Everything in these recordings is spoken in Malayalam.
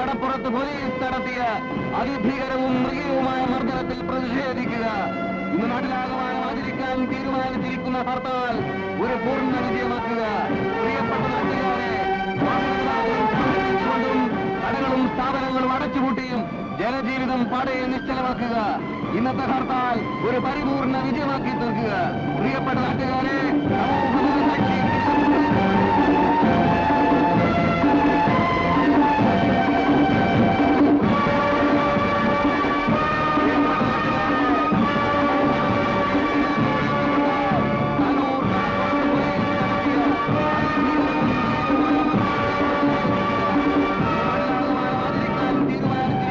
കടപ്പുറത്ത് പോലീസ് നടത്തിയ അതിഭീകരവും മൃഗീയവുമായ മർദ്ദനത്തിൽ പ്രതിഷേധിക്കുക ഇന്ന് നാട്ടിലാകമാനം ആചരിക്കാൻ തീരുമാനിച്ചിരിക്കുന്ന ഹർത്താൽ ഒരു പൂർണ്ണ വിജയമാക്കുക പ്രിയപ്പെട്ട നാട്ടുകാരെ വാഹനഗതാഗതം സംരക്ഷിച്ചുകൊണ്ടും കടകളും സ്ഥാപനങ്ങളും അടച്ചുപൂട്ടിയും ജനജീവിതം പാടയെ നിശ്ചലമാക്കുക ഇന്നത്തെ ഹർത്താൽ ഒരു പരിപൂർണ വിജയമാക്കി തീർക്കുക പ്രിയപ്പെട്ട നാട്ടുകാരെ സമൂഹമനസാക്ഷി കണ്ണൂർ കടപ്പുറത്ത് പോലീസ്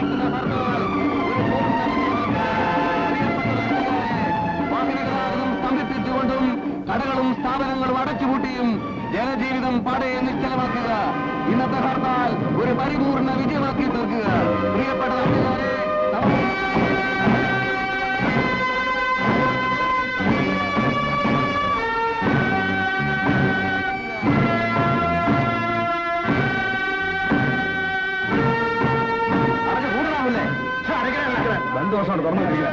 നടത്തിയ സംരക്ഷിച്ചുകൊണ്ടും കടകളും സ്ഥാപനങ്ങളും അടച്ചുപൂട്ടിയും ജനജീവിതം പാടയെ നിശ്ചലമാക്കുക ഇന്നത്തെ ഹർത്താൽ ഒരു പരിപൂർണ വിജയമാക്കി തീർക്കുക പ്രിയപ്പെട്ട നാട്ടുകാരെ അടച്ച് കൂടണമല്ലേ രണ്ടു വർഷമാണ് തുറന്നു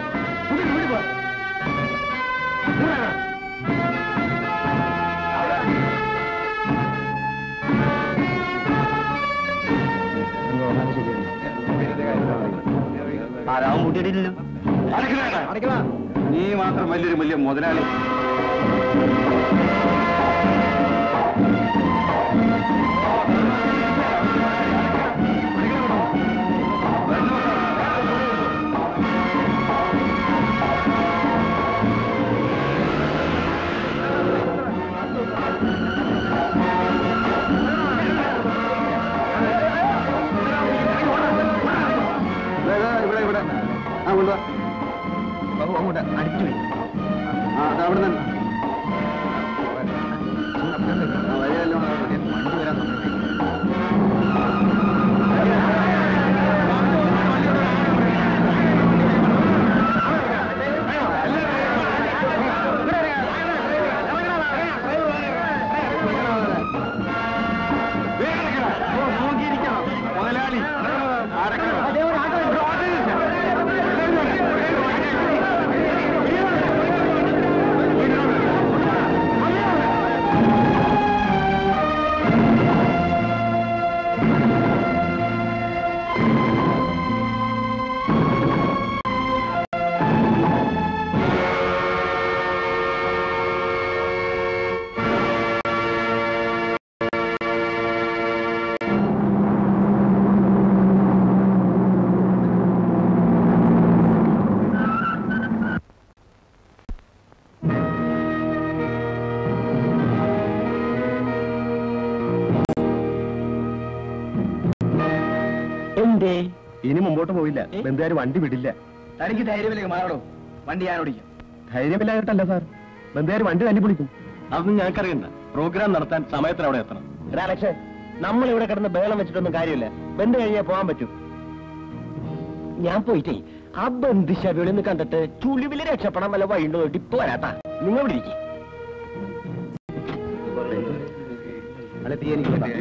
ആരാവും കൂട്ടിയിട്ടില്ലല്ലോ നീ മാത്രം വലിയൊരു വലിയ മുതലാളി ഇവിടെ ഇവിടെ ആ കൊണ്ടുവാ അങ്ങോട്ട് അടിച്ചു ആ ദാ അവിടെ നിന്ന് ആ വഴിയെല്ലാം വണ്ടി വരാൻ സമയം മുതലാളി എന്തേ ഇനി മുമ്പോട്ട് പോയില്ല ബന്ധുകാർ വണ്ടി വിടില്ല തനിക്ക് ധൈര്യമില്ലെങ്കിൽ മാറടോ വണ്ടി ഞാൻ ഓടിക്കാം ധൈര്യമില്ലായിട്ടല്ല സാർ ബന്ധുകാർ വണ്ടി തല്ലി പിടിക്കും അതൊന്നും ഞങ്ങൾക്കറിയണ്ട പ്രോഗ്രാം നടത്താൻ സമയത്തിന് അവിടെ എത്തണം പക്ഷേ നമ്മൾ ഇവിടെ കിടന്ന് ബേളം വെച്ചിട്ടൊന്നും കാര്യമില്ല ബന്ധു കഴിഞ്ഞാൽ പോകാൻ പറ്റും ഞാൻ പോയിട്ടേ ആ ബന്ധുശബികളിൽ നിന്ന് കണ്ടിട്ട് ചുളിവില് രക്ഷപ്പെടാൻ വല്ല വഴിയുണ്ടോ നോക്കിട്ട് ഇപ്പൊ വരാട്ടാ നിങ്ങൾ ഇവിടെ ഇരിക്കും അല്ല തീ എനിക്ക് വേണ്ട.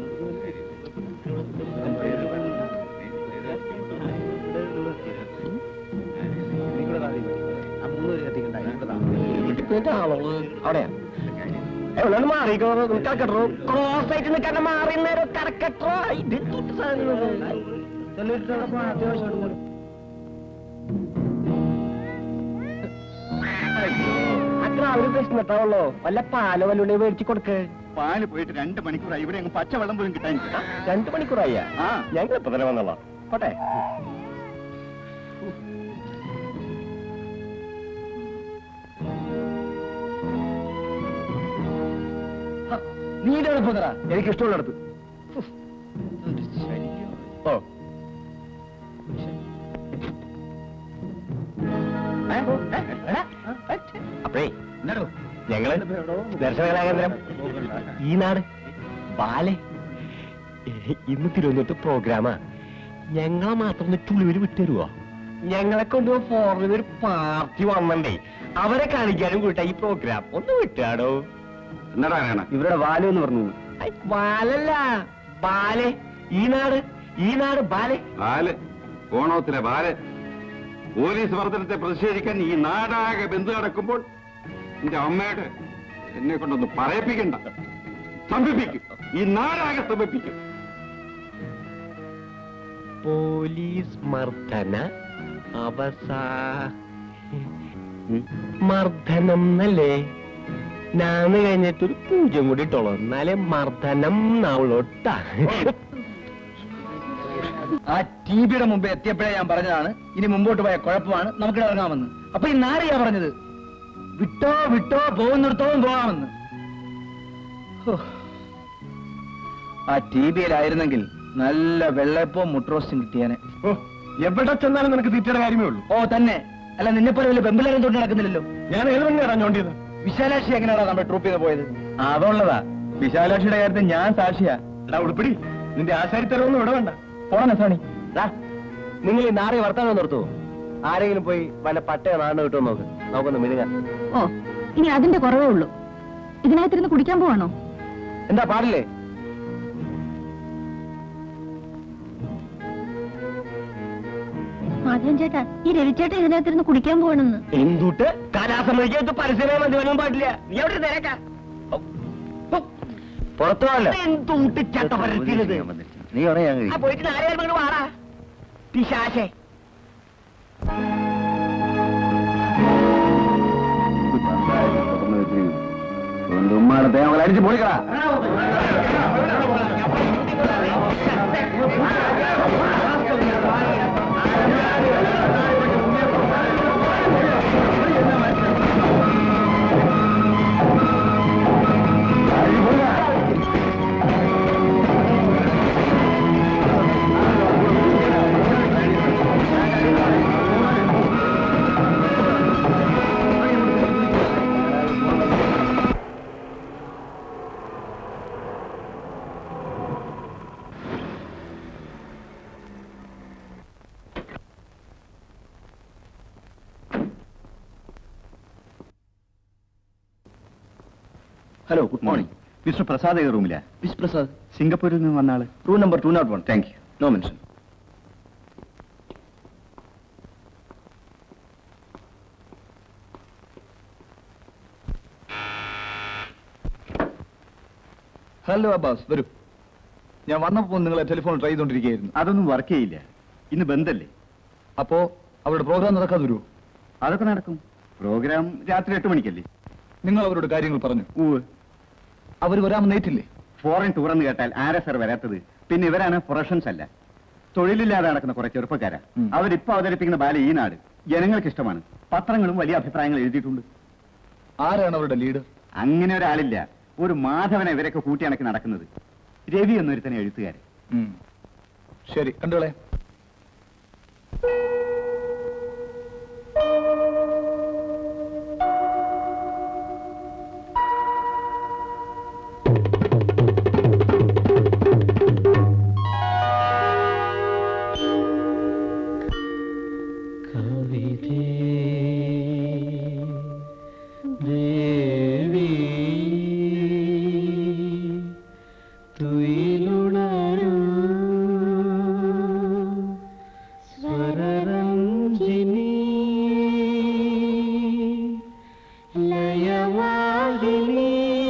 ആ മൂന്ന് പേര് കത്തിക്കണ്ട, ഇവിടെ താ. അവിടെയാ എവിടെ മാറിക്കോ കറക്കട്ടോ ക്രോസ് ആയിട്ട് നിൽക്കാൻ മാറി നേരം കറക്കട്ടോ ഇത് എന്തുട്ട് സാധനം അത്ര അവര് പ്രശ്നത്താവുള്ളോ വല്ല പാലോ വല്ലുണ്ടെ മേടിച്ചു കൊടുക്ക് പാല് പോയിട്ട് രണ്ട് മണിക്കൂറായി ഇവിടെ അങ്ങ് പച്ചവെള്ളം പോലും കിട്ടാൻ രണ്ടു മണിക്കൂറായ ആ ഞങ്ങൾ ഇപ്പൊ തന്നെ വന്നോളാം പോട്ടെ നീന്റെ എളുപ്പത്തറ എനിക്ക് ഇഷ്ടമുള്ളിടത്ത് ഓ അപ്പഴേ ഞങ്ങള് ദർശനകലാകേന്ദ്രം ഈ നാട് ബാലെ ഇന്ന് തിരുവനന്തപുരത്ത് പ്രോഗ്രാമാ ഞങ്ങളെ മാത്രം ഒന്ന് ചുളിവിൽ വിട്ടുതരുവോ ഞങ്ങളെ കൊണ്ട് ഫോറിൽ ഒരു പാർട്ടി വന്നണ്ടേ അവരെ കാണിക്കാനും കൂട്ടാ ഈ പ്രോഗ്രാം ഒന്ന് വിട്ടാടോ എന്നടാ വേണം ഇവരുടെ വാലു എന്ന് പറഞ്ഞു ബാലല്ല ബാലെ ഈ നാട് ഈ നാട് ബാലെ ബാല് കോണോത്തിലെ ബാല് പോലീസ് മർദ്ദനത്തെ പ്രതിഷേധിക്കാൻ ഈ നാടാകെ ബന്ധു നടക്കുമ്പോൾ എന്റെ അമ്മയുടെ എന്നെ കൊണ്ടൊന്ന് പറയിപ്പിക്കണ്ട സ്തംഭിപ്പിക്കും ഈ നാടാകെ സ്തംഭിപ്പിക്കും പോലീസ് മർദ്ദന അവസാ മർദ്ദനം എന്നല്ലേ നാന്ന് കഴിഞ്ഞിട്ടൊരു പൂജ്യം കൂടി ഇട്ടോളൂ എന്നാലേ മർദ്ദനം നാവളോട്ടാ ആ ടി ബിയുടെ മുമ്പ് എത്തിയപ്പോഴേ ഞാൻ പറഞ്ഞതാണ് ഇനി മുമ്പോട്ട് പോയ കുഴപ്പമാണ് നമുക്ക് ഇറങ്ങാമെന്ന് അപ്പൊ ഈ നാരയാ പറഞ്ഞത് വിട്ടോ വിട്ടോ പോകുന്നിടത്തോളം പോകാമെന്ന് ഹോ. ആ ടി ബിയിലായിരുന്നെങ്കിൽ നല്ല വെള്ളയപ്പവും മുട്രോസ്റ്റും കിട്ടിയാനെ ഓ, എവിടെ ചെന്നാലും നിനക്ക് തീറ്റയുടെ കാര്യമേ ഉള്ളൂ ഓ തന്നെ അല്ല നിന്നെ പോലെ വലിയ പെമ്പിളരും തൊട്ട് നടക്കുന്നില്ലല്ലോ ഞാൻ ഏത് തന്നെ ഇറങ്ങോണ്ടിയത് വിശാലാക്ഷി എങ്ങനെയാണോ നമ്മുടെ ട്രൂപ്പിൽ നിന്ന് പോയത് അതുള്ളതാ വിശാലാക്ഷിയുടെ കാര്യത്തിൽ ഞാൻ സാക്ഷിയാ എടാ ഉടുപ്പിടി നിന്റെ ആശാരിത്തരമൊന്നും ഇവിടെ വേണ്ട പോണ സാണി നിങ്ങൾ ഈ നാറി വർത്താനം നിർത്തൂ ആരെങ്കിലും പോയി വല്ല പട്ടയോ നാണ് കിട്ടുമോ നോക്ക് നോക്കൊന്ന് മിഴുങ്ങാൻ ഓ ഇനി അതിന്റെ കുറവേ ഉള്ളൂ ഇതിനകത്തിരുന്ന് കുടിക്കാൻ പോവാണോ എന്താ പാടില്ലേ മാധവൻ ചേട്ടാ ഈ രവിച്ചേട്ടൻ ഇതിനകത്തിരുന്ന് കുടിക്കാൻ പോവാണെന്ന് എന്തുട്ട് കലാസമയത്ത് പരസ്യമേ മദ്യപാനം പാടില്ല നീ എവിടെ തിരക്കാം പുറത്തു എന്തുട്ട് ചട്ട പരത്തിയത് നീ പറയാൻ ആ പോയിട്ട് നാലുപേരും ഇങ്ങോട്ട് വാടാ പിശാശേ ഉമ്മാടെ തേങ്ങ അടിച്ച് പൊളിക്കടാ hello good morning mister Prasad ഏത് റൂമിലാ വിസ് പ്രസാദ് സിംഗപ്പൂരിൽ നിന്ന് വന്ന ആള് room number two nought one thank you no mention hello Abbas വരൂ ഞാൻ വന്നപ്പോൾ നിങ്ങളെ ടെലിഫോൺ ട്രൈ ചെയ്തുകൊണ്ടിരിക്കുകയായിരുന്നു അതൊന്നും വർക്ക് ചെയ്യില്ല ഇന്ന് ബന്ധല്ലേ അപ്പോ അവരുടെ പ്രോഗ്രാം നടക്കാതെ വരുമോ അതൊക്കെ നടക്കും പ്രോഗ്രാം രാത്രി എട്ട് മണിക്കല്ലേ നിങ്ങൾ അവരോട് കാര്യങ്ങൾ പറഞ്ഞു ഊവ് അവർ വരാമെന്ന് ഏറ്റില്ലേ ഫോറിൻ ടൂർ എന്ന് കേട്ടാൽ ആരാ സർ വരാത്തത് പിന്നെ ഇവരാണ് പ്രൊഫഷൻസ് അല്ല തൊഴിലില്ലാതെ നടക്കുന്ന കുറെ ചെറുപ്പക്കാരാ ഉം. അവരിപ്പോ അവതരിപ്പിക്കുന്ന ബാല ഈ നാട് ജനങ്ങൾക്ക് ഇഷ്ടമാണ് പത്രങ്ങളും വലിയ അഭിപ്രായങ്ങൾ എഴുതിയിട്ടുണ്ട് ആരാണ് അവരുടെ ലീഡർ അങ്ങനെ ഒരാളില്ല ഒരു മാധവനെ ഇവരൊക്കെ കൂട്ടിയണക്കി നടക്കുന്നത് രവി എന്നൊരുത്തനെ എഴുത്തുകാരൻ ശരി കണ്ടോളെ കവിതേ ദേവി തുയിലുണരൂ സ്വരരഞ്ജിനി ലയവാഹിനി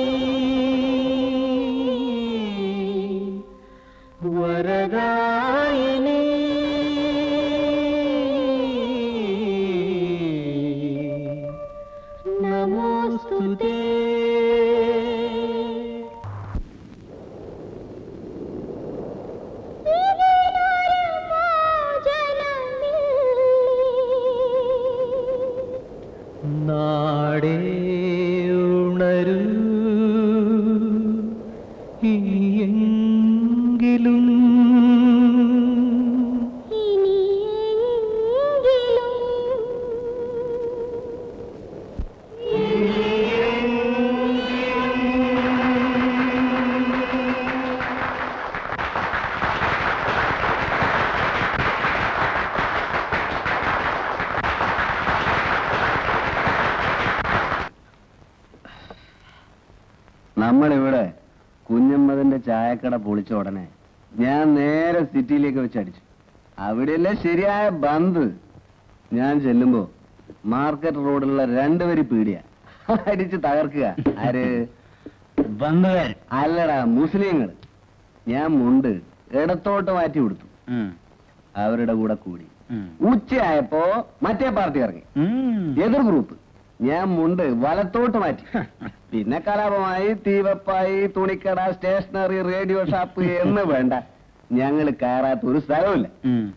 വരദായിനി നമോസ്തുതേ നാടേ ഉണരൂ ഇനിയെങ്കിലും നമ്മളിവിടെ കുഞ്ഞമ്മതിന്റെ ചായക്കട പൊളിച്ച ഉടനെ ഞാൻ നേരെ സിറ്റിയിലേക്ക് വെച്ച് അടിച്ചു അവിടെയല്ലേ ശരിയായ ബന്ദ് ഞാൻ ചെല്ലുമ്പോ മാർക്കറ്റ് റോഡിലുള്ള രണ്ടുപേര് പീടിയ അടിച്ച് തകർക്കുക ആര് ബന്ധുകാർ അല്ലടാ മുസ്ലിങ്ങൾ ഞാൻ മുണ്ട് ഇടത്തോട്ട് മാറ്റി കൊടുത്തു അവരുടെ കൂടെ കൂടി ഉച്ചയായപ്പോ മറ്റേ പാർട്ടി ഇറങ്ങി എതിർ ഗ്രൂപ്പ് ഞാൻ മുണ്ട് വലത്തോട്ട് മാറ്റി പിന്നെ കലാപമായി തീവപ്പായി തുണിക്കട സ്റ്റേഷനറി റേഡിയോ ഷാപ്പ് എന്ന് വേണ്ട ഞങ്ങൾ കയറാത്ത ഒരു സ്ഥലവുമില്ല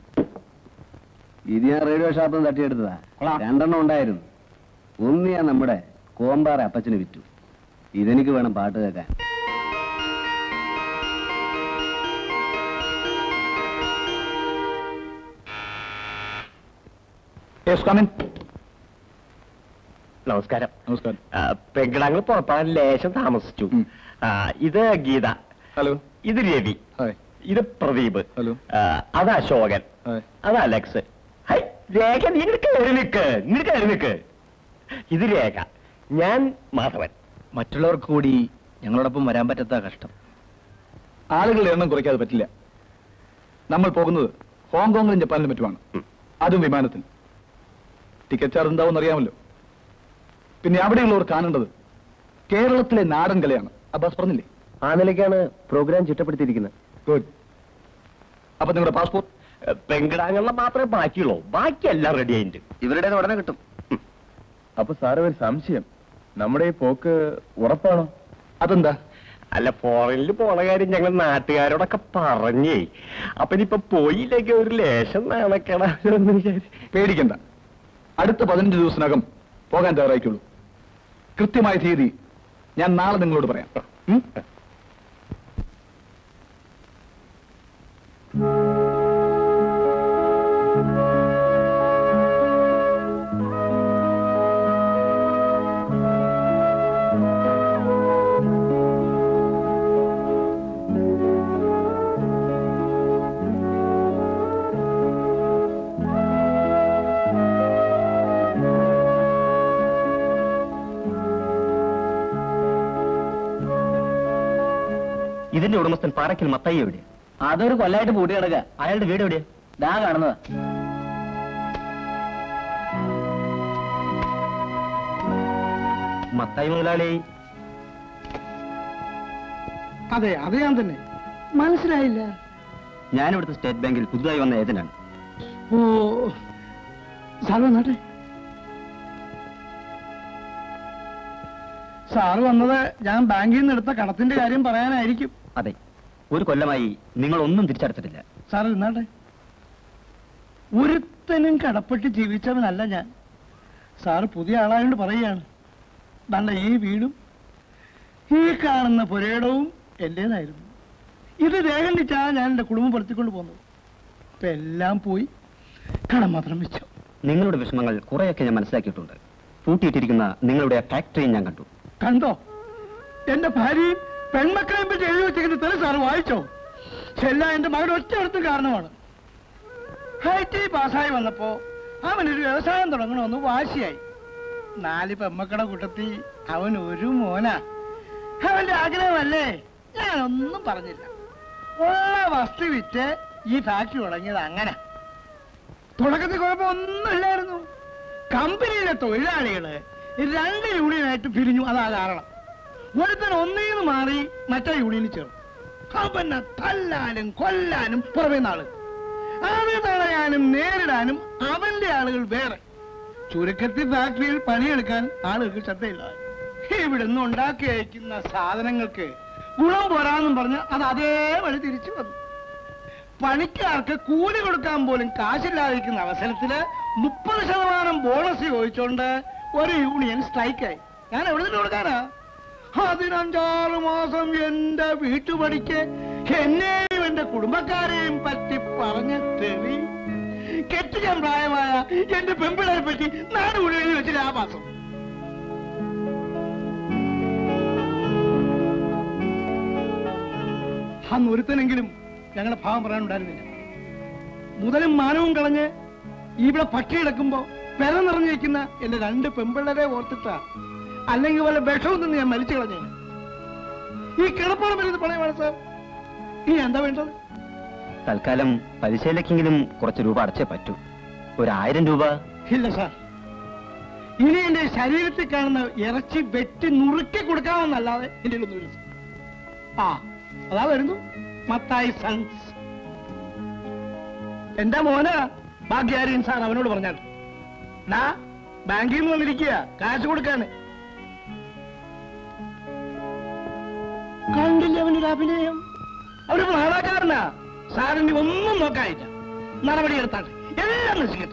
ഇത് ഞാൻ റേഡിയോ ഷാപ്പിൽ നിന്ന് തട്ടിയെടുത്തതാ രണ്ടെണ്ണം ഉണ്ടായിരുന്നു ഒന്ന് ഞാൻ നമ്മുടെ കോമ്പാറ അപ്പച്ചന് വിറ്റു ഇതെനിക്ക് വേണം പാട്ട് കേൾക്കാൻ നമസ്കാരം നമസ്കാരം ആ, പെങ്കിടാങ്ങൾ പുറപ്പെടാൻ ലേശം താമസിച്ചു ഉം. ആ, ഇത് ഗീത ഹലോ ഇത് രവി ഹായ് ഇത് പ്രദീപ് ഹലോ. ആ, അത് അശോകൻ ഹായ് അത് അലക്സ് ഹൈ രേഖ നീ ഇങ്ങോട്ട് കയറി നിക്ക് ഇങ്ങോട്ട് കയറി നിക്ക് ഇത് രേഖ ഞാൻ മാധവൻ മറ്റുള്ളവർക്ക് കൂടി ഞങ്ങളോടൊപ്പം വരാൻ പറ്റാത്ത കഷ്ടം ആളുകളുടെ എണ്ണം കുറയ്ക്കാതെ പറ്റില്ല നമ്മൾ പോകുന്നത് ഹോങ്കോങ്ങിലും ജപ്പാനിലും മറ്റുമാണ് ഉം. അതും വിമാനത്തിൽ ടിക്കറ്റ് ചാർജ് എന്താവും അറിയാമല്ലോ പിന്നെ അവിടെയുള്ളവർ കാണേണ്ടത് കേരളത്തിലെ നാടൻ കലയാണ് അബ്ബാസ് പറഞ്ഞില്ലേ ആ നിലയ്ക്കാണ് പ്രോഗ്രാം ചിട്ടപ്പെടുത്തിയിരിക്കുന്നത് ഗുഡ് അപ്പൊ നിങ്ങളുടെ പാസ്പോർട്ട് പെങ്കിടാങ്ങളുടെ മാത്രമേ ബാക്കിയുള്ളൂ ബാക്കി എല്ലാം റെഡി ആയിട്ട് ഇവരുടെ ഉടനെ കിട്ടും അപ്പൊ സാറ് ഒരു സംശയം നമ്മുടെ ഈ പോക്ക് ഉറപ്പാണോ അതെന്താ അല്ല ഫോറിനിൽ പോണ കാര്യം ഞങ്ങൾ നാട്ടുകാരോടൊക്കെ പറഞ്ഞേ അപ്പൊ ഇനിയിപ്പൊ പോയില്ലെങ്കിൽ ഒരു ലേശം നാണക്കേടാന്ന് വിചാരിച്ചു പേടിക്കണ്ട അടുത്ത പതിനഞ്ച് ദിവസത്തിനകം പോകാൻ തയ്യാറായിക്കുള്ളൂ കൃത്യമായ തീയതി ഞാൻ നാളെ നിങ്ങളോട് പറയാം ഉം? ഇതിന്റെ ഉടമസ്ഥൻ പാറയ്ക്കൽ മത്തയ്യ എവിടെ അതൊരു കൊല്ലായിട്ട് പൂട്ടി കിടക്കുക അയാളുടെ വീട് എവിടെയാ ദാ കാണുന്നതാ മത്തായി മുതലാളി അതെ അത് ഞാൻ തന്നെ മനസ്സിലായില്ല ഞാൻ ഇവിടുത്തെ സ്റ്റേറ്റ് ബാങ്കിൽ പുതുതായി വന്ന ഏജന്റാണ് ഓ സാറ് വന്നാട്ടെ സാറ് വന്നത് ഞാൻ ബാങ്കിൽ നിന്ന് എടുത്ത കടത്തിന്റെ കാര്യം പറയാനായിരിക്കും അതെ ഒരു കൊല്ലമായി നിങ്ങൾ ഒന്നും തിരിച്ചടച്ചിട്ടില്ല സാറ് നിന്നാട്ടെ ഒരുത്തനും കടപ്പെട്ട് ജീവിച്ചവനല്ല ഞാൻ സാറ് പുതിയ ആളായോണ്ട് പറയുകയാണ് നല്ല ഈ വീടും ഈ കാണുന്ന പുരയിടവും എന്റേതായിരുന്നു ഇത് രേഖണ്ടിച്ചാ ഞാൻ എന്റെ കുടുംബം പെടുത്തിക്കൊണ്ട് പോകുന്നത് ഇപ്പൊ എല്ലാം പോയി കടം മാത്രം വെച്ചു നിങ്ങളുടെ വിഷമങ്ങൾ കുറെയൊക്കെ ഞാൻ മനസ്സിലാക്കിയിട്ടുണ്ട് പൂട്ടിയിട്ടിരിക്കുന്ന നിങ്ങളുടെ ഫാക്ടറിയും ഞാൻ കണ്ടു കണ്ടോ എന്റെ ഭാര്യയും പെൺമക്കളെയും പറ്റി എഴുതി വെച്ചിരിക്കുന്ന തെളിവ് സാറ് വായിച്ചോ എല്ലാം എന്റെ മകളുടെ ഒറ്റ കാരണമാണ് ഐ ടി പാസ്സായി വന്നപ്പോ അവനൊരു വ്യവസായം തുടങ്ങണമെന്ന് വാശിയായി നാല് പെമ്മക്കളുടെ കൂട്ടത്തിൽ അവൻ ഒരു മോനാ അവന്റെ ആഗ്രഹമല്ലേ ഞാനൊന്നും പറഞ്ഞില്ല ഉള്ള വസ്തു വിറ്റ് ഈ ഫാക്ടറി തുടങ്ങിയത് അങ്ങനെ തുടക്കത്തിൽ കുഴപ്പമൊന്നുമില്ലായിരുന്നു കമ്പനിയിലെ തൊഴിലാളികള് രണ്ട് യൂണിയനായിട്ട് പിരിഞ്ഞു അതാ കാരണം ഒരുത്തൻ ഒന്നീന്ന് മാറി മറ്റേ യൂണിയനിൽ ചേർന്നു അവനെ തല്ലാനും കൊല്ലാനും പുറമേ നാള് അത് തടയാനും നേരിടാനും അവന്റെ ആളുകൾ വേറെ ചുരുക്കത്തിൽ ഫാക്ടറിയിൽ പണിയെടുക്കാൻ ആളുകൾക്ക് ശ്രദ്ധയില്ല ഇവിടുന്ന് ഉണ്ടാക്കി അയക്കുന്ന സാധനങ്ങൾക്ക് ഗുണം പോരാന്നും പറഞ്ഞ് അത് അതേ വഴി തിരിച്ചു വന്നു പണിക്കാർക്ക് കൂലി കൊടുക്കാൻ പോലും കാശില്ലാതിരിക്കുന്ന അവസരത്തില് മുപ്പത് ശതമാനം ബോണസ് ചോദിച്ചോണ്ട് ഒരു യൂണിയൻ സ്ട്രൈക്കായി ഞാൻ എവിടെ നിന്ന് കൊടുക്കാനാ അതിനഞ്ചാറ് മാസം എന്റെ വീട്ടുപടിക്ക് എന്നെയും എന്റെ കുടുംബക്കാരെയും പറ്റി പറഞ്ഞ തെറി കെട്ടിക്കാൻ പ്രായമായ എന്റെ പെമ്പിളരെ പറ്റി നാട് കൂടി എഴുതി വെച്ചില്ല ആ മാസം അന്ന് ഒരുത്തനെങ്കിലും ഞങ്ങളുടെ ഭാവം പറയാനുണ്ടായിരുന്നില്ല മുതലും മാനവും കളഞ്ഞ് ഇവിടെ പട്ടി കിടക്കുമ്പോ പെര നിറഞ്ഞിരിക്കുന്ന എന്റെ രണ്ട് പെമ്പിള്ളരെ ഓർത്തിട്ടാ അല്ലെങ്കിൽ വല്ല വിഷവും നിന്ന് ഞാൻ മരിച്ചു കളഞ്ഞേ ഈ കിടപ്പോളം വരുന്നത് പണയമാണ് സാർ ഇനി എന്താ വേണ്ടത് തൽക്കാലം പലിശയിലേക്കെങ്കിലും കുറച്ച് രൂപ അടച്ചേ പറ്റൂ ഒരു ആയിരം രൂപ ഇല്ല സാർ ഇനി എന്റെ ശരീരത്തിൽ കാണുന്ന ഇറച്ചി വെട്ടി നുറുക്കി കൊടുക്കാമെന്നല്ലാതെ എന്റെ ഒന്നുമില്ല സാർ. ആ അതാ വരുന്നു മത്തായി സൺസ് എന്റെ മോന് ഭാഗ്യാര്യൻ സാർ അവനോട് പറഞ്ഞാൽ നാ ബാങ്കിൽ നിന്ന് വന്നിരിക്കുക കാശ് കൊടുക്കാന് കണ്ടില്ല അവനൊരു അഭിനയം അവര് നാടകക്കാരനാ സാറിന് ഒന്നും നോക്കാനില്ല നടപടി എടുത്താട്ടെ എല്ലാം നശിക്കട്ടെ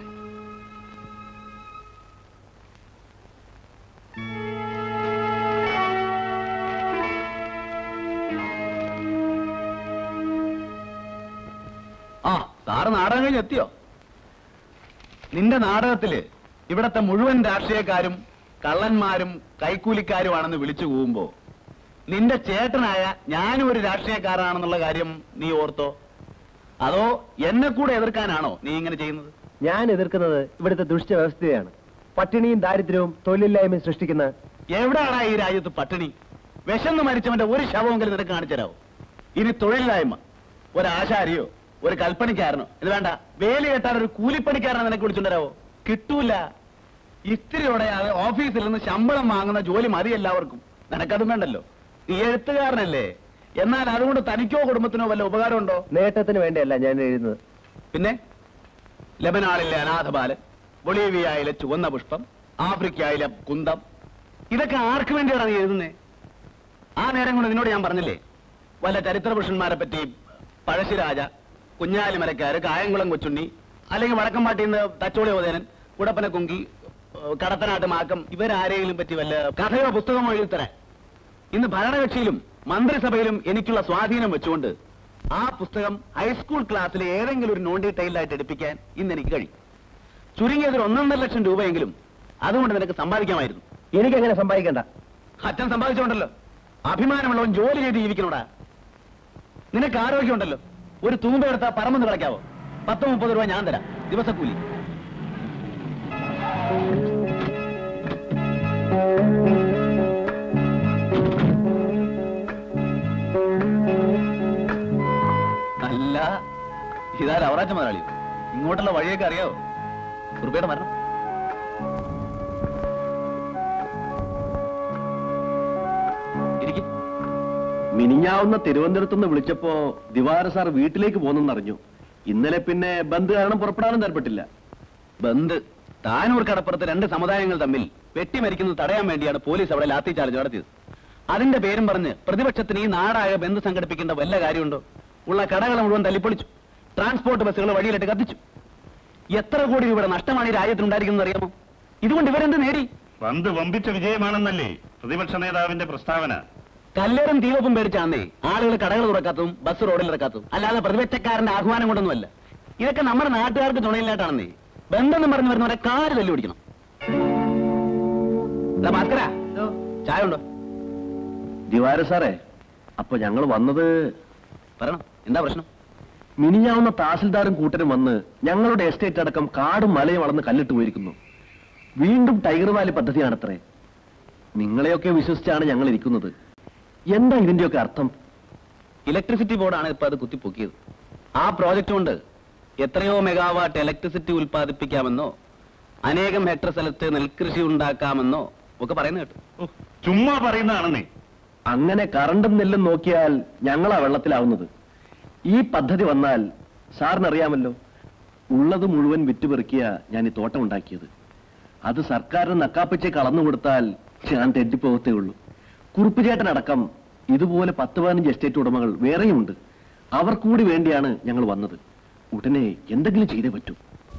ആ സാറ് നാടകം കഴിഞ്ഞ് എത്തിയോ നിന്റെ നാടകത്തില് ഇവിടത്തെ മുഴുവൻ രാഷ്ട്രീയക്കാരും കള്ളന്മാരും കൈക്കൂലിക്കാരുമാണെന്ന് വിളിച്ചു പോകുമ്പോ നിന്റെ ചേട്ടനായ ഞാനും ഒരു രാഷ്ട്രീയക്കാരനാണെന്നുള്ള കാര്യം നീ ഓർത്തോ അതോ എന്നെ കൂടെ എതിർക്കാനാണോ നീ ഇങ്ങനെ ചെയ്യുന്നത് ഞാൻ എതിർക്കുന്നത് ഇവിടുത്തെ ദുഷ്ട വ്യവസ്ഥയാണ് പട്ടിണിയും ദാരിദ്ര്യവും തൊഴിലില്ലായ്മയും സൃഷ്ടിക്കുന്ന എവിടെയാണ് ഈ രാജ്യത്ത് പട്ടിണി വിശന്ന് മരിച്ചവന്റെ ഒരു ശവമെങ്കിലും നിനക്ക് കാണിച്ചു തരാവോ ഇനി തൊഴിലില്ലായ്മ ഒരാശാരിയോ ഒരു കൽപ്പണിക്കാരനോ ഇത് വേണ്ട വേലി കെട്ടാൻ ഒരു കൂലിപ്പണിക്കാരനെ നിനക്ക് വിളിച്ചുകൊണ്ടുവരാവോ കിട്ടൂല ഇത്തിരിയോടെ അത് ഓഫീസിൽ നിന്ന് ശമ്പളം വാങ്ങുന്ന ജോലി മതി എല്ലാവർക്കും നിനക്കതും വേണ്ടല്ലോ നീ എഴുത്തുകാരനല്ലേ എന്നാൽ അതുകൊണ്ട് തനിക്കോ കുടുംബത്തിനോ വല്ല ഉപകാരമുണ്ടോ നേട്ടത്തിന് വേണ്ടിയല്ല ഞാൻ എഴുതുന്നത് പിന്നെ ലബനാളിലെ അനാഥബാലൻ ബൊളീവിയയിലെ ചുവന്ന പുഷ്പം ആഫ്രിക്കയിലെ കുന്തം ഇതൊക്കെ ആർക്ക് വേണ്ടിയാണ് നീ എഴുതുന്നേ ആ നേരം കൊണ്ട് നിന്നോട് ഞാൻ പറഞ്ഞില്ലേ വല്ല ചരിത്ര പുരുഷന്മാരെ പറ്റി പഴശ്ശിരാജ കുഞ്ഞാലിമരക്കാര് കായംകുളം കൊച്ചുണ്ണി അല്ലെങ്കിൽ വടക്കമ്പാട്ടിൽ നിന്ന് തച്ചോളി ഓതേനൻ കുടപ്പന കുങ്കി ഏഹ് കടത്തനാട്ട് മാക്കം ഇവരാരെങ്കിലും പറ്റി വല്ല കഥയോ പുസ്തകമോ എഴുതരാൻ ഇന്ന് ഭരണകക്ഷിയിലും മന്ത്രിസഭയിലും എനിക്കുള്ള സ്വാധീനം വെച്ചുകൊണ്ട് ആ പുസ്തകം ഹൈസ്കൂൾ ക്ലാസ്സിലെ ഏതെങ്കിലും ഒരു നോൺ ഡീറ്റെയിൽഡായിട്ട് എടുപ്പിക്കാൻ ഇന്ന് എനിക്ക് കഴിയും ചുരുങ്ങിയത് ഒരു ഒന്നൊന്നര ലക്ഷം രൂപയെങ്കിലും അതുകൊണ്ട് നിനക്ക് സമ്പാദിക്കാമായിരുന്നു എനിക്കങ്ങനെ സമ്പാദിക്കണ്ട അച്ഛൻ സമ്പാദിച്ചോണ്ടല്ലോ അഭിമാനമുള്ളവൻ ജോലി ചെയ്ത് ജീവിക്കണോടാ നിനക്ക് ആരോഗ്യമുണ്ടല്ലോ ഒരു തൂമ്പ എടുത്താൽ പറമ്പെന്ന് കളയ്ക്കാവോ പത്ത് മുപ്പത് രൂപ ഞാൻ തരാം ദിവസക്കൂലി അല്ല ഇതാ ലവറാച്ച മുതലാളിയോ ഇങ്ങോട്ടുള്ള വഴിയൊക്കെ അറിയാവോ കുറുപ്പയുടെ മരണം ഇരിക്കും മിനിഞ്ഞാവുന്ന തിരുവനന്തപുരത്ത് നിന്ന് വിളിച്ചപ്പോ ദിവാര സാർ വീട്ടിലേക്ക് പോകുന്നെന്നറിഞ്ഞു ഇന്നലെ പിന്നെ ബന്ദ് കാരണം പുറപ്പെടാനും തരപ്പെട്ടില്ല ബന്ദ് താനൂർ കടപ്പുറത്ത് രണ്ട് സമുദായങ്ങൾ തമ്മിൽ വെട്ടിമരിക്കുന്നത് തടയാൻ വേണ്ടിയാണ് പോലീസ് അവിടെ ലാത്തി ചാർജ് നടത്തിയത് അതിന്റെ പേരും പറഞ്ഞ് പ്രതിപക്ഷത്തിന് ഈ നാടായ ബന്ദ് സംഘടിപ്പിക്കേണ്ട വല്ല കാര്യമുണ്ടോ ഉള്ള കടകൾ മുഴുവൻ തല്ലിപ്പൊളിച്ചു ട്രാൻസ്പോർട്ട് ബസ്സുകൾ വഴിയിലിട്ട് കത്തിച്ചു എത്ര കോടി രൂപയുടെ നഷ്ടമാണ് ഈ രാജ്യത്തിനുണ്ടായിരിക്കുന്നത് അറിയാമോ ഇതുകൊണ്ട് ഇവരെന്ത് നേടി പന്ത് വമ്പിച്ച വിജയമാണെന്നല്ലേ പ്രതിപക്ഷ നേതാവിന്റെ പ്രസ്താവന കല്ലേറും തീവപ്പും പേടിച്ചാന്നേ ആളുകൾ കടകൾ തുറക്കാത്തതും ബസ് റോഡിൽ ഇറക്കാത്തതും അല്ലാതെ പ്രതിപക്ഷക്കാരന്റെ ആഹ്വാനം കൊണ്ടൊന്നുമല്ല ഇതൊക്കെ നമ്മുടെ നാട്ടുകാർക്ക് തുണയില്ലാട്ടാണെന്നേ ബന്ധം പറഞ്ഞു വരുന്നവരെ കാല് തല്ലി പിടിക്കണം ദാ ഭാസ്കര ചായ ഉണ്ടോ ദിവാര സാറേ അപ്പൊ ഞങ്ങൾ വന്നത് പറയണം എന്താ പ്രശ്നം മിനിഞ്ഞാവുന്ന തഹസിൽദാരും കൂട്ടരും വന്ന് ഞങ്ങളുടെ എസ്റ്റേറ്റ് അടക്കം കാടും മലയും വളർന്ന് കല്ലിട്ട് പോയിരിക്കുന്നു വീണ്ടും ടൈഗർ വാലി പദ്ധതിയാണത്രേ നിങ്ങളെയൊക്കെ വിശ്വസിച്ചാണ് ഞങ്ങൾ ഇരിക്കുന്നത് എന്താ ഇതിന്റെയൊക്കെ അർത്ഥം ഇലക്ട്രിസിറ്റി ബോർഡാണ് ഇപ്പൊ അത് കുത്തിപ്പൊക്കിയത് ആ പ്രോജക്റ്റ് കൊണ്ട് എത്രയോ മെഗാവാട്ട് ഇലക്ട്രിസിറ്റി ഉൽപ്പാദിപ്പിക്കാമെന്നോ അനേകം ഹെക്ടർ സ്ഥലത്ത് നെൽകൃഷി ഉണ്ടാക്കാമെന്നോ ഒക്കെ പറയുന്ന കേട്ടു ചുമ്മാ പറയുന്നതാണെന്നേ അങ്ങനെ കറണ്ടും നെല്ലും നോക്കിയാൽ ഞങ്ങളാ വെള്ളത്തിലാവുന്നത് ഈ പദ്ധതി വന്നാൽ സാറിനറിയാമല്ലോ ഉള്ളത് മുഴുവൻ വിറ്റുപെറുക്കിയ ഞാൻ ഈ തോട്ടം ഉണ്ടാക്കിയത് അത് സർക്കാരിന് നക്കാപ്പിച്ചേക്ക് അളന്നു കൊടുത്താൽ ഞാൻ തെറ്റിപ്പോകത്തേ ഉള്ളൂ കുറുപ്പുചേട്ടനടക്കം ഇതുപോലെ പത്ത് പതിനഞ്ച് എസ്റ്റേറ്റ് ഉടമകൾ വേറെയുമുണ്ട് അവർ കൂടി വേണ്ടിയാണ് ഞങ്ങൾ വന്നത് ഉടനെ എന്തെങ്കിലും ചെയ്തേ പറ്റൂ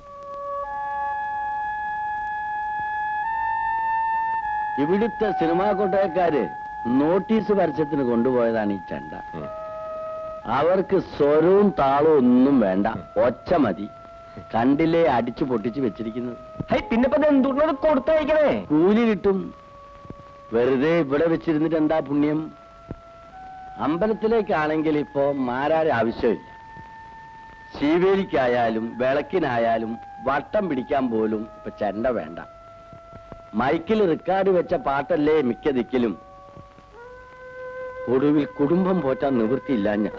ഇവിടുത്തെ സിനിമാ കൊട്ടയക്കാര് നോട്ടീസ് പരസ്യത്തിന് കൊണ്ടുപോയതാണ് ഈ ചെണ്ട അവർക്ക് സ്വരവും താളവും ഒന്നും വേണ്ട ഒച്ച മതി കണ്ടില്ലേ അടിച്ചു പൊട്ടിച്ച് വെച്ചിരിക്കുന്നത് പിന്നെ എന്തുകൊണ്ടത് കൊടുത്തയക്കണേ കൂലി കിട്ടും വെറുതെ ഇവിടെ വെച്ചിരുന്നിട്ട് എന്താ പുണ്യം അമ്പലത്തിലേക്കാണെങ്കിൽ ഇപ്പോ മാരാരെ ആവശ്യമില്ല ശീവേലിക്കായാലും വിളക്കിനായാലും വട്ടം പിടിക്കാൻ പോലും ഇപ്പൊ ചെണ്ട വേണ്ട മൈക്കിൽ റെക്കോർഡ് വെച്ച പാട്ടല്ലേ മിക്ക ദിക്കിലും ഒടുവിൽ കുടുംബം പോറ്റാൻ നിവൃത്തിയില്ല ഞാൻ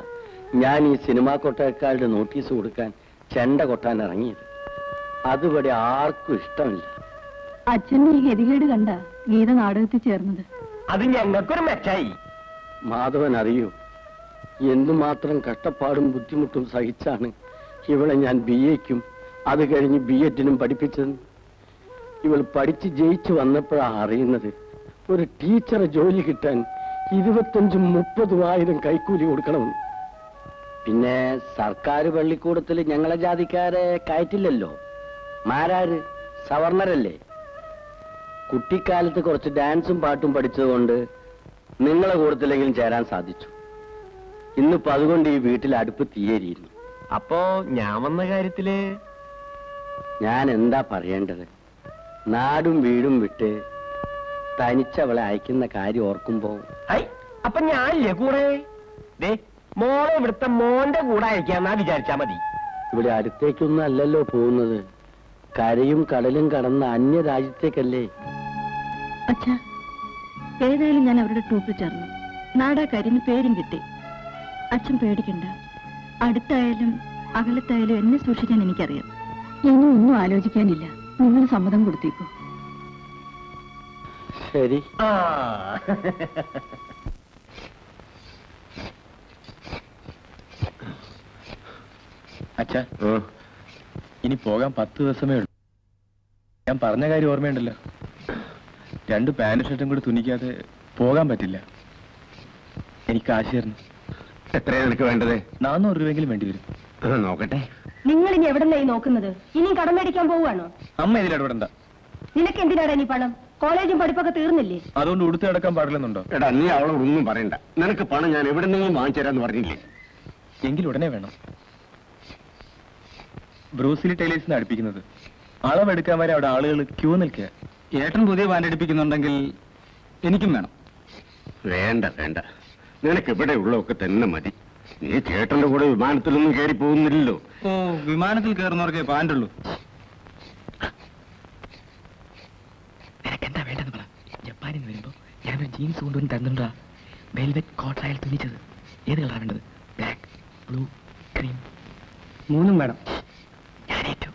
ഞാൻ ഈ സിനിമാ കൊട്ടയക്കാരുടെ നോട്ടീസ് കൊടുക്കാൻ ചെണ്ട കൊട്ടാൻ ഇറങ്ങിയത് അതിവിടെ ആർക്കും ഇഷ്ടമില്ല അച്ഛന്റെ ഈ ഗതികേട് കണ്ട ഗീത നാടകത്തിൽ ചേർന്നത് അത് ഞങ്ങൾക്കൊരു മെച്ചായി മാധവൻ അറിയൂ എന്തുമാത്രം കഷ്ടപ്പാടും ബുദ്ധിമുട്ടും സഹിച്ചാണ് ഇവളെ ഞാൻ ബി എക്കും അത് കഴിഞ്ഞ് ബി എഡിനും പഠിപ്പിച്ചത് ഇവൾ പഠിച്ച് ജയിച്ചു വന്നപ്പോഴാണ് അറിയുന്നത് ഒരു ടീച്ചറെ ജോലി കിട്ടാൻ ഇരുപത്തഞ്ചും മുപ്പതും ആയിരം കൈക്കൂലി കൊടുക്കണമെന്ന് പിന്നെ സർക്കാർ പള്ളിക്കൂടത്തിൽ ഞങ്ങളെ ജാതിക്കാരെ കയറ്റില്ലല്ലോ മാരാര് സവർണരല്ലേ കുട്ടിക്കാലത്ത് കുറച്ച് ഡാൻസും പാട്ടും പഠിച്ചതുകൊണ്ട് നിങ്ങളെ കൂടത്തിലെങ്കിലും ചേരാൻ സാധിച്ചു ഇന്നിപ്പോ അതുകൊണ്ട് ഈ വീട്ടിൽ അടുപ്പ് തീയേരിയിരുന്നു അപ്പോ ഞാൻ വന്ന കാര്യത്തില് ഞാൻ എന്താ പറയേണ്ടത് നാടും വീടും വിട്ട് തനിച്ചവളെ അയക്കുന്ന കാര്യം ഓർക്കുമ്പോ ഐ അപ്പൊ ഞാനില്ലേ കൂടെ ദേ മോളെ ഇവിടുത്തെ മോന്റെ കൂടെ അയക്കാന്നാ വിചാരിച്ചാ മതി ഇവിടെ അടുത്തേക്കൊന്നും അല്ലല്ലോ പോകുന്നത് കരയും കടലും കടന്ന അന്യ രാജ്യത്തേക്കല്ലേ അച്ഛാ ഏതായാലും ഞാൻ അവരുടെ ട്രൂപ്പിൽ ചേർന്നു നാടാക്കാരിന് പേരും കിട്ടി അച്ഛൻ പേടിക്കണ്ട അടുത്തായാലും അകലത്തായാലും എന്നെ സൂക്ഷിക്കാൻ എനിക്കറിയാം ഇനി ഒന്നും ആലോചിക്കാനില്ല നിങ്ങൾ സമ്മതം കൊടുത്തേക്കൂ ശരി ആ അച്ഛാ ഇനി പോകാൻ പത്ത് ദിവസമേ ഉള്ളൂ ഞാൻ പറഞ്ഞ കാര്യം ഓർമ്മയുണ്ടല്ലോ രണ്ട് പാന്റ് ഷർട്ടും കൂടി തുന്നിക്കാതെ പോകാൻ പറ്റില്ല എനിക്ക് ആശയായിരുന്നു എത്രയാ നിനക്ക് വേണ്ടത് നാനൂറ് രൂപയെങ്കിലും വേണ്ടി വരും ആ, നോക്കട്ടെ നിങ്ങൾ ഇനി എവിടെന്നായി നോക്കുന്നത് ഇനിയും കടം മേടിക്കാൻ പോവുകയാണോ അമ്മ ഇതിൽ ഇടപെടണ്ട നിനക്ക് എന്തിനാടാ നീ പണം കോളേജും പഠിപ്പൊക്കെ തീർന്നില്ലേ അതുകൊണ്ട് ഉടുത്ത് കിടക്കാൻ പാടില്ലെന്നുണ്ടോ എടാ നീ അവളോട് ഒന്നും പറയണ്ട നിനക്ക് പണം ഞാൻ എവിടെന്നെങ്കിലും വാങ്ങിച്ചു തരാന്ന് പറഞ്ഞില്ലേ എങ്കിൽ ഉടനെ വേണം ബ്രൂസിലി ടൈലേഴ്സിന് അടുപ്പിക്കുന്നത് അളവെടുക്കാൻ വരെ അവിടെ ആളുകൾ ക്യൂ നിൽക്കുക ഏട്ടൻ പുതിയ പാൻറ് അടുപ്പിക്കുന്നുണ്ടെങ്കിൽ എനിക്കും വേണം വേണ്ട വേണ്ട നിനക്ക് ഇവിടെ ഉള്ളതൊക്കെ തന്നെ മതി നീ ചേട്ടന്റെ കൂടെ വിമാനത്തിലൊന്നും കയറി പോകുന്നില്ലല്ലോ ഓ വിമാനത്തിൽ കയറുന്നവർക്കേ പാൻറ്റുള്ളൂ നിനക്കെന്താ വേണ്ടെന്ന് പറ ജപ്പാനിൽ നിന്ന് വരുമ്പോ ഞാനൊരു ജീൻസ് കൊണ്ടുവന്ന് തന്നിട്ടുണ്ടാ വെൽവെറ്റ് കോട്ടായാൽ തുന്നിച്ചത് ഏത് കളറാണ് വേണ്ടത് ബ്ലാക്ക് ബ്ലൂ ക്രീം മൂന്നും വേണം ഞാനേറ്റു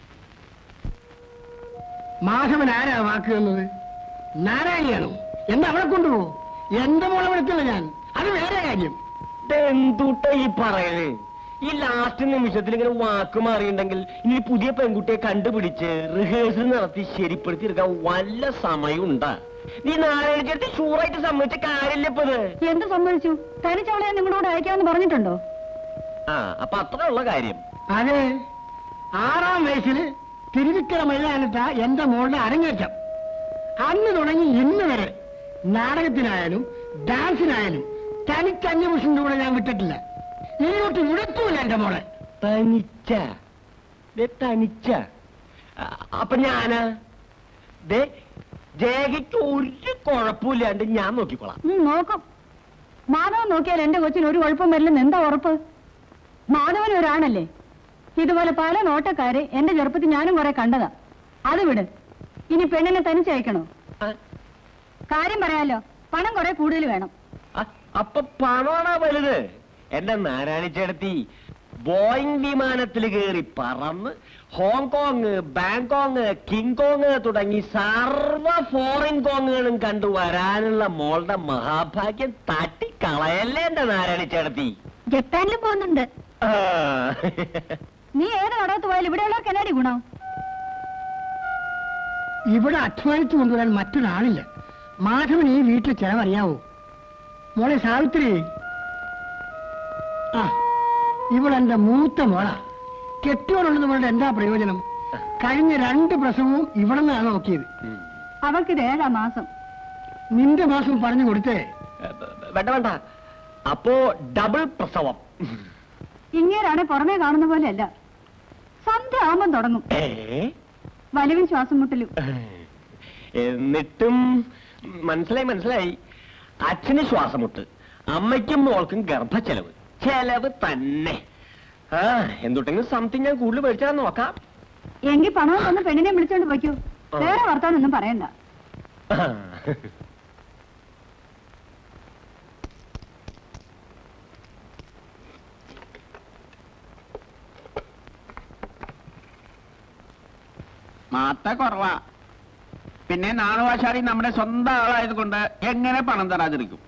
മാധവൻ ആരാ വാക്ക് തന്നത് നാരായണിയാണോ എന്താ അവളെ കൊണ്ടുപോകോ എന്റെ മോളെ വിളിക്കില്ല ഞാൻ അത് വേറെ കാര്യം എന്തുട്ട ഈ പറയണേ ഈ ലാസ്റ്റ് നിമിഷത്തിൽ ഇങ്ങനെ വാക്ക് മാറിയിട്ടുണ്ടെങ്കിൽ ഇനി ഈ പുതിയ പെൺകുട്ടിയെ കണ്ടുപിടിച്ച് റിഹേഴ്സൽ നടത്തി ശരിപ്പെടുത്തി എടുക്കാൻ വല്ല സമയം ഉണ്ടാ നീ നാരായണ ചേർത്ത് ഷൂറായിട്ട് സമ്മതിച്ച കാര്യമില്ല ഇപ്പൊ ഇത് എന്ത് സംഭവിച്ചു തനിച്ചവളെ നിങ്ങളോട് അയക്കാമെന്ന് പറഞ്ഞിട്ടുണ്ടോ ആ അപ്പൊ അത്ര ഉള്ള കാര്യം അതെ ആറാം വയസ്സിൽ തിരുവിക്കര മൈതാനത്ത എന്റെ മോളുടെ അരങ്ങേറ്റം അന്ന് തുടങ്ങി ഇന്ന് വരെ നാടകത്തിനായാലും ഡാൻസിനായാലും തനിക്ക് അന്യപുരുഷന്റെ കൂടെ ഞാൻ വിട്ടിട്ടില്ല ഇങ്ങോട്ട് വിടത്തൂല എന്റെ മോളെ തനിച്ച ദേ തനിച്ച ആ, അപ്പൊ ഞാന് ദേ ജേഗയ്ക്ക് ഒരു കുഴപ്പമില്ലാണ്ട് ഞാൻ നോക്കിക്കോളാം ഉം, നോക്കും മാധവൻ നോക്കിയാൽ എന്റെ കൊച്ചിന് ഒരു കുഴപ്പം വരില്ലെന്ന് എന്താ ഉറപ്പ് മാധവൻ ഒരാണല്ലേ ഇതുപോലെ പല നോട്ടക്കാരെ എന്റെ ചെറുപ്പത്തിൽ ഞാനും കുറെ കണ്ടതാ അത് വിട് ഇനി പെണ്ണിനെ തനിച്ചയക്കണോ ആ, കാര്യം പറയാലോ പണം കുറെ കൂടുതൽ വേണം ആ, അപ്പൊ പണമാണോ വലുത് എന്റെ നാരായണി ചേട്ടത്തി ബോയിങ് വിമാനത്തിൽ കയറി പറന്ന് ഹോങ്കോങ് ബാങ്കോങ് കിങ്കോങ് തുടങ്ങി സർവ ഫോറിൻ കോങ്ങുകളും കണ്ടു വരാനുള്ള മോളുടെ മഹാഭാഗ്യം തട്ടിക്കളയല്ലേ എന്റെ നാരായണി ചേട്ടത്തി ജപ്പാനിൽ പോകുന്നുണ്ട് ആ. നീ ഏത് കടത്ത് പോയാലും ഇവിടെയുള്ള കനടി ഗുണം ഇവിടെ അധ്വാനിച്ചു കൊണ്ടുവരാൻ മറ്റൊരാളില്ല മാധവൻ ഈ വീട്ടിൽ ചെലവറിയാവോ മോളെ സാവിത്രി ആ ഇവളെന്റെ മൂത്ത മോളാ കെട്ടിയോടുള്ളത് ഇവളുടെ എന്താ പ്രയോജനം കഴിഞ്ഞ രണ്ട് പ്രസവവും ഇവിടെ നിന്നാണ് നോക്കിയത് അവൾക്കിത് ഏഴാം മാസം നിന്റെ മാസം പറഞ്ഞു കൊടുത്തേ വേണ്ട വേണ്ട അപ്പോ ഡബിൾ പ്രസവം ഇങ്ങേരാണ് പുറമേ കാണുന്ന പോലെയല്ല സന്ധ്യ ആകുമ്പം തുടങ്ങും ഏ വലിവും ശ്വാസം മുട്ടലും എന്നിട്ടും മനസ്സിലായി മനസ്സിലായി അച്ഛന് ശ്വാസമുട്ട് അമ്മയ്ക്കും മോൾക്കും ഗർഭച്ചെലവ് ചെലവ് തന്നെ ആ എന്തുട്ടെങ്കിലും സംതിങ് ഞാൻ കൂടുതൽ മേടിച്ചാൽ നോക്കാം എങ്കിൽ പണം തന്ന് പെണ്ണിനെ വിളിച്ചോണ്ട് വയ്ക്കൂ വേറെ വർത്താനൊന്നും പറയണ്ട മാത്ത കുറവാ പിന്നെ നാണുവാശാരി നമ്മുടെ സ്വന്തം ആളായത് കൊണ്ട് എങ്ങനെ പണം തരാതിരിക്കും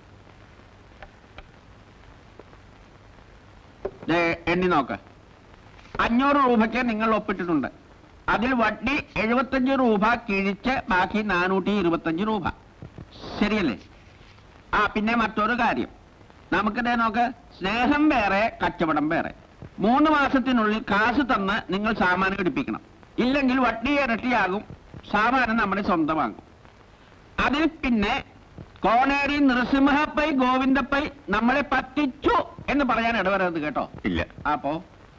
ദേ, എണ്ണി നോക്ക് അഞ്ഞൂറ് രൂപയ്ക്ക് നിങ്ങൾ ഒപ്പിട്ടിട്ടുണ്ട് അതിൽ വട്ടി എഴുപത്തഞ്ച് രൂപ കിഴിച്ച് ബാക്കി നാനൂറ്റി ഇരുപത്തഞ്ച് രൂപ ശരിയല്ലേ ആ പിന്നെ മറ്റൊരു കാര്യം നമുക്കിതേ നോക്ക് സ്നേഹം വേറെ കച്ചവടം വേറെ മൂന്ന് മാസത്തിനുള്ളിൽ കാശ് തന്ന് നിങ്ങൾ സാമാനം എടുപ്പിക്കണം ഇല്ലെങ്കിൽ വട്ടി ഇരട്ടിയാകും സാമാനം നമ്മുടെ സ്വന്തമാകും അതിൽ പിന്നെ കോണേരി നൃസിംഹപ്പൈ ഗോവിന്ദപ്പൈ നമ്മളെ പറ്റിച്ചു എന്ന് പറയാൻ ഇടവരരുത് കേട്ടോ ഇല്ല അപ്പോ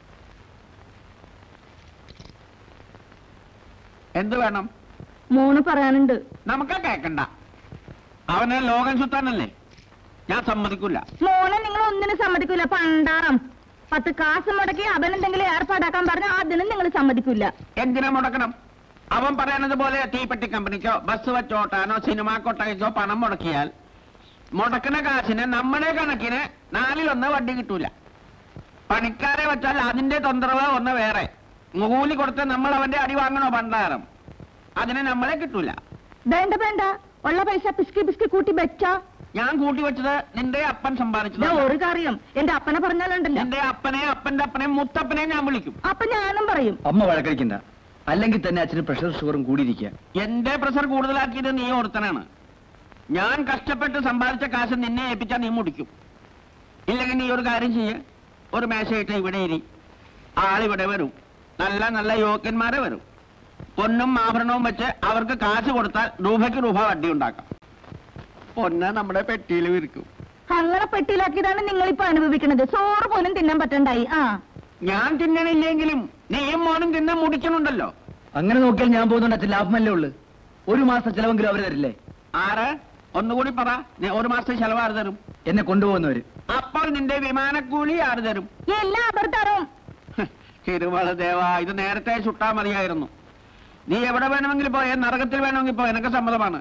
എന്ത് വേണം മൂന്ന് പറയാനുണ്ട് നമുക്ക് കേക്കണ്ട അവനെ ലോകം സുത്താനല്ലേ ഞാൻ സമ്മതിക്കൂല മോനെ നിങ്ങൾ ഒന്നിനും സമ്മതിക്കൂല പണ്ടാറം പത്ത് കാശ് മുടക്കി അവനെന്തെങ്കിലും ഏർപ്പാടാക്കാൻ പറഞ്ഞ അതിനും നിങ്ങൾ സമ്മതിക്കൂല എന്തിനാ മുടക്കണം അവൻ പറയണത് പോലെ തീപ്പെട്ടി കമ്പനിക്കോ ബസ് വെച്ചോട്ടാനോ സിനിമാ കൊട്ടകയ്ക്കോ പണം മുടക്കിയാൽ മുടക്കുന്ന കാശിന് നമ്മുടെ കണക്കിന് നാലിലൊന്ന് വണ്ടി കിട്ടൂല പണിക്കാരെ വെച്ചാൽ അതിന്റെ തൊന്തരവ് ഒന്ന് വേറെ കൂലി കൊടുത്ത് നമ്മൾ അവന്റെ അടി വാങ്ങണോ പണ്ടാരം അതിന് നമ്മളെ കിട്ടൂല വേണ്ട വേണ്ട ഉള്ള പൈസ പിസ്കി പിസ്കി കൂട്ടി വെച്ചാ ഞാൻ കൂട്ടി വെച്ചത് നിന്റെ അപ്പൻ ദാ സമ്പാദിച്ചത് ഒരു കാര്യം എന്റെ അപ്പനെ പറഞ്ഞാലുണ്ടല്ലോ നിന്റെ അപ്പനെ അപ്പന്റെ അപ്പനെ മുത്തപ്പനെ ഞാൻ വിളിക്കും അപ്പൊ ഞാനും പറയും അമ്മ വഴക്കടിക്കണ്ട അല്ലെങ്കിൽ തന്നെ അച്ഛന് പ്രഷർ ഷുഗറും കൂടിയിരിക്കുക എന്റെ പ്രഷർ കൂടുതലാക്കിയത് നീ ഓർത്തനാണ് ഞാൻ കഷ്ടപ്പെട്ട് സമ്പാദിച്ച കാശ് നിന്നെ ഏൽപ്പിച്ചാൽ നീ മുടിക്കും ഇല്ലെങ്കിൽ നീ ഒരു കാര്യം ചെയ്യ് ഒരു മേശയിട്ട് ഇവിടെ ഇരി ആളിവിടെ വരും നല്ല നല്ല യോഗ്യന്മാരെ വരും പൊന്നും ആഭരണവും വെച്ച് അവർക്ക് കാശ് കൊടുത്താൽ രൂപയ്ക്ക് രൂപ വട്ടി ഉണ്ടാക്കാം പൊന്ന് നമ്മുടെ പെട്ടിയിൽ വിരിക്കും അങ്ങനെ പെട്ടിയിലാക്കിയതാണ് നിങ്ങൾ ഇപ്പൊ അനുഭവിക്കുന്നത് സോറ് പോലും തിന്നാൻ പറ്റണ്ടായി ആ ഞാൻ തിന്നണില്ലെങ്കിലും നീയും മോനും തിന്നാൻ മുടിക്കണുണ്ടല്ലോ അങ്ങനെ നോക്കിയാൽ ഞാൻ പോകുന്നുണ്ട് അച്ഛൻ ലാഭമല്ലേ ഉള്ളു ഒരു മാസം ചെലവെങ്കിലും അവർ തരില്ലേ ആറ് ഒന്നുകൂടി പറ നീ ഒരു മാസത്തെ ചെലവ് ആര് തരും എന്നെ കൊണ്ടുപോകുന്നവര് അപ്പോൾ നിന്റെ വിമാനക്കൂലി ആര് തരും എല്ലാം അവർ തരും തിരുവള ദേവ ഇത് നേരത്തെ ചുട്ടാ മതിയായിരുന്നു നീ എവിടെ വേണമെങ്കിൽ പോയ നരകത്തിൽ വേണമെങ്കിൽ പോ എനിക്ക് സമ്മതമാണ്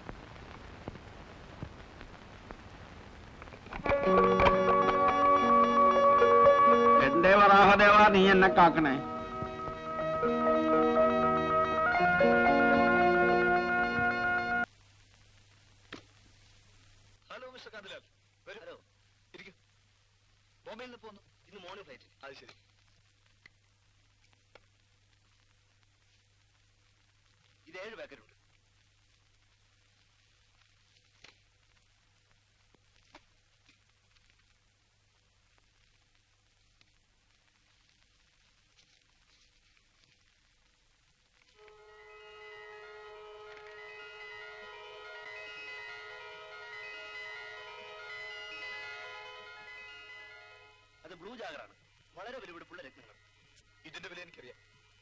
എന്റെ വരാഹദേവ നീ എന്നെ കാക്കണേ ഹലോ മിസ്റ്റർ കാന്തിലാൽ വരൂ ഇരിക്കും ബോംബെയിൽ നിന്ന് പോന്നു ഇന്ന് മോർണിംഗ് ഫ്ലൈറ്റ് അത് ശരി ഇത് ഏഴ് പാക്കറ്റുണ്ട് അത് ബ്ലൂ ജാഗറാണ് വളരെ വിലപിടിപ്പുള്ള രത്നങ്ങൾ ഇതിന്റെ വില എനിക്കറിയാം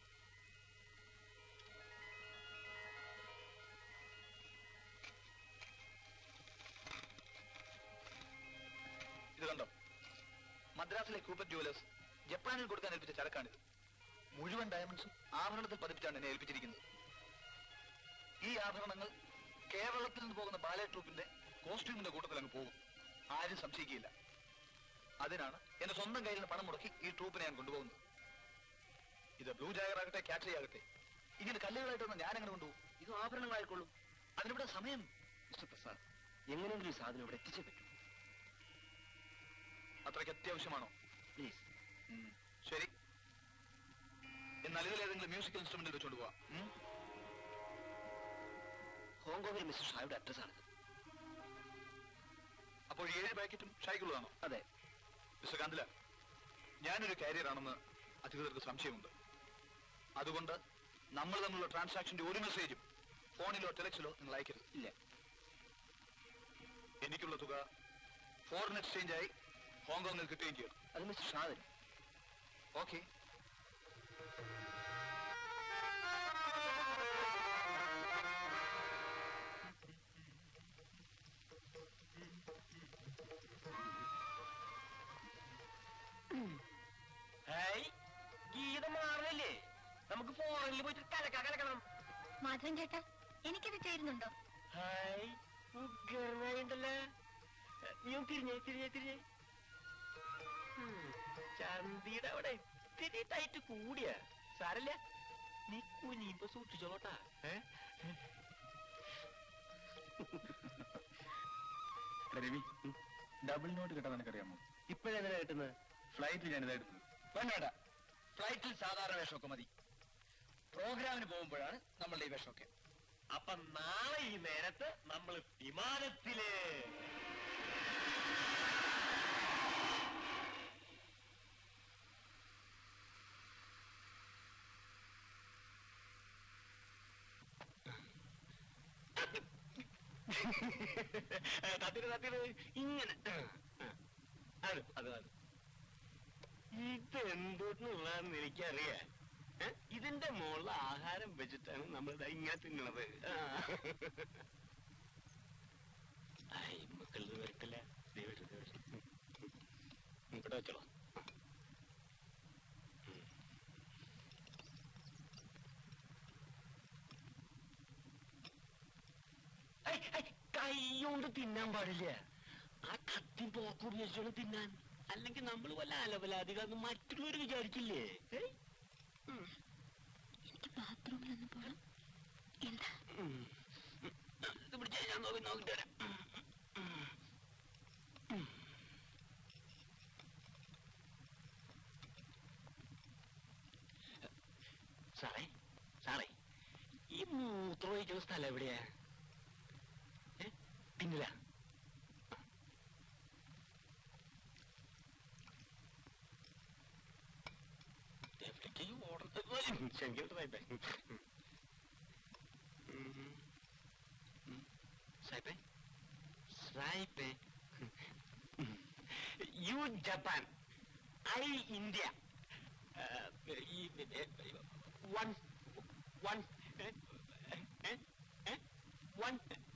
ഇത് കണ്ടോ മദ്രാസിലെ കൂപ്പർ ജുവലേഴ്സ് ജപ്പാനിൽ കൊടുക്കാൻ ഏൽപ്പിച്ച ചരക്കാണിത് മുഴുവൻ ഡയമണ്ട്സും ആഭരണത്തിൽ പതിപ്പിച്ചാണ് എന്നെ ഏൽപ്പിച്ചിരിക്കുന്നത് ഈ ആഭരണങ്ങൾ കേരളത്തിൽ നിന്ന് പോകുന്ന ബാലെ ട്രൂപ്പിന്റെ കോസ്റ്റ്യൂമിന്റെ കൂട്ടത്തിൽ അങ്ങ് പോകും ആരും സംശയിക്കുകയില്ല അതിനാണ് എന്റെ സ്വന്തം കയ്യിൽ നിന്ന് പണം മുടക്കി ഈ ട്രൂപ്പിനെ ഞാൻ കൊണ്ടുപോകുന്നത് ഇത് ബ്ലൂ ജാഗർ ആകട്ടെ കാറ്ററി ആകട്ടെ ഇങ്ങനെ കല്ലുകളായിട്ടൊന്നും ഞാൻ അങ്ങനെ കൊണ്ടുപോകും ഇത് ആഭരണങ്ങളായിക്കൊള്ളും അതിനിവിടെ സമയം മിസ്റ്റർ പ്രസാദ് എങ്ങനെയെങ്കിലും ഈ സാധനം ഇവിടെ എത്തിച്ചേ പറ്റൂ അത്രയ്ക്ക് അത്യാവശ്യമാണോ പ്ലീസ് ശരി എന്നാൽ ഇതിലേതെങ്കിലും മ്യൂസിക്കൽ ഇൻസ്ട്രുമെന്റിൽ വെച്ചോണ്ട് പോവാം ഉം? ഹോങ്കോങ്ങിൽ മിസ്റ്റർ ഷായുടെ അഡ്രസ് ആണ് അപ്പോൾ ഈ ഏഴ് പാക്കറ്റും ഷായ്ക്കുള്ളതാണോ അതെ മിസ്റ്റർ കാന്തില ഞാനൊരു കാരിയർ ആണെന്ന് അധികൃതർക്ക് സംശയമുണ്ട് അതുകൊണ്ട് നമ്മൾ തമ്മിലുള്ള ട്രാൻസാക്ഷന്റെ ഒരു മെസ്സേജും ഫോണിലോ ടെലക്സിലോ നിങ്ങൾ അയക്കരുത് ഇല്ല എനിക്കുള്ള തുക ഫോറിൻ എക്സ്ചേഞ്ച് ആയി ഹോങ്കോങ്ങിൽ കിട്ടുകയും ചെയ്യണം അത് മിസ്റ്റർ ഷാദൻ ഓക്കെ ഗീതം മാറില്ലേ നമുക്ക് ഫോറിനിൽ പോയിട്ട് കലക്ക കലക്കണം മാധവൻ ചേട്ടാ എനിക്കിത് ചേരുന്നുണ്ടോ ഹായ് ഉഗ്രനായിണ്ടല്ലേ നീ ഒന്ന് തിരിഞ്ഞേ തിരിഞ്ഞേ തിരിഞ്ഞേ ഉം, ചന്തിയുടെ അവിടെ ഇത്തിരി ടൈറ്റ് കൂടിയ സാരല്ല നീ കുനിയുമ്പോ സൂക്ഷിച്ചോട്ടാ ഏ രവി ഡബിൾ നോട്ട് കിട്ടാൻ നിനക്കറിയാമോ ഇപ്പോഴെങ്ങനെ കിട്ടുന്നത് ഫ്ലൈറ്റിൽ ഞാൻ ഇതെടുത്തത് വേണ്ട ഫ്ലൈറ്റിൽ സാധാരണ വേഷമൊക്കെ മതി പ്രോഗ്രാമിന് പോകുമ്പോഴാണ് നമ്മളുടെ ഈ വേഷമൊക്കെ അപ്പൊ നാളെ ഈ നേരത്ത് നമ്മൾ വിമാനത്തില് തത്തിര് തത്തിര് ഇങ്ങനെ അത് അത് അത് ഇത് എന്തുള്ളതെന്ന് എനിക്കറിയാം ഏ? ഇതിന്റെ മുകളിൽ ആഹാരം വെച്ചിട്ടാണ് നമ്മൾ ദാ ഇങ്ങനെ തിന്നണത് ആ. ഐ, മക്കളിത് വരട്ടില്ല ദേ വരൂ, ദേ വരൂ. ഉം. ഉം, ഇവിടെ വെച്ചോളാം ഉം. ഐ, ഐ, കൈ കൊണ്ട് തിന്നാൻ പാടില്ല ആ കത്തി പോക്ക് ഉപയോഗിച്ചോണ്ട് തിന്നാൻ അല്ലെങ്കിൽ നമ്മൾ വല്ല അലവലാധികം മറ്റുള്ളവർ വിചാരിച്ചില്ലേ ഏയ്? ഉം. എനിക്ക് ബാത്റൂമിലൊന്ന് പോണം എന്താ ഉം. ഇത് പിടിച്ചാ ഞാൻ നോക്കി നോക്കിട്ട് വരാം ഉം. ഉം. സാറേ സാറേ ഈ മൂത്രം ഒഴിക്കുന്ന സ്ഥലം എവിടെയാ ഏ? പിന്നില എവിടേക്ക് ഓടുന്നത് ശങ്കിട്ടേ സായിപ്പേ സായിപ്പേ യു ജപ്പാൻ ഐ ഇന്ത്യ ഈ വൺ വൺ വൺ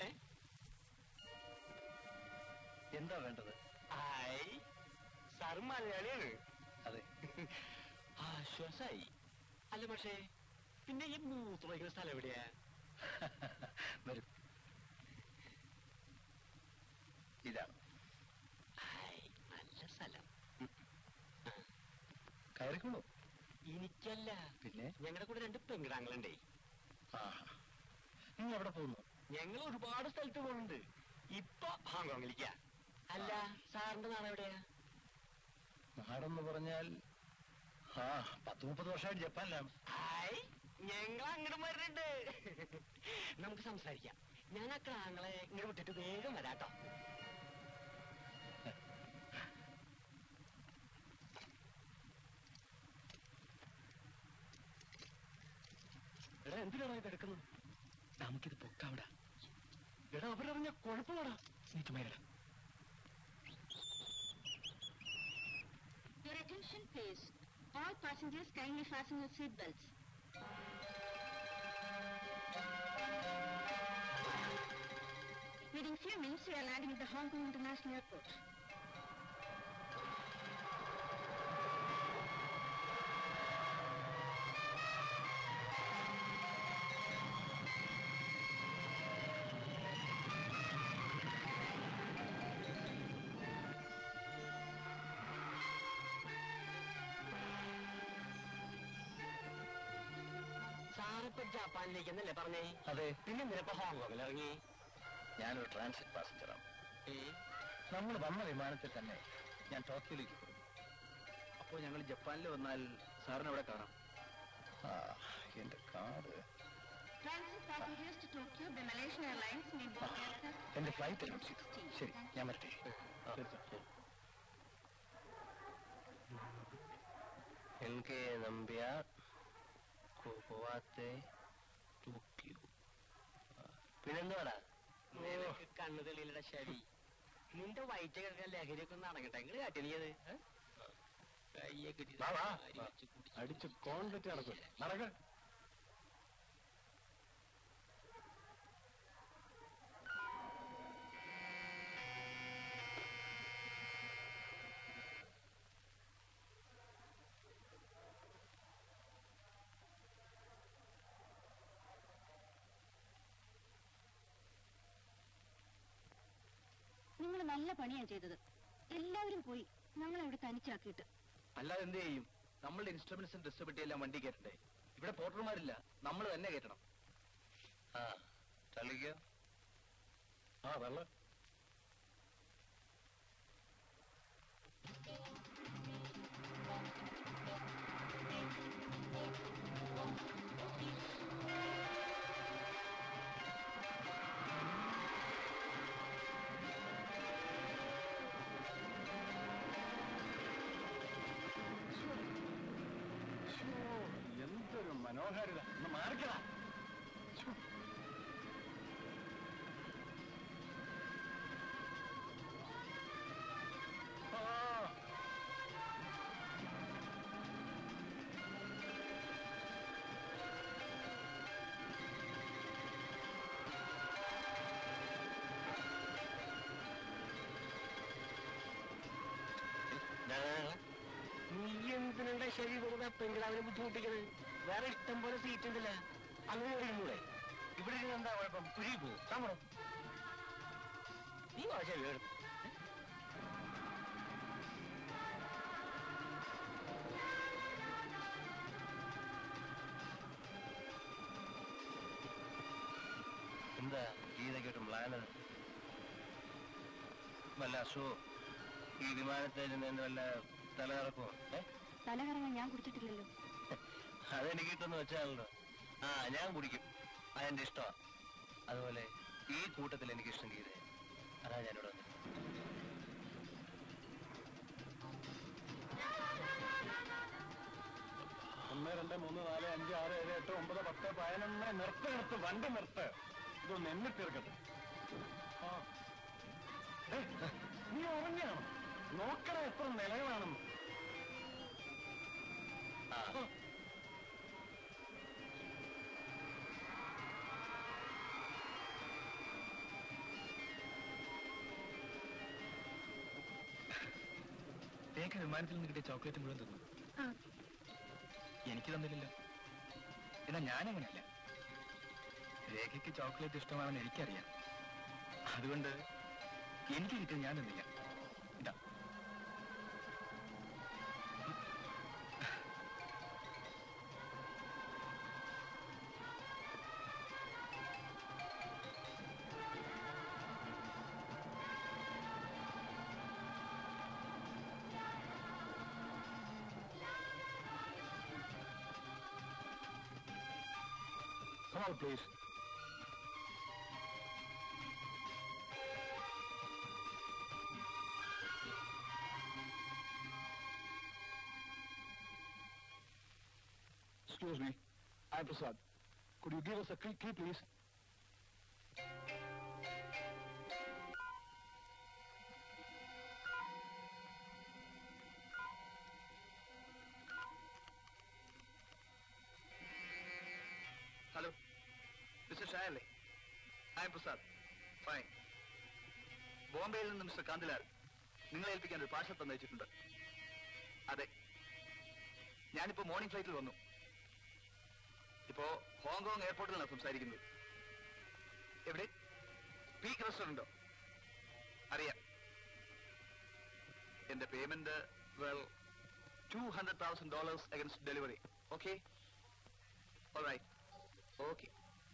എന്താ വേണ്ടത് ഐ സാർ മലയാളിയാണ് അതെ ആശ്വാസായി അല്ല പക്ഷേ പിന്നെ ഈ മൂത്രം വയ്ക്കുന്ന സ്ഥലം എവിടെയാ വരും ഇതാണ് ഹായ് നല്ല സ്ഥലം കയറിക്കോളൂ എനിക്കല്ല പിന്നെ ഞങ്ങളുടെ കൂടെ രണ്ട് പെങ്കിടാങ്ങളുണ്ടേ ആഹാ നീ എവിടെ പോകുന്നു ഞങ്ങൾ ഒരുപാട് സ്ഥലത്ത് പോകുന്നുണ്ട് ഇപ്പൊ ഹോങ്കോങ്ങിലേക്കാ അല്ല സാറിന്റെ നാളെ എവിടെയാ നാടെന്ന് പറഞ്ഞാൽ ആ പത്ത് മുപ്പത് വർഷമായിട്ട് ജപ്പാനിലാണ് ഹായ് ഞങ്ങൾ അങ്ങോട്ട് വരുന്നുണ്ട് നമുക്ക് സംസാരിക്കാം ഞാൻ ആ ക്ലാങ്ങളെ ഇങ്ങനെ വിട്ടിട്ട് വേഗം വരാട്ടോ എടാ എന്തിനാണ് ഇത് എടുക്കുന്നത് നമുക്കിത് പൊക്കാവിടാ എടാ അവരറിഞ്ഞ കുഴപ്പമാടാ നീ ചുമയിലടാ Your attention please. All passengers kindly fasten your seat belts. Within few minutes, we are landing at the Hong Kong International Airport. സാറിപ്പോ ജപ്പാനിലേക്ക് എന്നല്ലേ പറഞ്ഞേ അതെ പിന്നെ നിനപ്പോ ഹോങ്കോങ്ങിൽ ഇറങ്ങി ഞാനൊരു ട്രാൻസിറ്റ് പാസഞ്ചറാണ് ഏ നമ്മൾ വന്ന വിമാനത്തിൽ തന്നെ ഞാൻ ടോക്കിയോയിലേക്ക് പോകും അപ്പോൾ ഞങ്ങൾ ജപ്പാനിൽ വന്നാൽ സാറിനെ അവിടെ കാണാം ആ എന്റെ car Transit passengers to Tokyo by Malaysian Airlines may board aircraft എന്റെ ഫ്ലൈറ്റ് അനൗൺസ് ചെയ്തു ശരി ഞാൻ വരട്ടെ എൻ കെ നമ്പ്യാർ കുഹുവാത്തെ ടോക്കിയോ പിന്നെന്തുവാടാ നിനക്ക് കണ്ണു തെളിയിലട ശരി നിന്റെ വയറ്റ് കിടക്കാൻ ലഹരിയൊക്കെ ഒന്ന് അടങ്ങട്ടെ എങ്ങനെ കാട്ടിയത് കയ്യൊക്കെ വാ, വാ, വാ. അടിച്ച് കോൺഫ്ലിക്റ്റ് നടക്കും നടക്ക നിങ്ങൾ നല്ല പണിയാ ചെയ്തത് എല്ലാവരും പോയി ഞങ്ങൾ അവിടെ തനിച്ചാക്കിയിട്ട് അല്ലാതെ എന്ത് ചെയ്യും നമ്മളുടെ ഇൻസ്ട്രുമെന്റ്സും ഡിസ്ട്രിബ്യൂട്ടി എല്ലാം വണ്ടി കയറ്റണ്ടേ ഇവിടെ പോർട്ടർമാരില്ല നമ്മൾ തന്നെ കയറ്റണം ആ തള്ളിക്കോ ആ വെള്ള എന്തൊരു മനോഹാരിത ഒന്ന് മാറിക്കടാ നീ എന്തിനുണ്ട ശരി വെറുതെ പെങ്കിടാവിനെ ബുദ്ധിമുട്ടിക്കണത് വേറെ ഇഷ്ടം പോലെ സീറ്റ് ഉണ്ടല്ലോ അങ്ങനെ ഇരുന്നൂടെ ഇവിടെ ഇരുന്ന് എന്താ കുഴപ്പം കുഴി പോകും സമരം നീ വാശ വീട് എന്താ ഗീതയ്ക്കൊട്ടും പ്ലാനത് വല്ല അസുഖോ ഈ വിമാനത്തിൽ വല്ല തലകറക്കോ ഏ തലകറങ്ങാൻ ഞാൻ കുടിച്ചിട്ടില്ലല്ലോ അതെനിക്ക് കിട്ടുന്ന വെച്ചാണല്ലോ ആ ഞാൻ കുടിക്കും അതെന്റെ ഇഷ്ടമാ അതുപോലെ ഈ കൂട്ടത്തിൽ എനിക്ക് ഇഷ്ടം ഗീത അതാ ഞാനിവിടെ വന്നത് ഒന്ന് രണ്ട് മൂന്ന് നാല് അഞ്ച് ആറ് ഏഴ് എട്ട് ഒമ്പത് പത്ത് പതിനൊന്ന് നിർത്ത് നിർത്ത് വണ്ടി നിർത്ത് ഇതൊന്ന് എണ്ണി തീർക്കട്ടെ ആ. ഏയ്, നീ ഉറങ്ങിയാണോ നോക്കണ എത്ര നിലകളാണെന്ന് ആ രേഖ വിമാനത്തിൽ നിന്ന് കിട്ടിയ ചോക്ലേറ്റ് മുഴുവൻ തിന്നു ആ എനിക്ക് തന്നില്ലല്ലോ എന്നാ ഞാനങ്ങനെയല്ല രേഖയ്ക്ക് ചോക്ലേറ്റ് ഇഷ്ടമാണെന്ന് എനിക്കറിയാം അതുകൊണ്ട് എനിക്ക് കിട്ടിയ ഞാൻ തന്നില്ല ഇതാ Come on, please. Excuse me. I'm Prasad. Could you give us a key, key please? Hello mister Shah അല്ലേ ഐ എം പ്രസാദ് ഫൈൻ ബോംബെയിൽ നിന്ന് മിസ്റ്റർ കാന്തിലാൽ നിങ്ങളെ ഏൽപ്പിക്കാൻ ഒരു പാഴ്സൽ തന്നയച്ചിട്ടുണ്ട് അതെ ഞാനിപ്പോ മോർണിംഗ് ഫ്ലൈറ്റിൽ വന്നു ഇപ്പോ ഹോങ്കോങ് എയർപോർട്ടിലാണ് സംസാരിക്കുന്നത് എവിടെ പീക്ക് റെസ്റ്റോറന്റോ അറിയാം എന്റെ payment well two hundred thousand dollars against delivery okay alright okay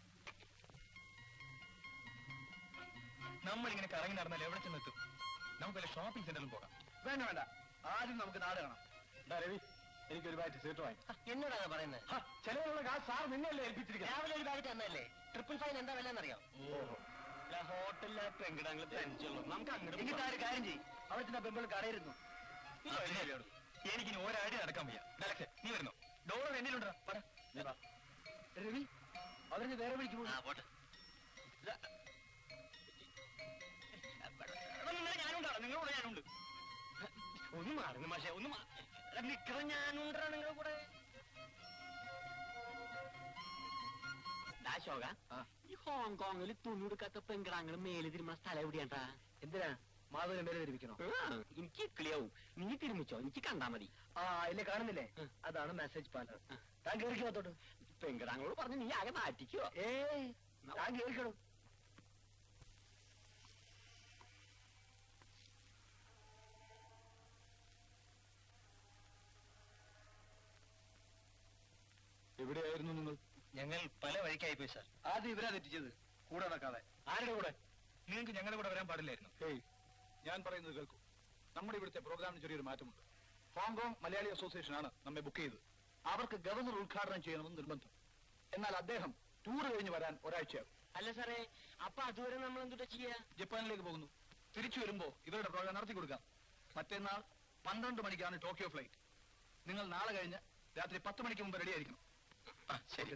നമ്മൾ ഇങ്ങനെ കറങ്ങി നടന്നാൽ എവിടെ ചെന്നെത്തും നമുക്ക് വല്ല ഷോപ്പിംഗ് സെന്ററിൽ പോകാം വേണ്ട വേണ്ട ആദ്യം നമുക്ക് നാട് കാണാം ഡാ രവി എനിക്കൊരു ബാറ്റ് സീറ്റ് വാങ്ങി എന്നോടാണ് പറയുന്നത് ചിലവുള്ള കാശ് സാർ നിന്നല്ലേ ഏൽപ്പിച്ചിരിക്കുന്നത് രാവിലെ ഒരു ബാഗ് തന്നല്ലേ ട്രിപ്പിൾ ഫൈൻ എന്താ വില എന്നറിയാം ഹോട്ടലിലെ പെങ്കിടങ്ങൾ തനിച്ചുള്ളൂ നമുക്ക് എന്നിട്ട് ആ ഒരു കാര്യം ചെയ്യും അവിടെ ചെന്ന പെമ്പിൾ കടയിരുന്നു എനിക്കിനി ഒരാടി നടക്കാൻ വയ്യ ഡലക്സ് നീ വരുന്നു ഡോളർ എന്നിലുണ്ടാ പറ രവി അവരെ വേറെ വിളിച്ചു ആ പോട്ടെ ഞാനുണ്ടാ നിങ്ങളുടെ ഞാനുണ്ട് ഒന്ന് മാറുന്നു മാഷെ ഒന്ന് നിക്കറ ഞാനുണ്ടാ നിങ്ങളുടെ കൂടെ ശോക ഈ ഹോങ്കോങ്ങിൽ തുണി കൊടുക്കാത്ത പെങ്കിടാങ്ങൾ മേലെ തിരുമ്പുന്ന സ്ഥലം എവിടെയാണ്ടാ എന്തിനാ മാധവനെ മേലെ ധരിപ്പിക്കണോ എനിക്ക് കിളിയാവും നീ തിരുമിച്ചോ എനിക്ക് കണ്ടാ മതി ആ ഇല്ലേ കാണുന്നില്ലേ അതാണ് മെസ്സേജ് പാലർ താൻ കേറിക്കോത്തോട്ട് പെങ്കിടാങ്ങളോട് പറഞ്ഞ് നീ ആകെ നാറ്റിക്കോ ഏ താൻ കേറിക്കണോ എവിടെയായിരുന്നു ഞങ്ങൾ പല വഴിക്കായി പോയി സാർ ആദ്യം ഇവരാ തെറ്റിച്ചത് കൂടെ നടക്കാതെ ആരുടെ കൂടെ നിങ്ങൾക്ക് ഞങ്ങളുടെ കൂടെ വരാൻ പാടില്ലായിരുന്നു ഹേയ് ഞാൻ പറയുന്നത് കേൾക്കൂ നമ്മുടെ ഇവിടുത്തെ പ്രോഗ്രാമിന് ചെറിയൊരു മാറ്റമുണ്ട് ഹോങ്കോങ് മലയാളി അസോസിയേഷൻ ആണ് നമ്മെ ബുക്ക് ചെയ്തത് അവർക്ക് ഗവർണർ ഉദ്ഘാടനം ചെയ്യണമെന്ന് നിർബന്ധം എന്നാൽ അദ്ദേഹം ടൂർ കഴിഞ്ഞ് വരാൻ ഒരാഴ്ചയാകും അല്ല സാറേ അപ്പൊ അതുവരെ നമ്മൾ എന്തുട്ടാ ചെയ്യാ ജപ്പാനിലേക്ക് പോകുന്നു തിരിച്ചു വരുമ്പോ ഇവരുടെ പ്രോഗ്രാം നടത്തി കൊടുക്കാം മറ്റന്നാൾ പന്ത്രണ്ട് മണിക്കാണ് ടോക്കിയോ ഫ്ലൈറ്റ് നിങ്ങൾ നാളെ കഴിഞ്ഞ് രാത്രി പത്ത് മണിക്ക് മുമ്പ് റെഡി ആയിരിക്കണം ആ, ശരി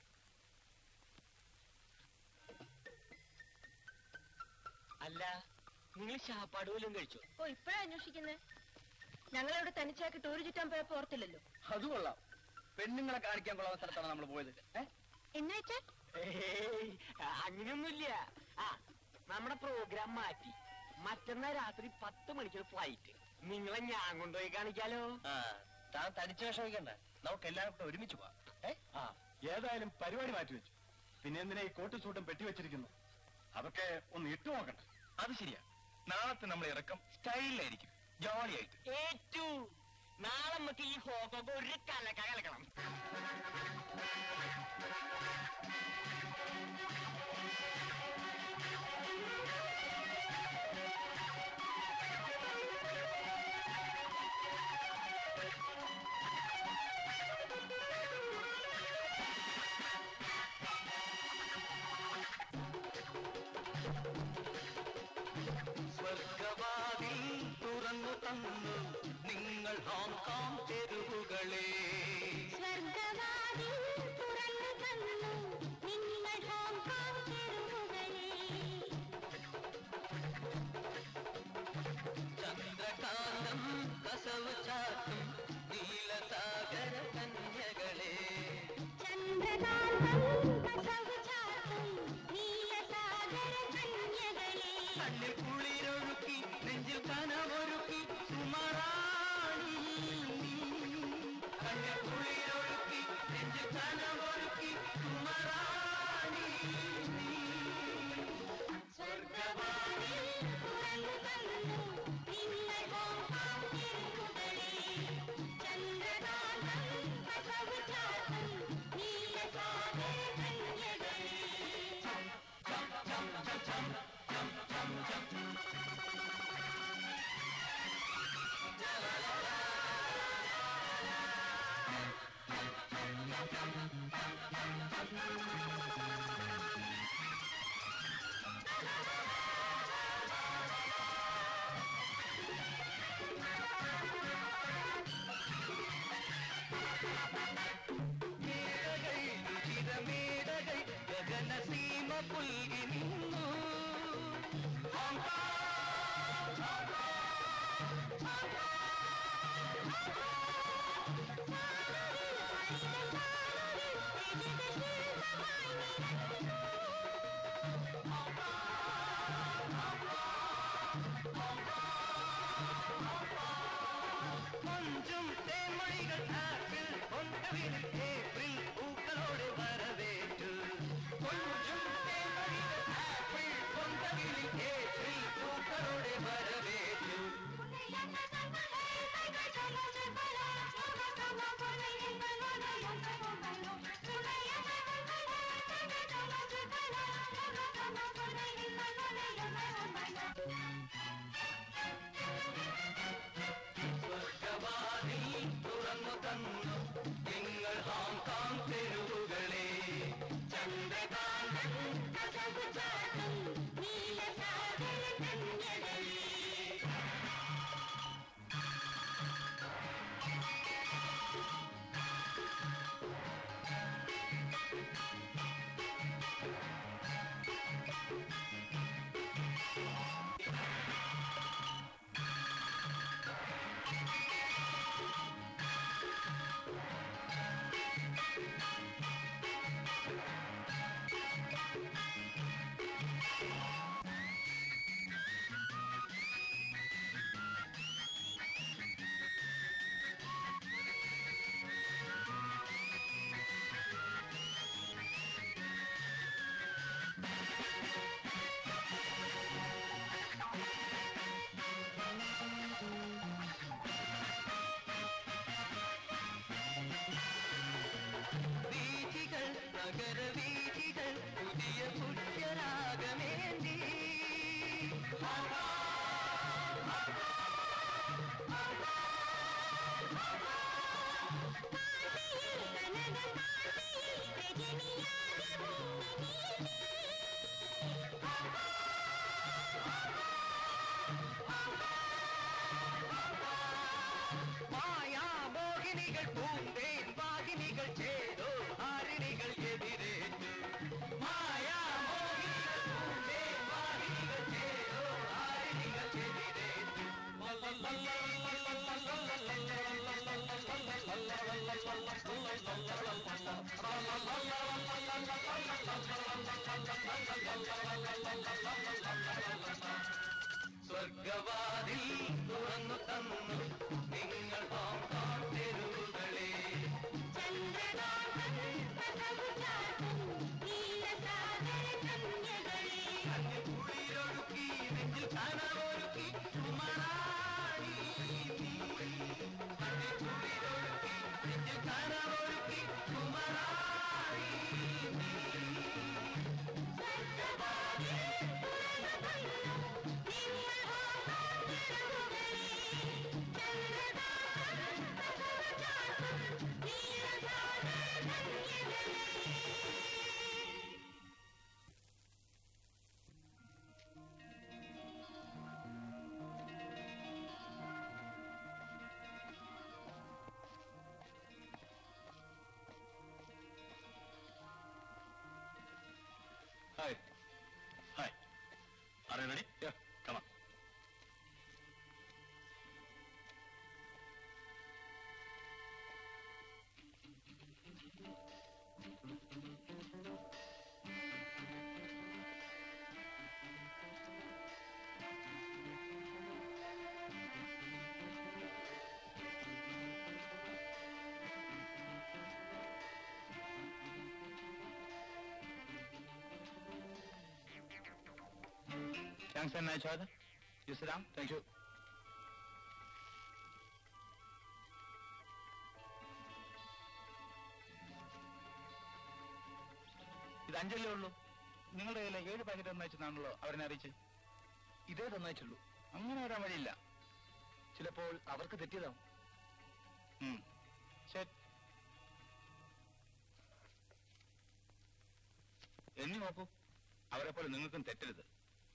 അല്ല നിങ്ങൾ ശാപ്പാട് പോലും കഴിച്ചോ ഓ ഇപ്പഴാ അന്വേഷിക്കുന്നേ ഞങ്ങളിവിടെ തനിച്ചാക്കി ടൂർ ചുറ്റാൻ പോയപ്പോ ഓർത്തില്ലല്ലോ അത് കൊള്ളാം പെണ്ണുങ്ങളെ കാണിക്കാൻ കൊള്ളാത്ത സ്ഥലത്താണ് നമ്മൾ പോയത് ഏ? എന്നുവെച്ചാ ഏയ്, അങ്ങനെയൊന്നുമില്ല ആ നമ്മുടെ പ്രോഗ്രാം മാറ്റി മറ്റന്നാ രാത്രി പത്ത് മണിക്ക് ഫ്ലൈറ്റ് നിങ്ങളെ ഞാൻ കൊണ്ടുപോയി കാണിക്കാലോ താൻ തനിച്ച് വിഷമിക്കണ്ട നമുക്ക് എല്ലാവരും കൂടെ ഒരുമിച്ച് പോവാം ഏ ആ ഏതായാലും പരിപാടി മാറ്റിവെച്ചു പിന്നെ എന്തിനാ ഈ കോട്ടും സൂട്ടും പെട്ടി വെച്ചിരിക്കുന്നു അതൊക്കെ ഒന്ന് ഇട്ടു നോക്കട്ടെ അത് ശരിയാ നാളത്തെ നമ്മളെ ഇറക്കം സ്റ്റൈലിലായിരിക്കും ജോളിയായിട്ട് ഏറ്റു നാളെ നമുക്ക് ഈ ഹോക്കൊക്കെ ഒരു കലക്ക കലക്കണം സ്വർഗവാതിൽ തുറന്നു തന്നു നിങ്ങൾ ഹോങ്കോങ് തെരുവുകളെ സ്വർഗവാതിൽ തുറന്നു തന്നു നിങ്ങൾ ഹോങ്കോങ് തെരുവുകളെ ചന്ദ്രകാന്തം കസവ് ചാത്തും നീലസാഗര കന്യകളെ ചന്ദ്രകാന്തം കസവ് ചാർത്തും നീലസാഗര കന്യകളെ കണ്ണിൽ കുളിരൊഴുക്കി നെഞ്ചിൽ കനവൊരുക്കി സുമറാണി കണ്ണിൽ കുളിരൊഴുക്കി നെഞ്ചിൽ കനവൊരുക്കി സുമറാണി സ്വർഗവാതിൽ തുറന്നു തന്നു നിങ്ങൾ ഹോങ്കോങ് തെരുവുകളെ ചന്ദ്രകാന്തം കസവ് ചാർത്തും നീലസാഗര കന്യകളെ മേടകൾ രുചിരമേടകൾ ഗഗനസീമ പുൽകി നിന്നു കൊഞ്ചും തേൻമൊഴികൾ ആപ്പിൾ കൊണ്ടവിൽ ഏപ്രിൽ പൂക്കളോടെ വരവേറ്റു കൊഞ്ചും തേൻമൊഴികൾ ആപ്പിൾ കൊണ്ടവിൽ ഏപ്രിൽ പൂക്കളോടെ വരവേറ്റു Hey, hey, hey, hey, hey, hey, hey, hey, hey, hey, hey, hey, നഗരവീഥികൾ പുതിയ പുഷ്യരാഗമേന്തി മായാമോഹിനികൾ പൂന്തേൻ വാഹിനികൾ ചേരോ ഹാരിണികൾ എതിരേറ്റു മായാമോഹിനികൾ പൂന്തേൻ വാഹിനികൾ ചേരോ ഹാരിണികൾ എതിരേറ്റു സ്വർഗവാതിൽ തുറന്നു തന്നു നിങ്ങൾ പാമ്പാം തെരുവുകളെ കുളിരൊഴുക്കി നെഞ്ചിൽ കനവൊരുക്കി കുമറാണി നീ. കുളിരൊഴുക്കി നെഞ്ചിൽ കനവൊരുക്കി കുമറാണി നീ. Hi. Hi. Are you ready? Yeah. Come on. Thanks and nice other. You sit down. Thank you. ഇത് അഞ്ചല്ലേ ഉള്ളൂ നിങ്ങളുടെ കയ്യിലെ ഏഴ് പാക്കറ്റ് തന്നയച്ചെന്നാണല്ലോ അവരെ അറിയിച്ച് ഇതേ തന്നയച്ചുള്ളൂ അങ്ങനെ വരാൻ വഴിയില്ല ചിലപ്പോൾ അവർക്ക് തെറ്റിയതാവും ഉം. ശരി എണ്ണി നോക്കൂ അവരെ പോലെ നിങ്ങൾക്കും തെറ്റരുത്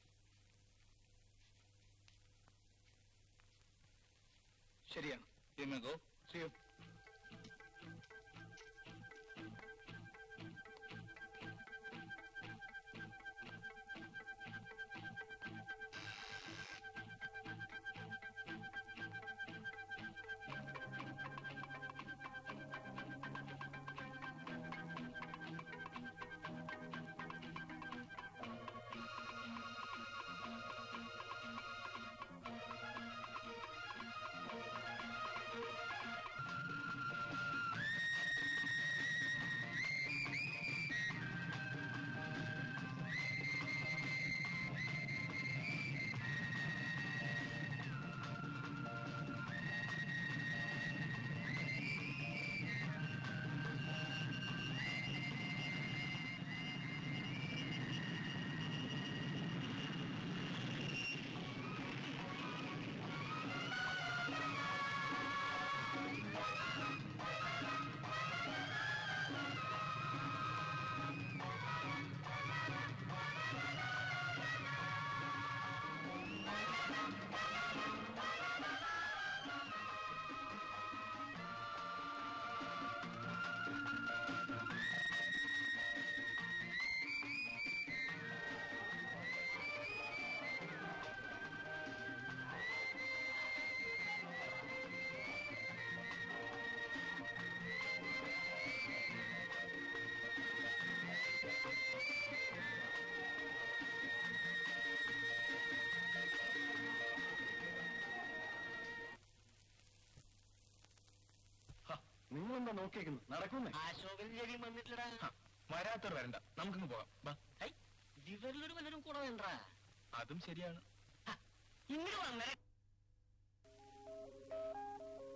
ശരിയാണ് എങ്ങോ ചെയ്യൂ നിങ്ങളെന്താ നോക്കിയേക്കുന്നു നടക്കുന്നേ അശോകൻ രവി വന്നിട്ടില്ലടാ വരാത്തവർ വരണ്ട നമുക്കിങ്ങ് പോകാം വാ. ഇവരിലൊരു വല്ലതും കൂടെ വേണ്ട അതും ശരിയാണ് ഇങ്ങോട്ട് വന്നേ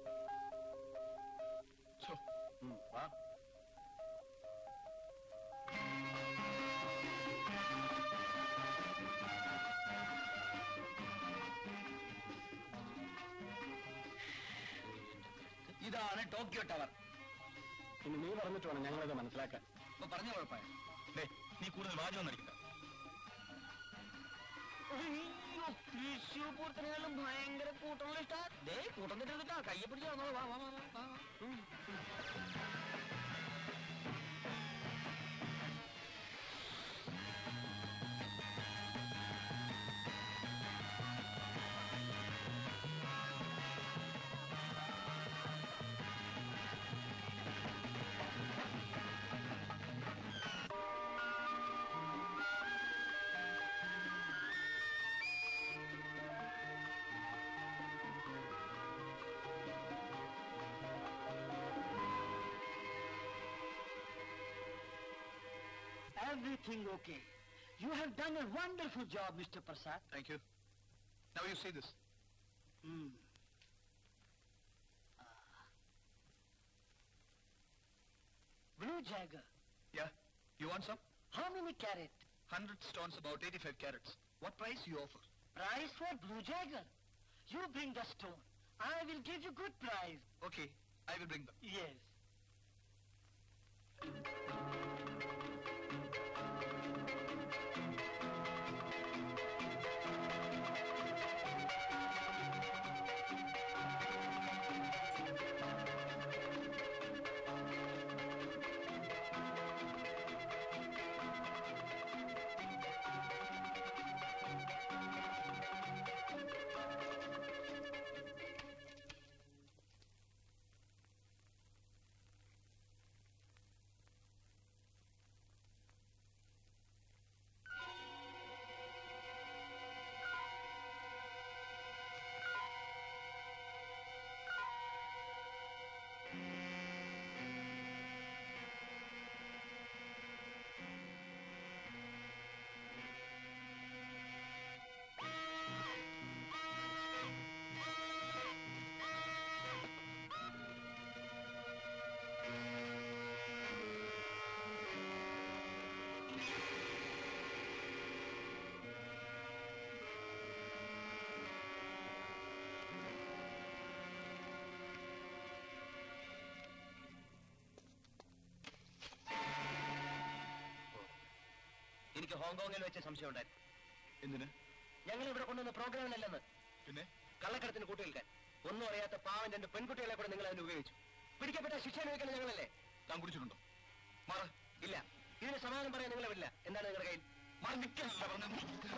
ഛോ, വാ ഇതാണ് ടോക്കിയോ ടവർ ഇനി നീ പറഞ്ഞിട്ട് വേണം ഞങ്ങളത് മനസ്സിലാക്കാൻ അപ്പൊ പറഞ്ഞ കുഴപ്പമായ നീ കൂടുതൽ വാചകം നടിക്കണ്ട അയ്യോ തൃശ്ശൂർ പൂരത്തിനെക്കാളും ഭയങ്കര കൂട്ടമുള്ള ഇഷ്ടാ ദേ കൂട്ടം തെറ്റിട്ടാ കയ്യെ പിടിച്ച് വന്നോളൂ വാ വാ വാ വാ, വാ ഉം. Everything okay. You have done a wonderful job, Mr. Prasad. Thank you. Now you see this. Hmm. Blue Jagger. Yeah. You want some? How many carat? 100 stones, about 85 carats. What price you offer? Price for Blue Jagger. You bring the stone. I will give you good price. Okay, I will bring them. Yes. എനിക്ക് ഹോങ്കോങ്ങിൽ വെച്ച് സംശയം ഉണ്ടായിരുന്നു എന്തിന് ഞങ്ങൾ ഇവിടെ കൊണ്ടുവന്ന പ്രോഗ്രാമിനല്ലെന്ന് പിന്നെ കള്ളക്കടത്തിന് കൂട്ടുകേൾക്കാൻ ഒന്നും അറിയാത്ത പാവം രണ്ട് പെൺകുട്ടികളെ കൂടെ നിങ്ങൾ അതിന് ഉപയോഗിച്ചു പിടിക്കപ്പെട്ട ശിക്ഷ അനുഭവിക്കുന്നത് ഞങ്ങളല്ലേ താൻ കുടിച്ചിട്ടുണ്ടോ മാറ ഇല്ല ഇതിന് സമാധാനം പറയാൻ നിങ്ങളെ വിടില്ല എന്താണ് നിങ്ങളുടെ കയ്യിൽ മാറി നിൽക്കല്ല പറഞ്ഞു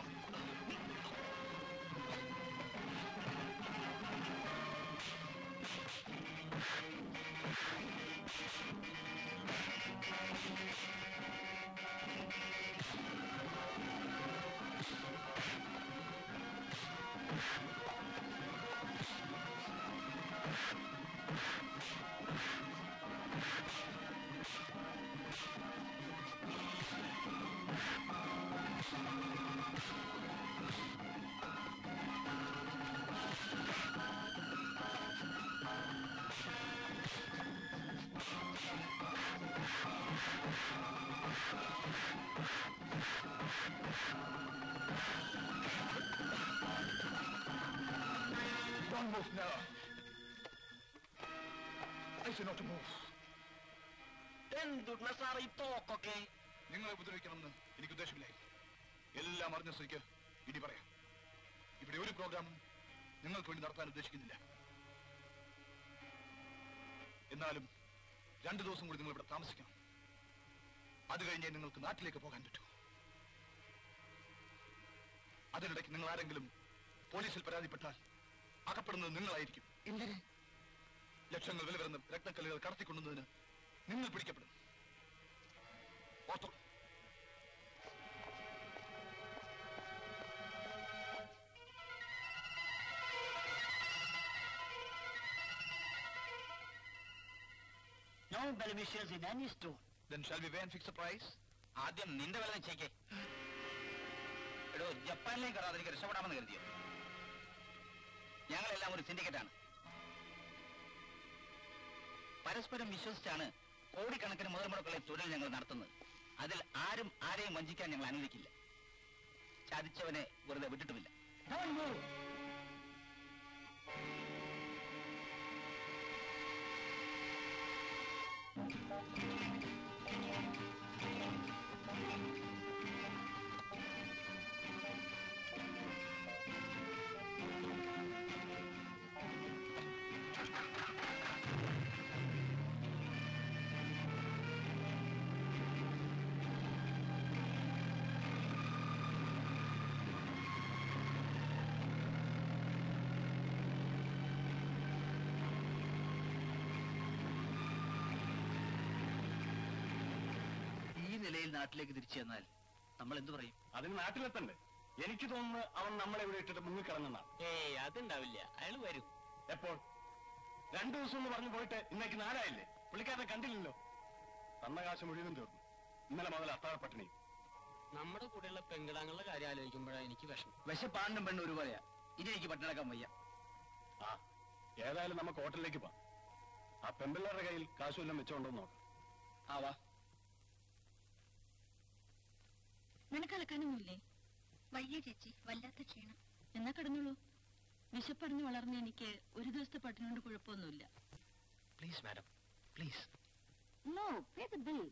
Don't move now. I say not to move. എന്തുടന സാർ ഈ തോക്കൊക്കെ നിങ്ങളെ ഉപദ്രവിക്കണമെന്ന് എനിക്ക് ഉദ്ദേശമില്ലായി എല്ലാം അറിഞ്ഞ സ്ഥിതിക്ക് ഇനി പറയാം ഇവിടെ ഒരു പ്രോഗ്രാമും നിങ്ങൾക്ക് വേണ്ടി നടത്താൻ ഉദ്ദേശിക്കുന്നില്ല എന്നാലും രണ്ടു ദിവസം കൂടി നിങ്ങൾ ഇവിടെ താമസിക്കണം അത് കഴിഞ്ഞേ നിങ്ങൾക്ക് നാട്ടിലേക്ക് പോകാൻ പറ്റൂ അതിനിടയ്ക്ക് നിങ്ങൾ ആരെങ്കിലും പോലീസിൽ പരാതിപ്പെട്ടാൽ അകപ്പെടുന്നത് നിങ്ങളായിരിക്കും എന്തിന് ലക്ഷങ്ങൾ വില വരുന്ന രക്തക്കല്ലുകൾ കടത്തിക്കൊണ്ടുന്നതിന് നിങ്ങൾ പിടിക്കപ്പെടും ഓർത്തോ No beneficiaries in any stone. Then shall we weigh and fix the price? ആദ്യം നിന്റെ വില നിശ്ചയിക്കേ എടോ ജപ്പാനിലേക്ക് കയറാതെ എനിക്ക് രക്ഷപ്പെടാമെന്ന് കരുതിയോ ഞങ്ങളെല്ലാം ഒരു സിൻഡിക്കേറ്റാണ് പരസ്പരം വിശ്വസിച്ചാണ് കോടിക്കണക്കിന് മുതൽ മുടക്കുള്ള തൊഴിൽ ഞങ്ങൾ നടത്തുന്നത് അതിൽ ആരും ആരെയും വഞ്ചിക്കാൻ ഞങ്ങൾ അനുവദിക്കില്ല ചതിച്ചവനെ വെറുതെ വിട്ടിട്ടുമില്ല Don't move. ഈ നിലയിൽ നാട്ടിലേക്ക് തിരിച്ചു ചെന്നാൽ നമ്മൾ എന്തു പറയും അതിന് നാട്ടിലെത്തണ്ടേ എനിക്ക് തോന്നുന്നു അവൻ നമ്മളെ ഇവിടെ ഇട്ടിട്ട് മുങ്ങിക്കിടന്നാ ഏയ് അതുണ്ടാവില്ല അയാൾ വരും എപ്പോൾ രണ്ടു ദിവസം എന്ന് പറഞ്ഞു പോയിട്ട് ഇന്നേക്ക് നാലായില്ലേ പുള്ളിക്കാരനെ കണ്ടില്ലല്ലോ തന്ന കാശ് മുഴുവനും തീർന്നു ഇന്നലെ മുതൽ അത്താഴപ്പട്ടിണി നമ്മുടെ കൂടെയുള്ള പെങ്കിടാങ്ങളുടെ കാര്യം ആലോചിക്കുമ്പോഴാണ് എനിക്ക് വിഷമം വിശപ്പാണ്ടും പെണ്ണും ഒരുപോലെയാ ഇനി എനിക്ക് പട്ടിണക്കാൻ വയ്യ ആ ഏതായാലും നമുക്ക് ഹോട്ടലിലേക്ക് പോവാം ആ പെമ്പിള്ളേരുടെ കയ്യിൽ കാശ് വല്ലതും വെച്ചോണ്ടോ നോക്കാം ആ വാ നിനക്ക് അലക്കാനൊന്നുമില്ലേ വയ്യ ചേച്ചി വല്ലാത്ത ക്ഷീണം എന്നാ കിടന്നുള്ളൂ വിശപ്പറിഞ്ഞു വളർന്ന എനിക്ക് ഒരു ദിവസത്തെ പട്ടിനോണ്ട് കുഴപ്പമൊന്നുമില്ല please madam please no pay the bill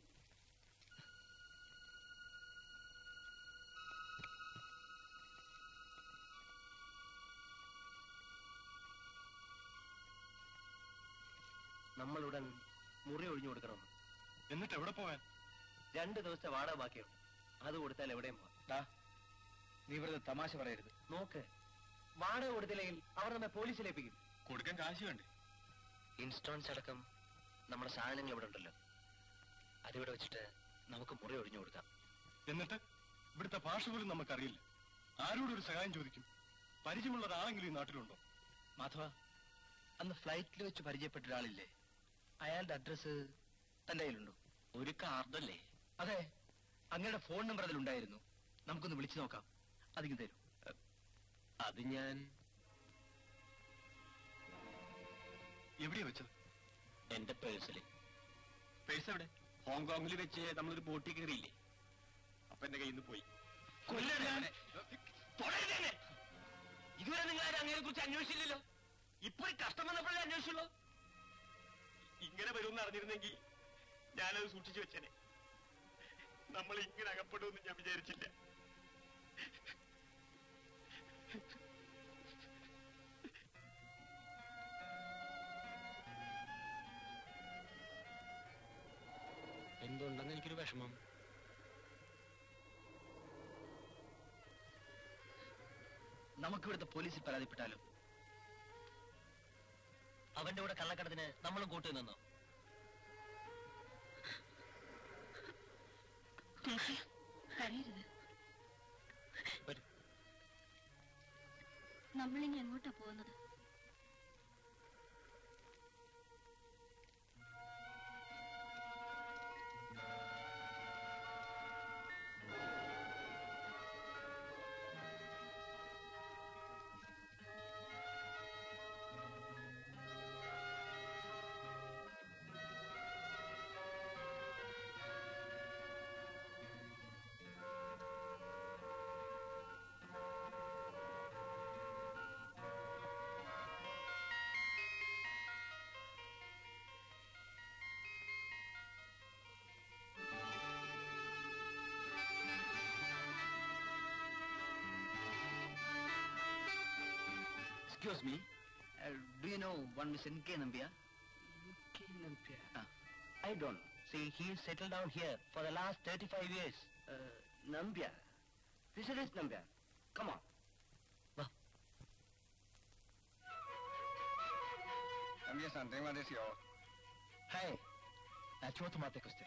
നമ്മളുടൻ മുറി ഒഴിഞ്ഞു കൊടുക്കണം എന്നിട്ട് എവിടെ പോവാൻ രണ്ട് ദിവസത്തെ വാടക ബാക്കിയുണ്ട് അത് കൊടുത്താൽ എവിടെയും പോവാം ടാ, നീ വെറുതെ തമാശ പറയരുത് നോക്ക് വാടക കൊടുത്തില്ലെങ്കിൽ അവർ നമ്മെ പോലീസിലേപ്പിക്കും കൊടുക്കാൻ കാശ് വേണ്ടേ ഇൻസ്റ്റോൺസ് അടക്കം നമ്മുടെ സാധനങ്ങൾ ഇവിടെ ഉണ്ടല്ലോ അതിവിടെ വെച്ചിട്ട് നമുക്ക് മുറി ഒഴിഞ്ഞു കൊടുക്കാം എന്നിട്ട് ഇവിടുത്തെ ഭാഷ പോലും നമുക്കറിയില്ല ആരോടും ഒരു സഹായം ചോദിക്കും പരിചയമുള്ള ഒരാളെങ്കിലും ഈ നാട്ടിലുണ്ടോ മാധവ അന്ന് ഫ്ലൈറ്റിൽ വെച്ച് പരിചയപ്പെട്ട ഒരാളില്ലേ അയാളുടെ അഡ്രസ് തന്റെ കയ്യിലുണ്ടോ ഒരു കാർഡല്ലേ അതെ അങ്ങയുടെ ഫോൺ നമ്പർ അതിലുണ്ടായിരുന്നു നമുക്കൊന്ന് വിളിച്ചു നോക്കാം അതിങ്ങ് തരൂ അത് ഞാൻ എവിടെയാ വെച്ചത് എന്റെ പേഴ്സില് പേഴ്സ് എവിടെ ഹോങ്കോങ്ങിൽ വെച്ച് നമ്മളൊരു ബോട്ടിൽ കയറിയില്ലേ അപ്പൊ എന്റെ കയ്യിൽ നിന്ന് പോയി തുടരുതെന്നെ. ഇതുവരെ നിങ്ങൾ ആരും അങ്ങനെ കുറിച്ച് അന്വേഷിച്ചില്ലല്ലോ ഇപ്പൊ ഒരു കഷ്ടം വന്നപ്പോഴേ അന്വേഷിച്ചുള്ളൂ ഇങ്ങനെ വരുമെന്ന് അറിഞ്ഞിരുന്നെങ്കിൽ ഞാനത് സൂക്ഷിച്ചു വെച്ചേനെ നമ്മൾ ഇങ്ങനെ അകപ്പെടുമെന്ന് ഞാൻ വിചാരിച്ചില്ല എന്തുണ്ടെന്ന് എനിക്കൊരു വിഷമം നമുക്ക് ഇവിടുത്തെ പോലീസിൽ പരാതിപ്പെട്ടാലോ അവന്റെ കൂടെ കള്ളക്കടത്തിന് നമ്മളും കൂട്ടു നിന്നോ ചേച്ചി കരയരുത് വരൂ. നമ്മളിനി എങ്ങോട്ടാ പോകുന്നത് excuse me do you know one miss N K Nambiar I don't know. See, he's settled down here for the last 35 years. Uh, Nambia. Fisheries Nambia. Come on. Nambia san, tengo des yo. Hey, na chuo tomate koste.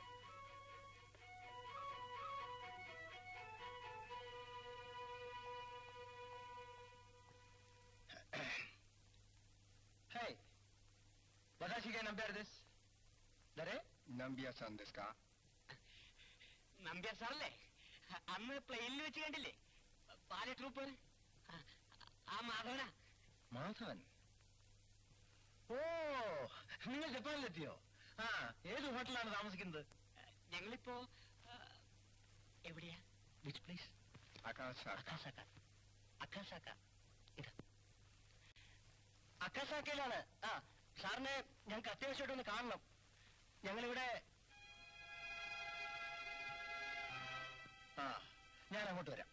Hey, watashi ga number this? Dare? Nambia san desu ka? Nambiar സാറല്ലേ അന്ന് പ്ലെയിനിൽ വെച്ച് കണ്ടില്ലേ പാല ട്രൂപ്പ് ആ മാധവന മാധവൻ ഓ നിങ്ങൾ ജപ്പാനിലെത്തിയോ ആ ഏത് ഹോട്ടലാണ് താമസിക്കുന്നത് ഞങ്ങളിപ്പോ ആ, എവിടെയാ which place Akasaka. Akasaka Akasaka ഇത് അക്കാസാക്കയിലാണ് ആ സാറിനെ ഞങ്ങൾക്ക് അത്യാവശ്യമായിട്ട് ഒന്ന് കാണണം ഞങ്ങളിവിടെ ആ ഞാൻ അങ്ങോട്ട് വരാം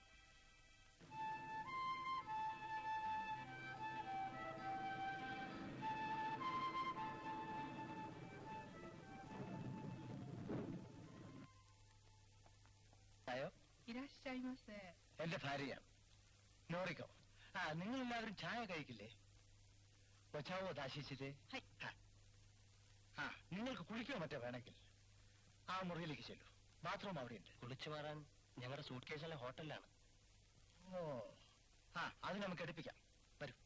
ആയോ いらっしゃいませ。 എന്റെ ഭാര്യയാണ് നോറിക്കോ ആ നിങ്ങൾ എല്ലാവരും ചായ കഴിക്കില്ലേ കൊച്ചാവോ ദാശിച്ചിട്ട് ആ നിങ്ങൾക്ക് കുളിക്കോ മറ്റോ വേണമെങ്കിൽ ആ മുറിയിലേക്ക് ചെല്ലൂ ബാത്റൂം അവിടെയുണ്ട് കുളിച്ചു മാറാൻ ഞങ്ങളുടെ സൂട്ട് കേസിലെ ഹോട്ടലിലാണ് ഓ ആ അത് നമുക്ക് എടുപ്പിക്കാം വരൂ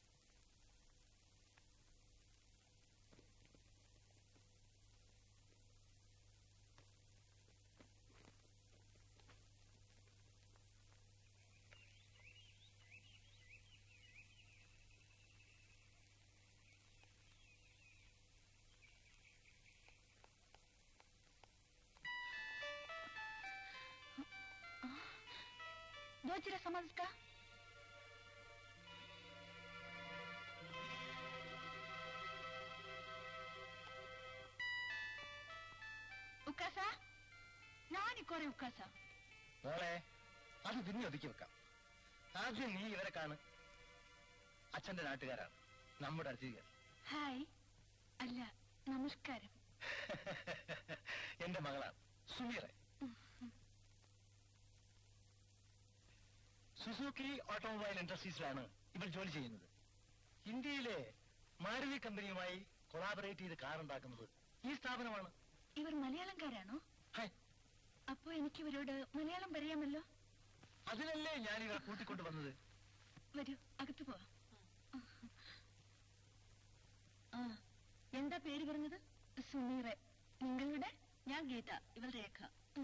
どちら様ですか ഉക്കാസ ഞാനിക്കോറെ ഉക്കാസ മോളെ അത് പിന്നെ ഒതുക്കി വെക്കാം ആദ്യം നീ ഇവരെ കാണ് അച്ഛന്റെ നാട്ടുകാരാണ് നമ്മുടെ അതിഥികൾ ഹായ് അല്ല നമസ്കാരം എന്റെ മകളാണ് സുമീറെ സുസുക്കി ഓട്ടോമൊബൈൽ ഇൻഡസ്ട്രീസിലാണ് ഇവർ ജോലി ചെയ്യുന്നത് ഇന്ത്യയിലെ മാരുതി കമ്പനിയുമായി കൊളാബറേറ്റ് ചെയ്ത് കാർ ഉണ്ടാക്കുന്നത് ഈ സ്ഥാപനമാണ് ഇവർ മലയാളംകാരാണോ അപ്പോ എനിക്ക് ഇവരോട് മലയാളം പറയാമല്ലോ അതിനല്ലേ ഞാൻ ഇവരെ കൂട്ടിക്കൊണ്ടു വന്നത് വരൂ അകത്ത് പോവാം ആ എന്താ പേര് പറഞ്ഞത് സുമീറെ നിങ്ങളുടെ ഞാൻ ഗീത ഇവൾ രേഖ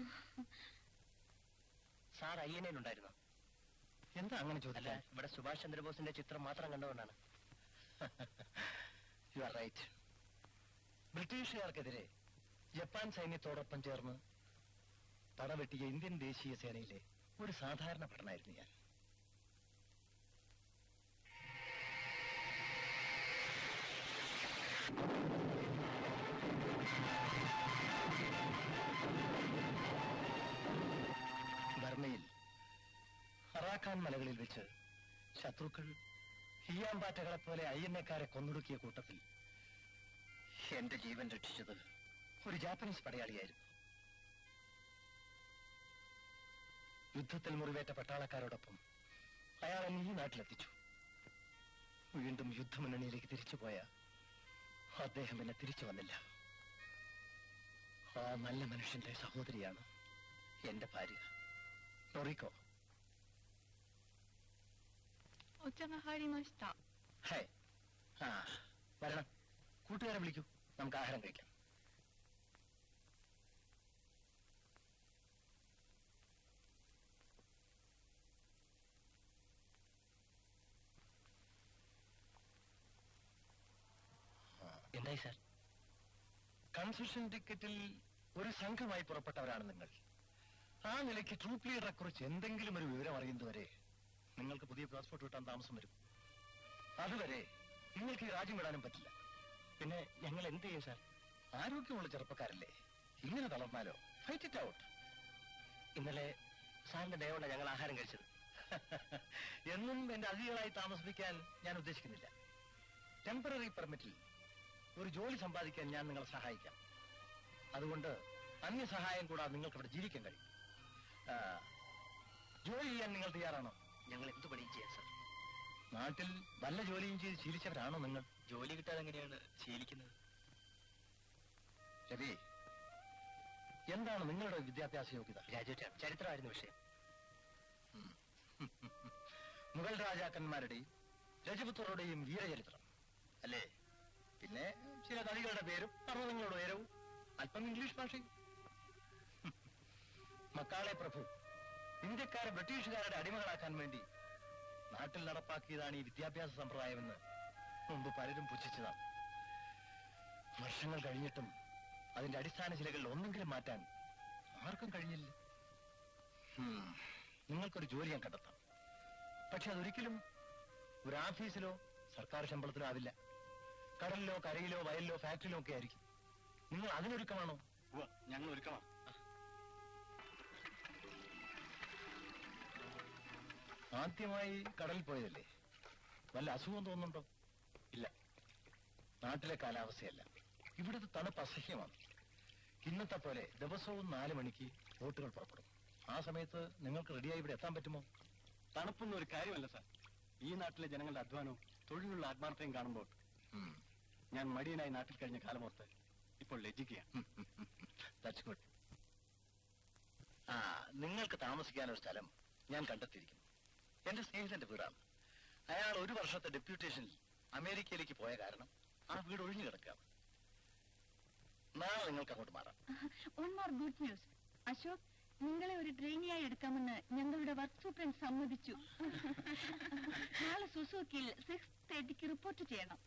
സാർ അയ്യനയിലുണ്ടായിരുന്നു എന്താ അങ്ങനെ അല്ല ചോദിച്ചാൽ ഇവിടെ സുഭാഷ് ചന്ദ്രബോസിന്റെ ചിത്രം മാത്രം കണ്ടുകൊണ്ടാണ് യു ആർ റൈറ്റ് ബ്രിട്ടീഷുകാർക്കെതിരെ ജപ്പാൻ സൈന്യത്തോടൊപ്പം ചേർന്ന് പടവെട്ടിയ ഇന്ത്യൻ ദേശീയ സേനയിലെ ഒരു സാധാരണ ഭടനായിരുന്നു ഞാൻ ബർമയിൽ അറാഖാൻ മലകളിൽ വെച്ച് ശത്രുക്കൾ ഹിയാമ്പാറ്റകളെ പോലെ അയ്യന്നക്കാരെ കൊന്നൊടുക്കിയ കൂട്ടത്തിൽ എന്റെ ജീവൻ രക്ഷിച്ചത് ഒരു ജാപ്പനീസ് പടയാളിയായിരുന്നു യുദ്ധത്തിൽ മുറിവേറ്റ പട്ടാളക്കാരോടൊപ്പം അയാൾ എന്നെ ഈ നാട്ടിലെത്തിച്ചു വീണ്ടും യുദ്ധമുന്നണിയിലേക്ക് തിരിച്ചുപോയ അദ്ദേഹം എന്നെ തിരിച്ചു വന്നില്ല ആ നല്ല മനുഷ്യന്റെ സഹോദരിയാണ് എന്റെ ഭാര്യ ടൊറിക്കോ お茶が入りました。 ഹേ ആ വരണം കൂട്ടുകാരെ വിളിക്കൂ നമുക്ക് ആഹാരം കഴിക്കാം എന്തായി സാർ കൺസെഷൻ ടിക്കറ്റിൽ ഒരു സംഘമായി പുറപ്പെട്ടവരാണ് നിങ്ങൾ ആ നിലയ്ക്ക് ട്രൂപ്പ് ലീഡറെ കുറിച്ച് എന്തെങ്കിലും ഒരു വിവരം അറിയുന്നതുവരെ നിങ്ങൾക്ക് പുതിയ പാസ്പോർട്ട് കിട്ടാൻ താമസം വരും അതുവരെ നിങ്ങൾക്ക് ഈ രാജ്യം വിടാനും പറ്റില്ല പിന്നെ ഞങ്ങൾ എന്ത് ചെയ്യും സാർ ആരോഗ്യമുള്ള ചെറുപ്പക്കാരല്ലേ ഇങ്ങനെ തളർന്നാലോ ഫൈറ്റ് ഇറ്റ് ഔട്ട് ഇന്നലെ സാറിന്റെ ദയോടെ ഞങ്ങൾ ആഹാരം കഴിച്ചത് എന്നും എന്റെ അതിഥികളായി താമസിപ്പിക്കാൻ ഞാൻ ഉദ്ദേശിക്കുന്നില്ല ടെമ്പററി പെർമിറ്റിൽ ഒരു ജോലി സമ്പാദിക്കാൻ ഞാൻ നിങ്ങളെ സഹായിക്കാം അതുകൊണ്ട് അന്യ സഹായം കൂടാതെ നിങ്ങൾക്ക് ഇവിടെ ജീവിക്കാൻ കഴിയും ആ, ജോലി ചെയ്യാൻ നിങ്ങൾ തയ്യാറാണോ ഞങ്ങൾ എന്ത് പണിയും ചെയ്യാം സാർ നാട്ടിൽ വല്ല ജോലിയും ചെയ്ത് ശീലിച്ചവരാണോ നിങ്ങൾ ജോലി കിട്ടാതെ എങ്ങനെയാണ് ശീലിക്കുന്നത് രവി എന്താണ് നിങ്ങളുടെ വിദ്യാഭ്യാസ യോഗ്യത ഗ്രാജുവേറ്റ് ആണ് ചരിത്രമായിരുന്നു വിഷയം മുഗൾ രാജാക്കന്മാരുടെയും രജപുത്രരുടെയും വീരചരിത്രം അല്ലേ പിന്നെ ചില നദികളുടെ പേരും പർവ്വതങ്ങളുടെ ഉയരവും അല്പം ഇംഗ്ലീഷ് ഭാഷയും മക്കാളെ പ്രഭു ഇന്ത്യക്കാരെ ബ്രിട്ടീഷുകാരുടെ അടിമകളാക്കാൻ വേണ്ടി നാട്ടിൽ നടപ്പാക്കിയതാണ് ഈ വിദ്യാഭ്യാസ സമ്പ്രദായമെന്ന് മുമ്പ് പലരും പുച്ഛിച്ചതാണ് വർഷങ്ങൾ കഴിഞ്ഞിട്ടും അതിന്റെ അടിസ്ഥാന ശിലകളിൽ ഒന്നെങ്കിലും മാറ്റാൻ ആർക്കും കഴിഞ്ഞില്ല ഹും, നിങ്ങൾക്കൊരു ജോലി ഞാൻ കണ്ടെത്താം പക്ഷെ അതൊരിക്കലും ഒരു ഓഫീസിലോ സർക്കാർ ശമ്പളത്തിലോ ആവില്ല കടലിലോ കരയിലോ വയലിലോ ഫാക്ടറിയിലോ ഒക്കെ ആയിരിക്കും നിങ്ങൾ അതിനൊരുക്കമാണോ ഞങ്ങൾ ഒരുക്കണം ആദ്യമായി കടലിൽ പോയതല്ലേ വല്ല അസുഖം തോന്നുന്നുണ്ടോ ഇല്ല നാട്ടിലെ കാലാവസ്ഥയല്ല ഇവിടുത്തെ തണുപ്പ് അസഹ്യമാണ് ഇന്നത്തെ പോലെ ദിവസവും നാല് മണിക്ക് ബോട്ടുകൾ പുറപ്പെടും ആ സമയത്ത് നിങ്ങൾക്ക് റെഡിയായി ഇവിടെ എത്താൻ പറ്റുമോ തണുപ്പൊന്നും ഒരു കാര്യമല്ല സാർ ഈ നാട്ടിലെ ജനങ്ങളുടെ അധ്വാനവും തൊഴിലുള്ള ആത്മാർത്ഥയും കാണുമ്പോൾ ഞാൻ മടിയനായി നാട്ടിൽ കഴിഞ്ഞ കാലമോർത്ത് ഇപ്പോൾ ലജ്ജിക്കുകയാണ് ദാറ്റ്സ് ഗുഡ് ആ നിങ്ങൾക്ക് താമസിക്കാനൊരു സ്ഥലം ഞാൻ കണ്ടെത്തിയിരിക്കുന്നു എന്റെ സ്നേഹിതന്റെ വീടാണ് അയാൾ ഒരു വർഷത്തെ ഡെപ്യൂട്ടേഷനിൽ അമേരിക്കയിലേക്ക് പോയ കാരണം ആ വീട് ഒഴിഞ്ഞു കിടക്കുകയാണ് നാളെ നിങ്ങൾക്ക് അങ്ങോട്ട് മാറാം one more good news Ashok നിങ്ങളെ ഒരു ട്രെയിനിയായി എടുക്കാമെന്ന് ഞങ്ങളുടെ വർക്ക് സൂപ്രണ്ട് സമ്മതിച്ചു നാളെ സുസൂക്കിൽ സിക്സ് തേർട്ടിക്ക് റിപ്പോർട്ട് ചെയ്യണം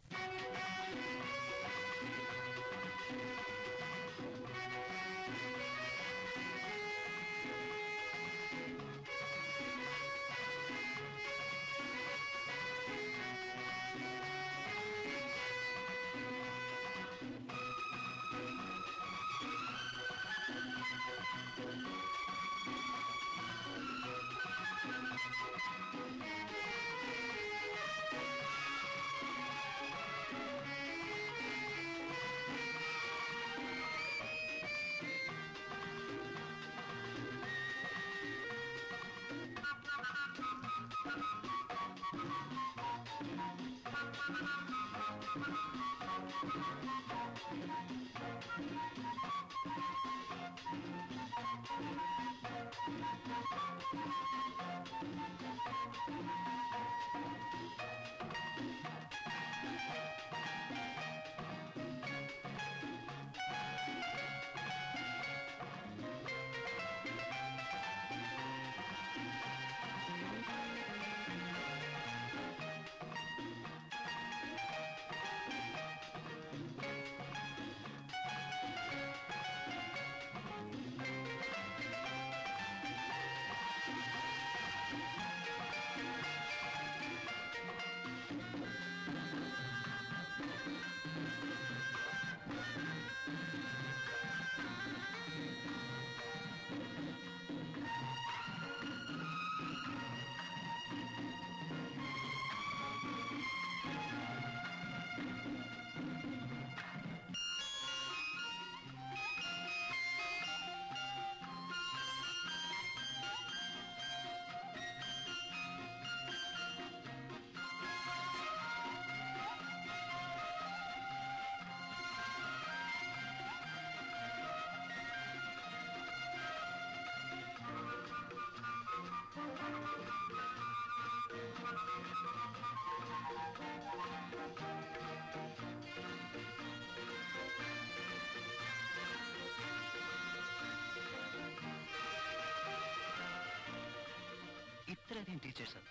ഇത്രയധികം ടീച്ചേഴ്സ്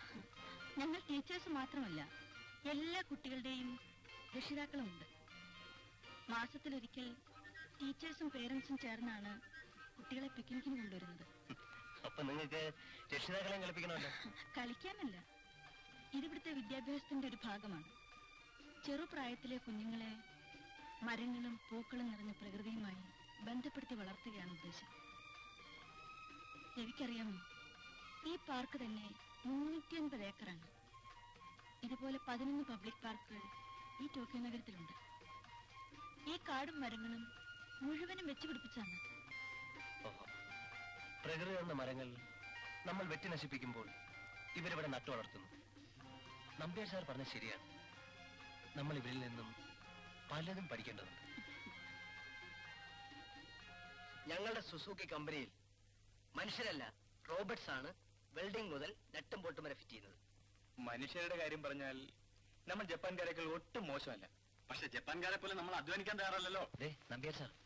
ഞങ്ങൾ ടീച്ചേഴ്സ് മാത്രമല്ല എല്ലാ കുട്ടികളുടെയും രക്ഷിതാക്കളും ഉണ്ട് മാസത്തിലൊരിക്കൽ ടീച്ചേഴ്സും പേരൻസും ചേർന്നാണ് കുട്ടികളെ പിക്നിക്കിന് കൊണ്ടുവരുന്നത് അപ്പൊ നിങ്ങൾക്ക് രക്ഷിതാക്കളെ കളിപ്പിക്കണമല്ലോ കളിക്കാനല്ല ഇതിവിടുത്തെ വിദ്യാഭ്യാസത്തിന്റെ ഒരു ഭാഗമാണ് ചെറുപ്രായത്തിലെ കുഞ്ഞുങ്ങളെ മരങ്ങളും പൂക്കളും നിറഞ്ഞ പ്രകൃതിയുമായി ബന്ധപ്പെടുത്തി വളർത്തുകയാണ് ഉദ്ദേശം രവിക്കറിയാമോ ഈ പാർക്ക് തന്നെ മുന്നൂറ്റി അൻപത് ഏക്കറാണ് ഇതുപോലെ പതിനൊന്ന് പബ്ലിക് പാർക്കുകൾ ഈ ടോക്കിയോ നഗരത്തിലുണ്ട് ഈ കാടും മരങ്ങളും മുഴുവനും വെച്ചുപിടിപ്പിച്ചാണ് ഓഹോ. പ്രകൃതി എന്ന മരങ്ങൾ നമ്മൾ വെട്ടി നശിപ്പിക്കുമ്പോൾ ഇവരിവിടെ നട്ടു വളർത്തുന്നു നമ്പ്യാർ സാർ പറഞ്ഞ ശരിയാണ് നമ്മൾ ഇവരിൽ നിന്നും പലതും പഠിക്കേണ്ടതുണ്ട് ഞങ്ങളുടെ സുസൂക്കി കമ്പനിയിൽ മനുഷ്യരല്ല റോബോട്ട്സ് ആണ് വെൽഡിംഗ് മുതൽ നട്ടും പൊട്ടും വരെ ഫിറ്റ് ചെയ്യുന്നത് മനുഷ്യരുടെ കാര്യം പറഞ്ഞാൽ നമ്മൾ ജപ്പാൻകാരേക്കാൾ ഒട്ടും മോശമല്ല പക്ഷെ ജപ്പാൻകാരെ പോലെ നമ്മൾ അധ്വാനിക്കാൻ തയ്യാറല്ലല്ലോ ദേ നമ്പ്യാർ സാർ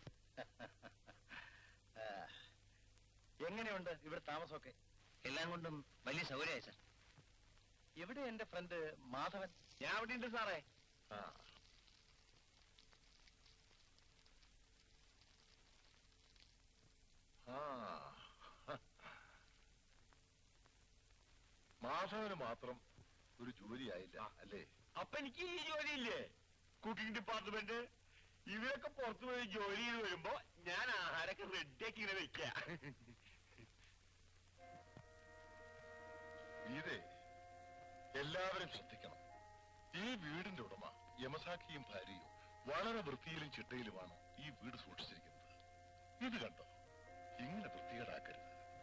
ആ, എങ്ങനെയുണ്ട് ഇവിടെ താമസമൊക്കെ എല്ലാം കൊണ്ടും വലിയ സൗകര്യമായി സാർ എവിടെ എന്റെ ഫ്രണ്ട് മാധവൻ ഞാൻ അവിടെ ഉണ്ട് സാറേ ആ ആ മാധവന് മാത്രം ഒരു ജോലിയായില്ല അല്ലേ അപ്പൊ എനിക്ക് ഈ ജോലിയില്ലേ കുക്കിംഗ് ഡിപ്പാർട്ട്മെന്റ് ഇവരൊക്കെ പുറത്തു പോയി ജോലി ചെയ്ത് വരുമ്പോ ഞാൻ ആഹാരമൊക്കെ റെഡിയാക്കി ഇങ്ങനെ വെക്ക ഇതേ എല്ലാവരും ശ്രദ്ധിക്കണം ഈ വീടിന്റെ ഉടമ യമസാക്കിയും ഭാര്യയും വളരെ വൃത്തിയിലും ചിട്ടയിലുമാണ് ഈ വീട് സൂക്ഷിച്ചിരിക്കുന്നത് ഇത് കണ്ടോ ഇങ്ങനെ വൃത്തികേടാക്കരുത്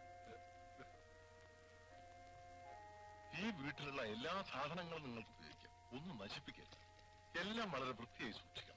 ഈ വീട്ടിലുള്ള എല്ലാ സാധനങ്ങളും നിങ്ങൾക്ക് ഉപയോഗിക്കാം ഒന്നും നശിപ്പിക്കരുത് എല്ലാം വളരെ വൃത്തിയായി സൂക്ഷിക്കണം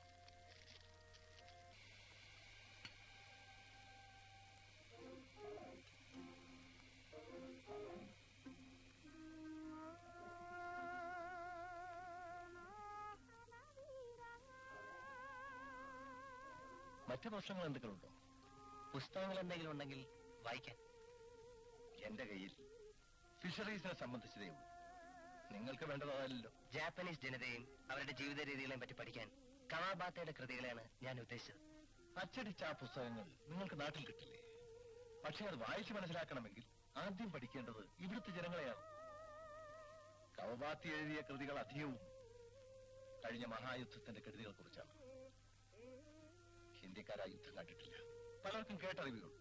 മറ്റു പ്രശ്നങ്ങൾ എന്തെങ്കിലും ഉണ്ടോ പുസ്തകങ്ങൾ എന്തെങ്കിലും ഉണ്ടെങ്കിൽ വായിക്കാൻ എന്റെ കയ്യിൽ ഫിഷറീസിനെ സംബന്ധിച്ചതേ ഉള്ളൂ നിങ്ങൾക്ക് വേണ്ടത് അതല്ലോ ജാപ്പനീസ് ജനതയും അവരുടെ ജീവിത രീതികളെയും പറ്റി പഠിക്കാൻ കവാബാത്തയുടെ കൃതികളെയാണ് ഞാൻ ഉദ്ദേശിച്ചത് അച്ചടിച്ച ആ പുസ്തകങ്ങൾ നിങ്ങൾക്ക് നാട്ടിൽ കിട്ടില്ലേ പക്ഷെ അത് വായിച്ച് മനസ്സിലാക്കണമെങ്കിൽ ആദ്യം പഠിക്കേണ്ടത് ഇവിടുത്തെ ജനങ്ങളെയാണ് കവബാത്തി എഴുതിയ കൃതികൾ അധികവും കഴിഞ്ഞ മഹായുദ്ധത്തിന്റെ കൃതികളെ കുറിച്ചാണ് ഹിന്ദിക്കാർ ആ യുദ്ധം കണ്ടിട്ടില്ല പലർക്കും കേട്ടറിവുകൾ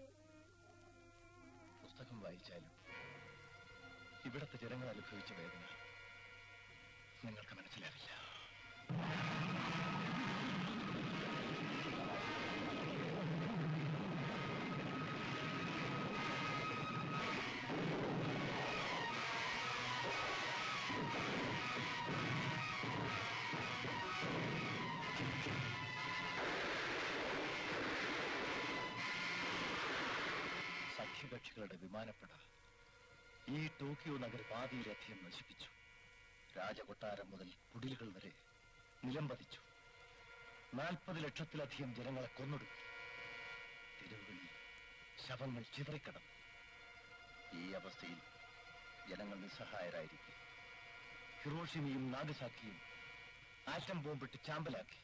പുസ്തകം വായിച്ചാലും ഇവിടുത്തെ ജനങ്ങൾ അനുഭവിച്ച വേദന നിങ്ങൾക്ക് മനസ്സിലാവില്ല സഖ്യകക്ഷികളുടെ വിമാനപ്പട ഈ ടോക്കിയോ നഗര പാതിയിലധികം നശിപ്പിച്ചു രാജകൊട്ടാരം മുതൽ കുടിലുകൾ വരെ നിലംപതിച്ചു നാൽപ്പത് ലക്ഷത്തിലധികം ജനങ്ങളെ കൊന്നൊടുക്കി തെരുവുകളിൽ ശവങ്ങൾ ചിതറിക്കടന്നു ഈ അവസ്ഥയിൽ ജനങ്ങൾ നിസ്സഹായരായിരിക്കും ഹിറോഷിമയും നാഗസാക്കിയും ആറ്റം ബോംബിട്ട് ചാമ്പലാക്കി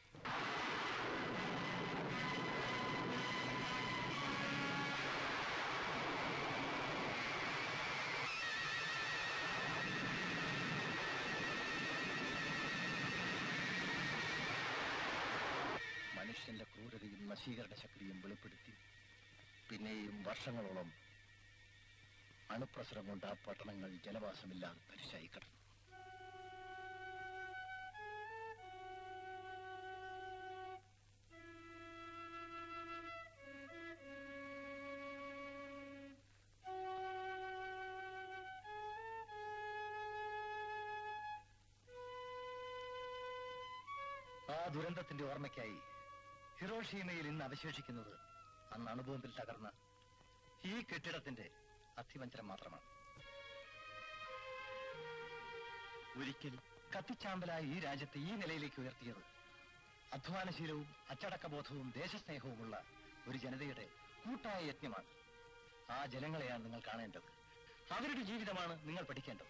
മനുഷ്യന്റെ ക്രൂരതയും നശീകരണ ശക്തിയും വെളിപ്പെടുത്തി പിന്നെയും വർഷങ്ങളോളം അണുപ്രസരം കൊണ്ട് ആ പട്ടണങ്ങൾ ജനവാസമില്ലാതെ തരിശായി കിടന്നു ആ ദുരന്തത്തിന്റെ ഓർമ്മയ്ക്കായി ഹിറോഷീമയിൽ ഇന്ന് അവശേഷിക്കുന്നത് അന്ന് അണുബോംബിൽ തകർന്ന ഈ കെട്ടിടത്തിന്റെ അസ്ഥിവഞ്ചനം മാത്രമാണ് ഒരിക്കൽ കത്തിച്ചാമ്പലായ ഈ രാജ്യത്തെ ഈ നിലയിലേക്ക് ഉയർത്തിയത് അധ്വാനശീലവും അച്ചടക്കബോധവും ദേശസ്നേഹവുമുള്ള ഒരു ജനതയുടെ കൂട്ടായ യജ്ഞമാണ് ആ ജനങ്ങളെയാണ് നിങ്ങൾ കാണേണ്ടത് അവരുടെ ജീവിതമാണ് നിങ്ങൾ പഠിക്കേണ്ടത്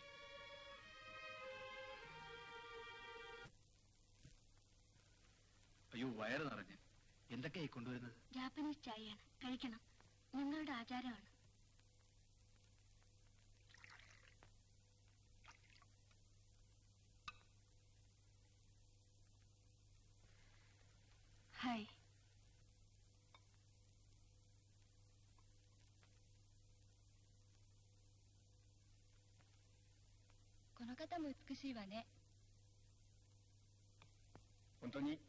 അയ്യോ വയറ് നിറഞ്ഞ് എന്തൊക്കെയായി കൊണ്ടുവരുന്നത് ജാപ്പനീസ് ചായയാണ് കഴിക്കണം ഞങ്ങളുടെ ആചാരമാണ് ഹായ് この方も美しいわね本当に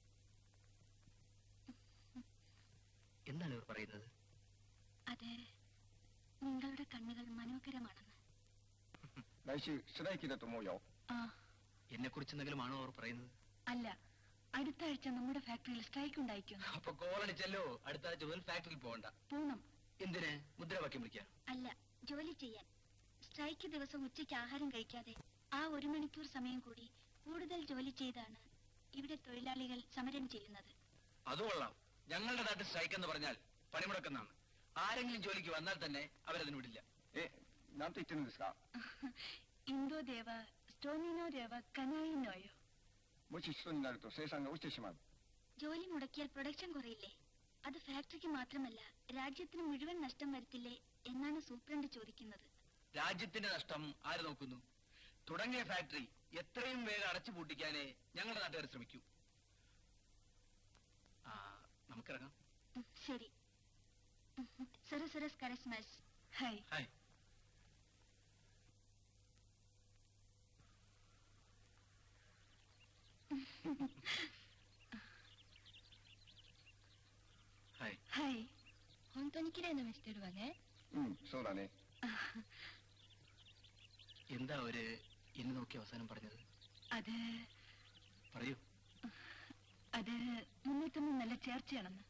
എന്താണ് ഇവർ പറയുന്നത് അതെ നിങ്ങളുടെ കണ്ണുകൾ മനോഹരമാണെന്ന് 来週ストライキだと思うよ ആ എന്നെ കുറിച്ച് എന്തെങ്കിലും ആണോ അവർ പറയുന്നത് അല്ല അടുത്ത ആഴ്ച നമ്മുടെ ഫാക്ടറിയിൽ സ്ട്രൈക്ക് ഉണ്ടായിരിക്കുന്നു അപ്പൊ കോളടിച്ചല്ലോ അടുത്ത ആഴ്ച മുതൽ ഫാക്ടറിയിൽ പോകണ്ട പൂണം എന്തിന് മുദ്രാവാക്യം വിളിക്കാൻ അല്ല ജോലി ചെയ്യാൻ സ്ട്രൈക്ക് ദിവസം ഉച്ചയ്ക്ക് ആഹാരം കഴിക്കാതെ ആ ഒരു മണിക്കൂർ സമയം കൂടി കൂടുതൽ ജോലി ചെയ്താണ് ഇവിടെ തൊഴിലാളികൾ സമരം ചെയ്യുന്നത് അത് കൊള്ളാം ഞങ്ങളുടെ നാട്ടിൽ സ്ട്രൈക്ക് എന്ന് പറഞ്ഞാൽ പണിമുടക്കെന്നാണ് ആരെങ്കിലും ജോലിക്ക് വന്നാൽ തന്നെ അവരതിന് വിടില്ല えなんと言ってるんですか ഇന്തോ ദേവ സ്റ്റോമിനോ ദേവ കനായിനോയോ もしストになると生産が落ちてしまう ജോലി മുടക്കിയാൽ പ്രൊഡക്ഷൻ കുറയില്ലേ അത് ഫാക്ടറിക്ക് മാത്രമല്ല രാജ്യത്തിന് മുഴുവൻ നഷ്ടം വരുത്തില്ലേ എന്നാണ് സൂപ്രണ്ട് ചോദിക്കുന്നത് രാജ്യത്തിന്റെ നഷ്ടം ആര് നോക്കുന്നു തുടങ്ങിയ ഫാക്ടറി എത്രയും വേഗം അടച്ചു പൂട്ടിക്കാനേ ഞങ്ങളുടെ നാട്ടുകാർ ശ്രമിക്കൂ നമുക്കിറങ്ങാം ഉം, ശരി സര സരസ് കരസ്മസ് ഹായ് ഹായ് ഹായ് はい本当に綺麗な目してるわねそうだね എന്താ അവര് എന്നെ നോക്കി അവസാനം പറഞ്ഞത് അത് പറയൂ അത് മുന്നിൽ തമ്മിൽ നല്ല ചേർച്ചയാണെന്ന്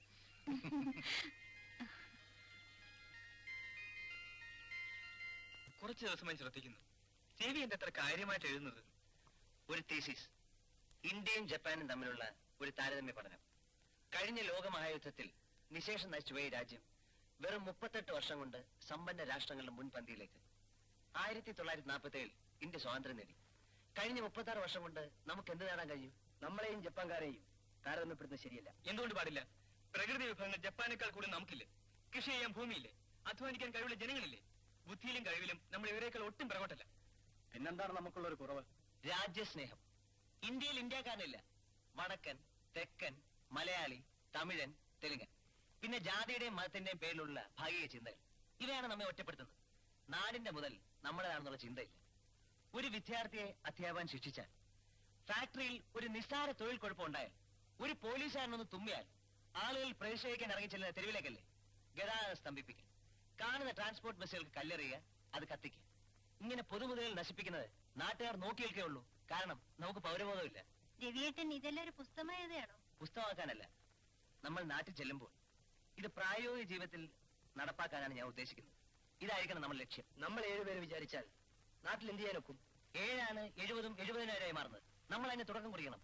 കുറച്ച് ദിവസമായി ശ്രദ്ധിക്കുന്നു ടി വി എന്റെ അത്ര കാര്യമായിട്ട് എഴുതുന്നത് ഒരു തീസിസ് ഇന്ത്യയും ജപ്പാനും തമ്മിലുള്ള ഒരു താരതമ്യ പഠനം കഴിഞ്ഞ ലോകമഹായുദ്ധത്തിൽ നിശേഷം നശിച്ചുപോയ ഈ രാജ്യം വെറും മുപ്പത്തെട്ട് വർഷം കൊണ്ട് സമ്പന്ന രാഷ്ട്രങ്ങളുടെ മുൻപന്തിയിലേക്ക് ആയിരത്തി തൊള്ളായിരത്തി നാൽപ്പത്തി ഏഴിൽ ഇന്ത്യ സ്വാതന്ത്ര്യം നേടി കഴിഞ്ഞ മുപ്പത്തി ആറ് വർഷം കൊണ്ട് നമുക്ക് എന്ത് നേടാൻ കഴിയും നമ്മളെയും ജപ്പാൻകാരെയും താരതമ്യപ്പെടുന്നത് ശരിയല്ല എന്തുകൊണ്ട് പാടില്ല പ്രകൃതി വിഭവങ്ങൾ ജപ്പാനേക്കാൾ കൂടി നമുക്കില്ലേ കൃഷി ചെയ്യാൻ ഭൂമിയില്ലേ അധ്വാനിക്കാൻ കഴിവുള്ള ജനങ്ങളില്ലേ ബുദ്ധിയിലും കഴിവിലും നമ്മൾ ഇവരെക്കാൾ ഒട്ടും പിറകോട്ടല്ല പിന്നെന്താണ് നമുക്കുള്ള ഒരു കുറവ് രാജ്യസ്നേഹം ഇന്ത്യയിൽ ഇന്ത്യക്കാരനില്ല വടക്കൻ തെക്കൻ മലയാളി തമിഴൻ തെലുങ്കൻ പിന്നെ ജാതിയുടെയും മതത്തിന്റെയും പേരിലുള്ള ഭാഗിക ചിന്തകൾ ഇവയാണ് നമ്മെ ഒറ്റപ്പെടുത്തുന്നത് നാടിന്റെ മുതൽ നമ്മുടേതാണെന്നുള്ള ചിന്തയില്ല ഒരു വിദ്യാർത്ഥിയെ അധ്യാപകൻ ശിക്ഷിച്ചാൽ ഫാക്ടറിയിൽ ഒരു നിസ്സാര തൊഴിൽ കുഴപ്പമുണ്ടായാൽ ഒരു പോലീസുകാരനൊന്ന് തുമ്മിയാൽ ആളുകൾ പ്രതിഷേധിക്കാൻ ഇറങ്ങി ചെല്ലുന്ന തെരുവിലേക്കല്ലേ ഗതാഗതം സ്തംഭിപ്പിക്കൽ കാണുന്ന ട്രാൻസ്പോർട്ട് ബസ്സുകൾക്ക് കല്ലെറിയുക അത് കത്തിക്കുക ഇങ്ങനെ പൊതുമുതലുകൾ നശിപ്പിക്കുന്നത് നാട്ടുകാർ നോക്കി നിൽക്കേ ഉള്ളൂ കാരണം നമുക്ക് പൗരബോധമില്ല രവിയേട്ടൻ ഇതെല്ലാം ഒരു പുസ്തകമായതാണോ പുസ്തകമാക്കാനല്ല നമ്മൾ നാട്ടിൽ ചെല്ലുമ്പോൾ ഇത് പ്രായോഗിക ജീവിതത്തിൽ നടപ്പാക്കാനാണ് ഞാൻ ഉദ്ദേശിക്കുന്നത് ഇതായിരിക്കണം നമ്മുടെ ലക്ഷ്യം നമ്മൾ ഏഴുപേര് വിചാരിച്ചാൽ നാട്ടിൽ എന്ത് ചെയ്യാനൊക്കും ഏഴാണ് എഴുപതും എഴുപതിനായിരമായി മാറുന്നത് നമ്മൾ അതിന് തുടക്കം കുറിക്കണം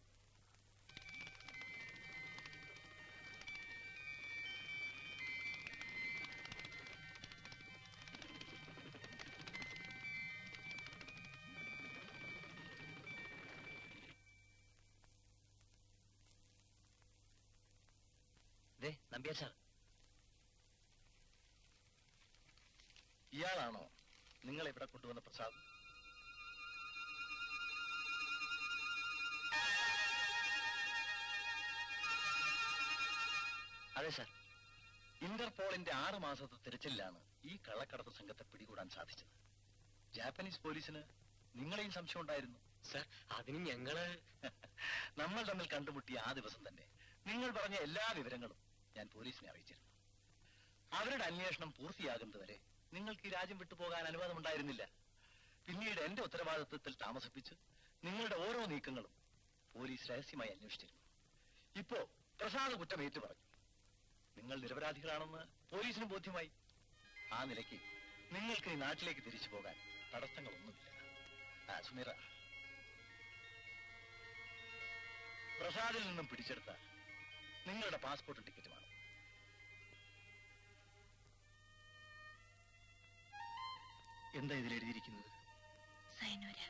ദേ നമ്പ്യാർ സാർ ഇയാളാണോ നിങ്ങളെ ഇവിടെ കൊണ്ടുവന്ന പ്രസാദ് അതെ സാർ ഇന്റർപോളിന്റെ ആറ് മാസത്തെ തിരച്ചിലാണ് ഈ കള്ളക്കടത്ത് സംഘത്തെ പിടികൂടാൻ സാധിച്ചത് ജാപ്പനീസ് പോലീസിന് നിങ്ങളെയും സംശയം ഉണ്ടായിരുന്നു സർ അതിന് ഞങ്ങള് നമ്മൾ തമ്മിൽ കണ്ടുമുട്ടിയ ആ ദിവസം തന്നെ നിങ്ങൾ പറഞ്ഞ എല്ലാ വിവരങ്ങളും ഞാൻ പോലീസിനെ അറിയിച്ചിരുന്നു അവരുടെ അന്വേഷണം പൂർത്തിയാകുന്നതുവരെ നിങ്ങൾക്ക് ഈ രാജ്യം വിട്ടുപോകാൻ അനുവാദമുണ്ടായിരുന്നില്ല പിന്നീട് എന്റെ ഉത്തരവാദിത്വത്തിൽ താമസിപ്പിച്ച് നിങ്ങളുടെ ഓരോ നീക്കങ്ങളും പോലീസ് രഹസ്യമായി അന്വേഷിച്ചിരുന്നു ഇപ്പോ പ്രസാദ കുറ്റം ഏറ്റു പറഞ്ഞു നിങ്ങൾ നിരപരാധികളാണെന്ന് പോലീസിന് ബോധ്യമായി ആ നിലയ്ക്ക് നിങ്ങൾക്ക് ഈ നാട്ടിലേക്ക് തിരിച്ചു പോകാൻ തടസ്സങ്ങളൊന്നുമില്ല ആ സുമിറ പ്രസാദിൽ നിന്നും പിടിച്ചെടുത്ത നിങ്ങളുടെ പാസ്പോർട്ടും ടിക്കറ്റുമാണ് എന്താ ഇതിൽ എഴുതിയിരിക്കുന്നത് സൈനോര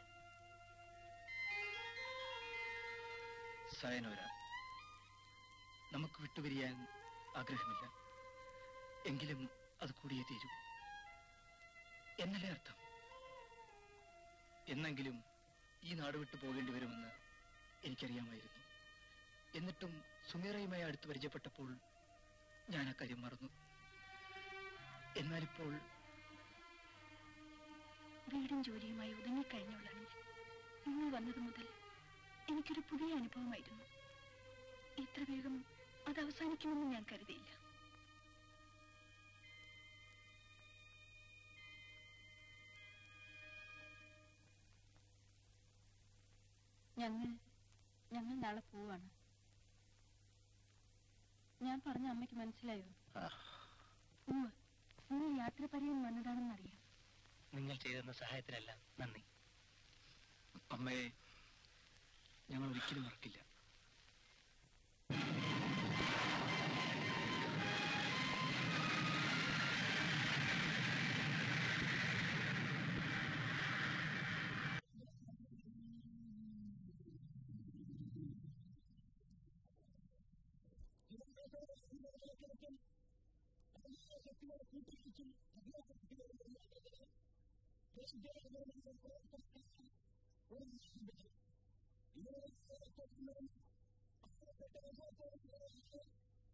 സയനോര നമുക്ക് വിട്ടുപിരിയാൻ ആഗ്രഹമില്ല എങ്കിലും അത് കൂടിയേ തീരൂ എന്നല്ലേ അർത്ഥം എന്നെങ്കിലും ഈ നാട് വിട്ടു പോകേണ്ടി വരുമെന്ന് എനിക്കറിയാമായിരുന്നു എന്നിട്ടും സുമീറയുമായി അടുത്ത് പരിചയപ്പെട്ടപ്പോൾ ഞാൻ ആ കാര്യം മറന്നു എന്നാലിപ്പോൾ വീടും ജോലിയുമായി ഒതുങ്ങിക്കഴിഞ്ഞുള്ളാണ് ഞാൻ നിങ്ങൾ വന്നത് മുതൽ എനിക്കൊരു പുതിയ അനുഭവമായിരുന്നു ഇത്ര വേഗം അത് അവസാനിക്കുമെന്ന് ഞാൻ കരുതിയില്ല ഞങ്ങൾ ഞങ്ങൾ നാളെ പോവാണ് ഞാൻ പറഞ്ഞ അമ്മയ്ക്ക് മനസ്സിലായോ ഉമ്മ നിങ്ങൾ യാത്ര പറയാൻ വന്നതാണെന്നറിയാം നിങ്ങൾ ചെയ്തെന്ന സഹായത്തിനെല്ലാം നന്ദി അമ്മയെ ഞങ്ങൾ ഒരിക്കലും മറക്കില്ല Thank you.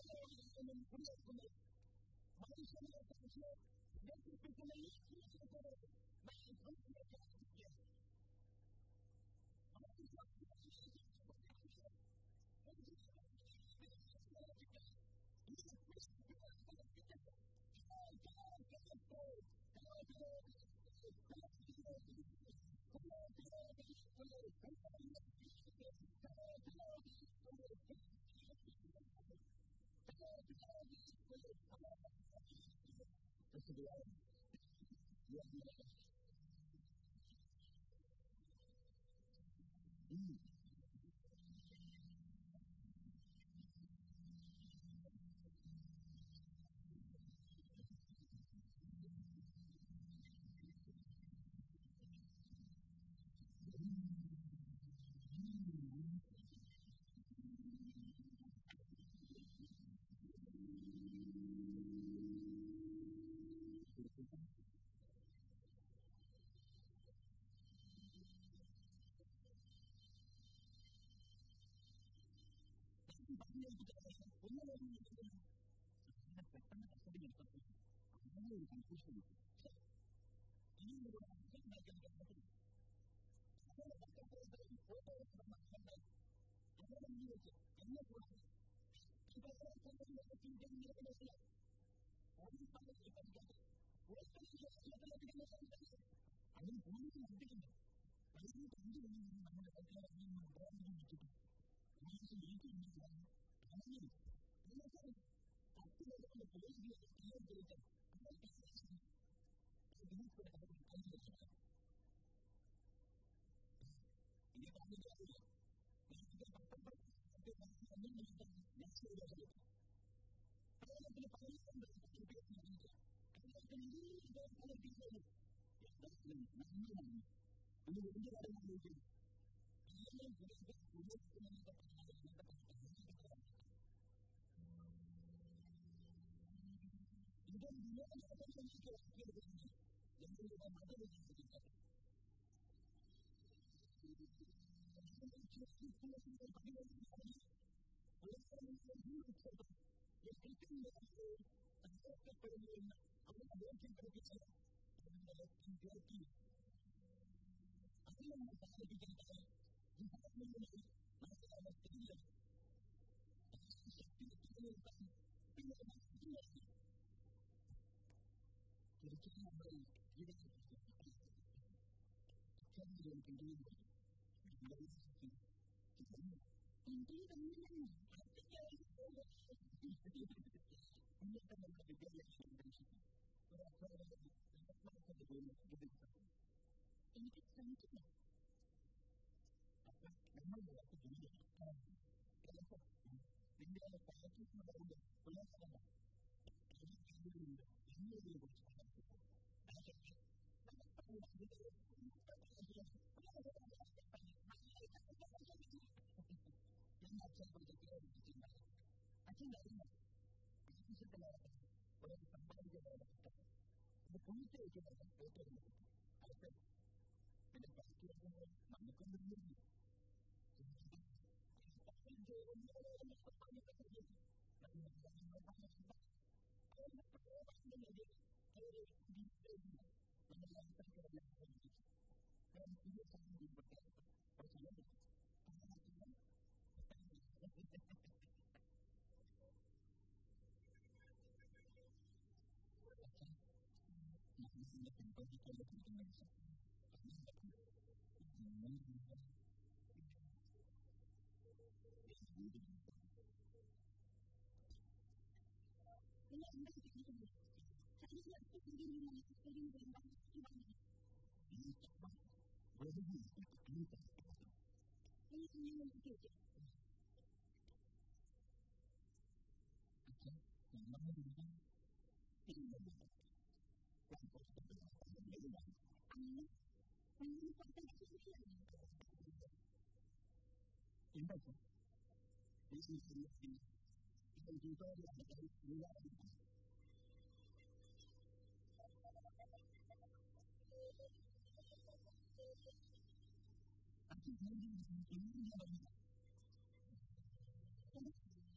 Thank you.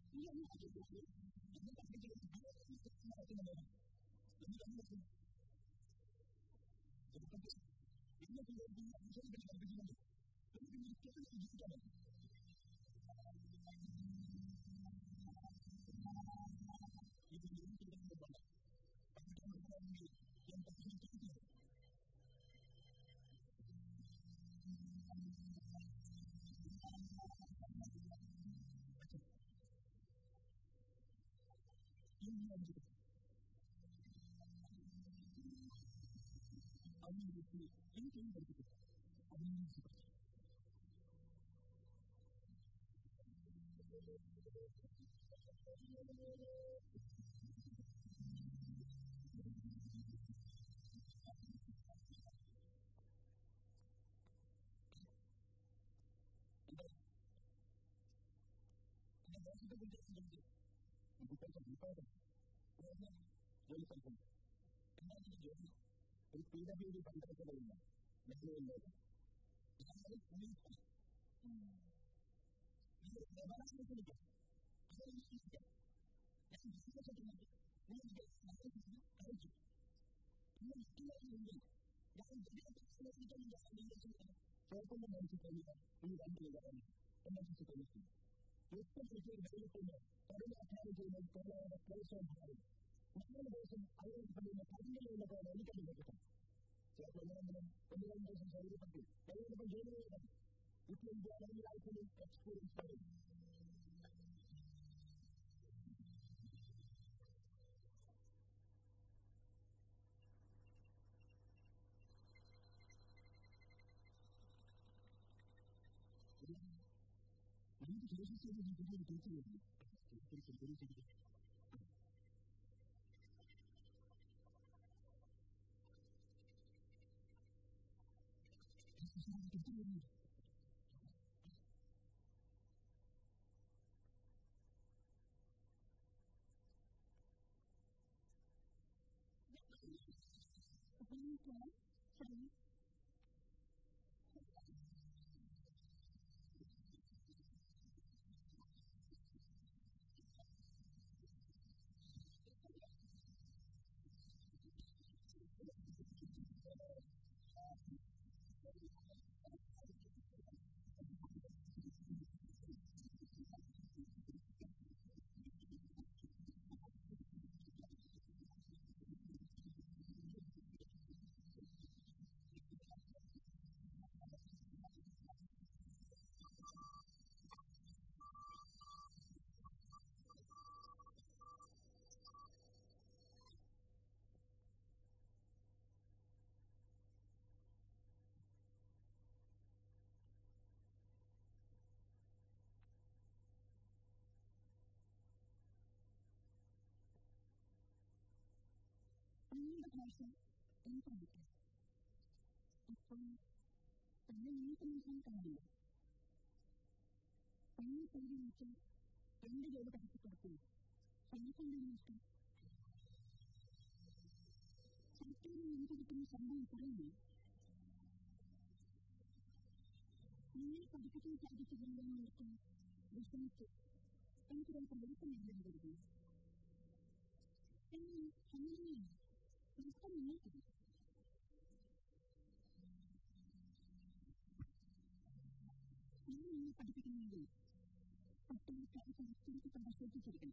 നിങ്ങളുടെ ഭാഷ എനിക്കറിയില്ല ഇപ്പോൾ തന്നെ നിങ്ങൾക്ക് മനസ്സിലാൻ കഴിയില്ല എന്നെ പേര് വിളിച്ച് എന്റെ ജോലി തടസ്സപ്പെടുത്തി എനിക്കെന്താണ് ഇഷ്ടം സർക്കാരിൽ എനിക്ക് കിട്ടുന്ന ശമ്പളം കുറയുന്നു നിങ്ങൾ പഠിപ്പിക്കാൻ സാധിച്ചില്ലെന്ന് ഓർത്ത് വിഷമിച്ച് എനിക്കൊരു പ്രവർത്തനം കരുതുന്നു എന്നാൽ അങ്ങനെയല്ല നഷ്ടം നിങ്ങൾക്കില്ല ഞാൻ നിങ്ങളെ പഠിപ്പിക്കണമെങ്കിൽ കുട്ടികൾക്ക് സംസ്കൃതി പരിശോധിച്ചിരിക്കണം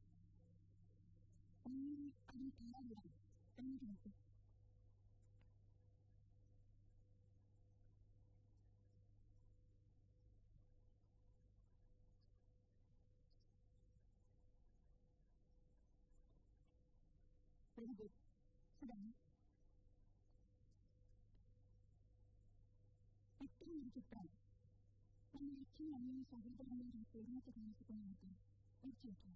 നിങ്ങൾ അതിന് തയ്യാറില്ല എന്നിട്ട് നോക്കും Very good. Sit down. എത്ര ഒരു ചിത്രം നമ്മൾ അച്ഛനും അമ്മയും സഹോദരന്മാരും ഒരുമിച്ച് താമസിക്കുന്നവർക്ക് തീർച്ചയായിട്ടും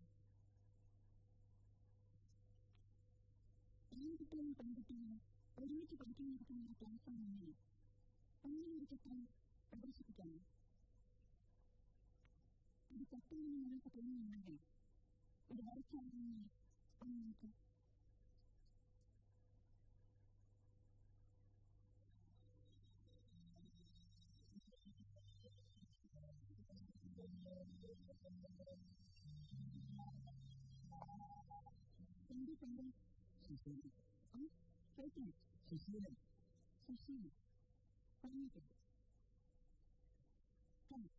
ആൺകുട്ടികളും പെൺകുട്ടികളും ഒരുമിച്ച് പഠിക്കാൻ നടക്കുന്ന ഒരു ക്ലാസ്സാണെങ്കിൽ അങ്ങനെ ഒരു ചിത്രം പ്രദർശിപ്പിക്കാമോ അത് തെറ്റാണെന്ന് നിങ്ങൾക്ക് തോന്നുന്നുണ്ടെങ്കിൽ ഇത് വരച്ചാണെന്ന് ഒന്ന് നോക്കാം എന്റെ പേര് സുശീല ആ കേട്ടില്ല സുശീല സുശീല പറഞ്ഞിട്ടുണ്ട് കണ്ടു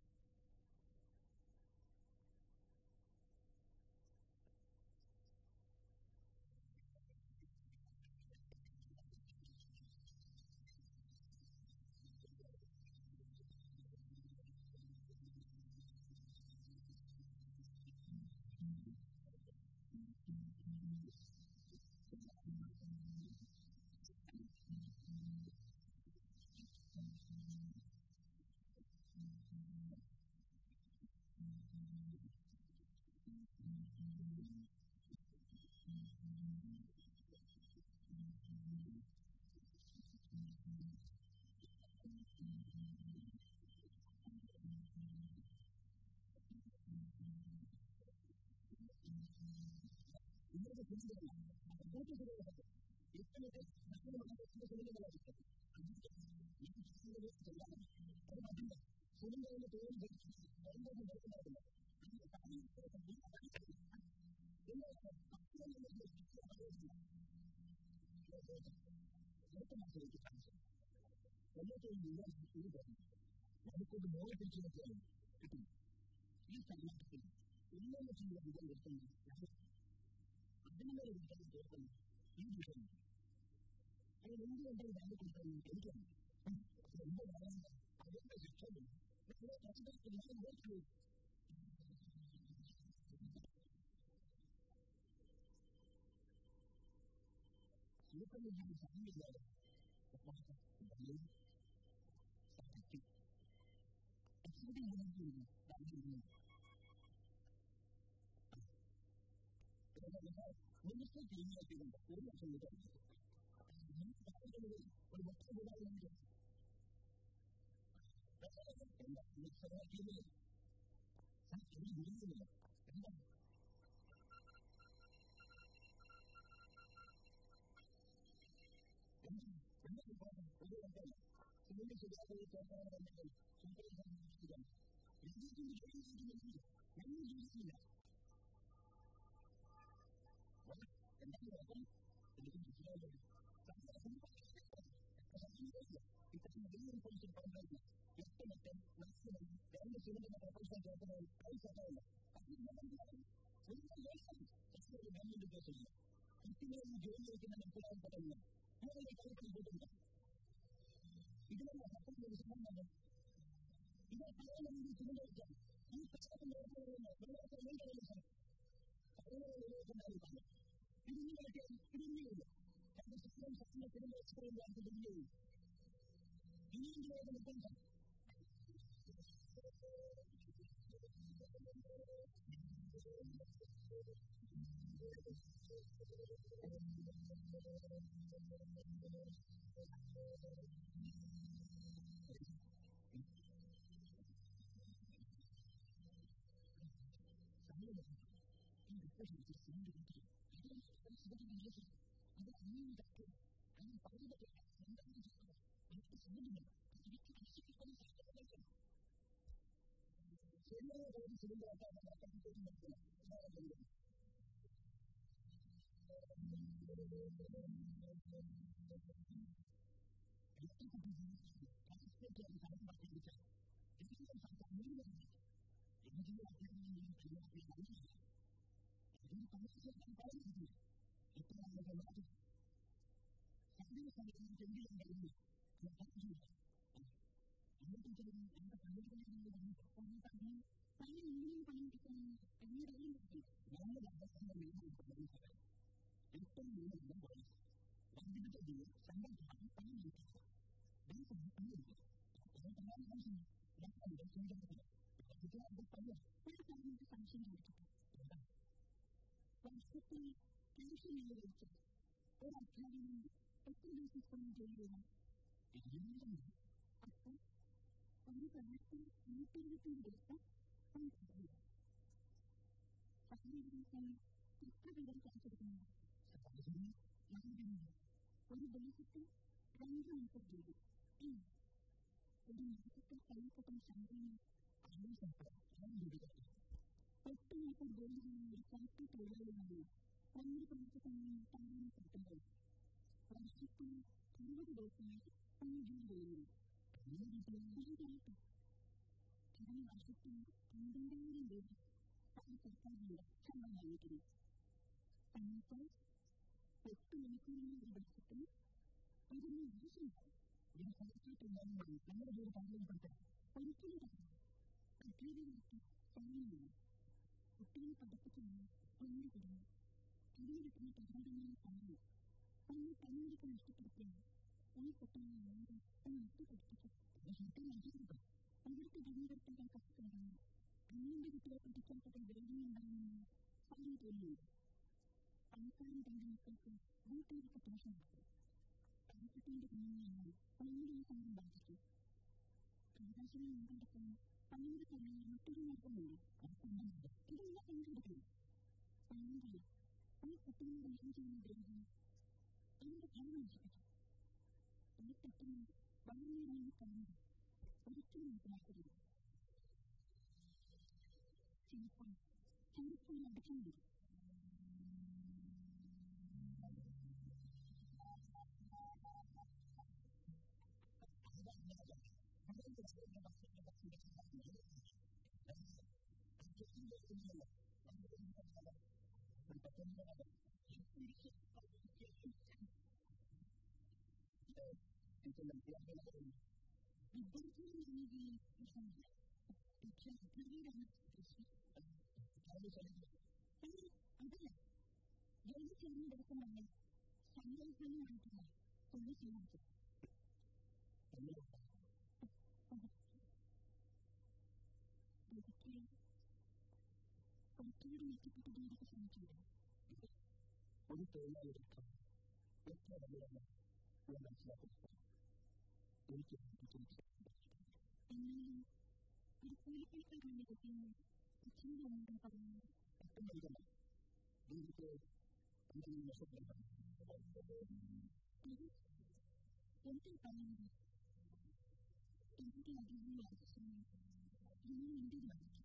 നമുക്കൊരു മോഹപ്പിച്ചു കിട്ടും ഈ സമൂഹത്തിൽ ഉന്നത ചെയ്യുന്ന വിധം കിട്ടുന്നു അതിനുള്ള വിധം കേൾക്കുന്നു ഈ വിധം അതിന് എന്തുകൊണ്ടാണ് വാങ്ങി കൊടുക്കുന്നത് എനിക്കറിയാം എന്റെ പറയാൻ അവരുടെ ശിക്ഷണം നമ്മളെ പ്രശ്നത്തിൽ ഞാൻ നോക്കി സുഖമില്ലാതെ സമയമില്ലാതെ സാധിക്കും എവിടെ നിന്നും താല്പര്യം മിനിസ്റ്റർ തീരുമാനിക്കുന്നുണ്ട് ഒരു വർഷം കൂടെ ഒരു വർഷം കൂടെ എന്താ മിനിസ്റ്ററാക്കിയത് സാക്ഷി വിടുന്നില്ല എന്താ ഒരു വർഷം സിനിമ ശരിയാക്കി ചേർക്കാറുണ്ടെങ്കിൽ സുപ്രീം രാജ്യത്തിന്റെ ജോലി ഞങ്ങൾ ജോലിയില്ല എന്താണ് കുഴപ്പം എനിക്ക് മനസ്സിലായത് ഇത്തരം വലിയൊരു പോലീസ് പറഞ്ഞാൽ എട്ട് മറ്റ് മാക്സിമം രണ്ട് സിനിമ പ്രൊഫഷൻ ചേർക്കുന്നത് പൈസല്ല ഗവൺമെന്റ് കേസില്ല കൃത്യമായി ജോലിയിലേക്ക് മനസ്സിലാക്കപ്പെടുന്ന അങ്ങനെ കാര്യത്തിൽ പോയിട്ടുണ്ട് ഇതിനുള്ള സത്യം മനസ്സിലാകുന്നത് ഇത് പറയാൻ സിനിമ വെച്ചാൽ ഈ പ്രശ്നം നോക്കുന്നത് അതിനുള്ള ഇതിങ്ങനെയൊക്കെ തിരിഞ്ഞുള്ളൂ തന്റെ സ്വന്തം സ്വപ്നത്തിനും എക്സ്പീരിയൻസ് തിരിഞ്ഞുള്ളൂ ഇനിയെങ്കിലും നിർബന്ധം വർഷത്തിൽ പെൻഷൻ അനുവദിച്ചു ഒരു അധ്യാപനം എത്ര ദിവസം സമയം ജോലിയാണ് അപ്പോൾ ഒരു കൊല്ലത്തിൽ നൂറ്റിരുപത്തിയഞ്ച് ദിവസം പതിനഞ്ച് ദിവസം എത്ര പേരും കാണിച്ചെടുക്കുന്നു ഒരു ദിവസത്തിൽ രണ്ട് മണിക്കൂർ ജോലി ഒരു മാസത്തിൽ കൈപ്പറ്റുന്ന ശമ്പളം ഒട്ടുമിക്ക ജോലികളിൽ ഒരു ഫാക്ടറി തൊഴിലാളിയാണ് നമ്മുടെ പ്രവർത്തനങ്ങളിൽ താമസിക്കുന്നത് വർഷത്തിൽ അറുപത് ദിവസമായി ഒന്ന് ജോലി ചെയ്യുന്നു കഴിഞ്ഞ വർഷത്തിൽ പന്ത്രണ്ടായിരം രൂപ പല സർക്കാരിന്റെ ശമ്പളം വാങ്ങിക്കുന്നു എന്നിട്ട് എട്ട് മണിക്കൂറിന് ഒരു ദിവസത്തിൽ അതിന് ആവശ്യമില്ല ഒരു ഫാക്ടറിട്ടുണ്ടാകുമ്പോൾ നമ്മുടെ ജോലി പങ്കുവെക്കട്ടെ ഒരിക്കലും പറ്റില്ല അധ്യാപകർക്ക് സമയമില്ല കുട്ടികളെ പഠിപ്പിക്കുന്നു ഒന്ന് കുടുങ്ങി അതിന് കിട്ടുന്ന പ്രകടനങ്ങളെ കാണുന്നു ഒന്ന് തന്നിടത്ത് നഷ്ടപ്പെടുത്തിയാൽ ഈ കുട്ടികളെ ആരും ഒന്ന് ഇട്ട് പഠിപ്പിക്കും ഇവിടുത്തെ ഭരണകർത്താക്കൾ കഷ്ടപ്പെടുന്നു അന്യന്റെ കുട്ടികളെ പഠിക്കാത്തതിൽ വേദനയുണ്ടാകുമെന്ന് സാറിന് തോന്നുന്നു പണക്കാരൻ തന്റെ മക്കൾക്ക് വീട്ടിലേക്ക് ദോഷം കൊടുക്കും പാവപ്പെട്ടവന്റെ കുഞ്ഞുങ്ങളാണ് നമ്മുടെ ഈ സമയം ബാധിക്കും അവകാശങ്ങൾ വീണ്ടെടുക്കാൻ പണിയുടെ തന്നെ മറ്റൊരു മാർഗമുണ്ട് അത് സംബന്ധിച്ച് ഇതെല്ലാം കണ്ടുപിടിക്കണം പണിയുടെ ഈ കുട്ടികളെ ദോഷം ചെയ്യുന്ന ദ്രോഹം അവന്റെ ഭരണം നശിപ്പിക്കും ഈ തെറ്റിന് വളർന്നു കാണുന്നത് ഒരിക്കലും മനസ്സിലാക്കരുത് ചിലപ്പോൾ ചിലപ്പോൾ അടിക്കുന്നുണ്ട് വിദ്യാർത്ഥികളുടെ രീതിയിൽ പ്രശ്നമില്ല പക്ഷേ അധ്യാപകരാണ് പ്രശ്നം അതല്ല ജോലി ചെയ്യുന്ന ദിവസം തന്നെ സമ്മതിക്കാനായിട്ടില്ല തൊഴിൽ ചെയ്യാൻ ഒരിക്കലും കുറച്ചുകൂടി മെച്ചപ്പെട്ട ജോലിക്ക് ശ്രമിച്ചില്ല ഒരു തൊഴിലാളികൾക്ക് എത്ര വലിയ ഞാൻ മനസ്സിലാക്കുന്നത് എനിക്ക് എന്നാലും ഒരു കൂലിപ്പണിക്കാരനെ കുട്ടിയെ അച്ഛനോട് അമ്മയോടും പറഞ്ഞു ഏറ്റവും വലുതല്ല നിങ്ങൾക്ക് എന്തെങ്കിലും നഷ്ടപ്പെടുത്താം എനിക്ക് പറയുന്നത് എന്റെ അധികം ആവശ്യം ഞാൻ എന്റെ ബാധിക്കും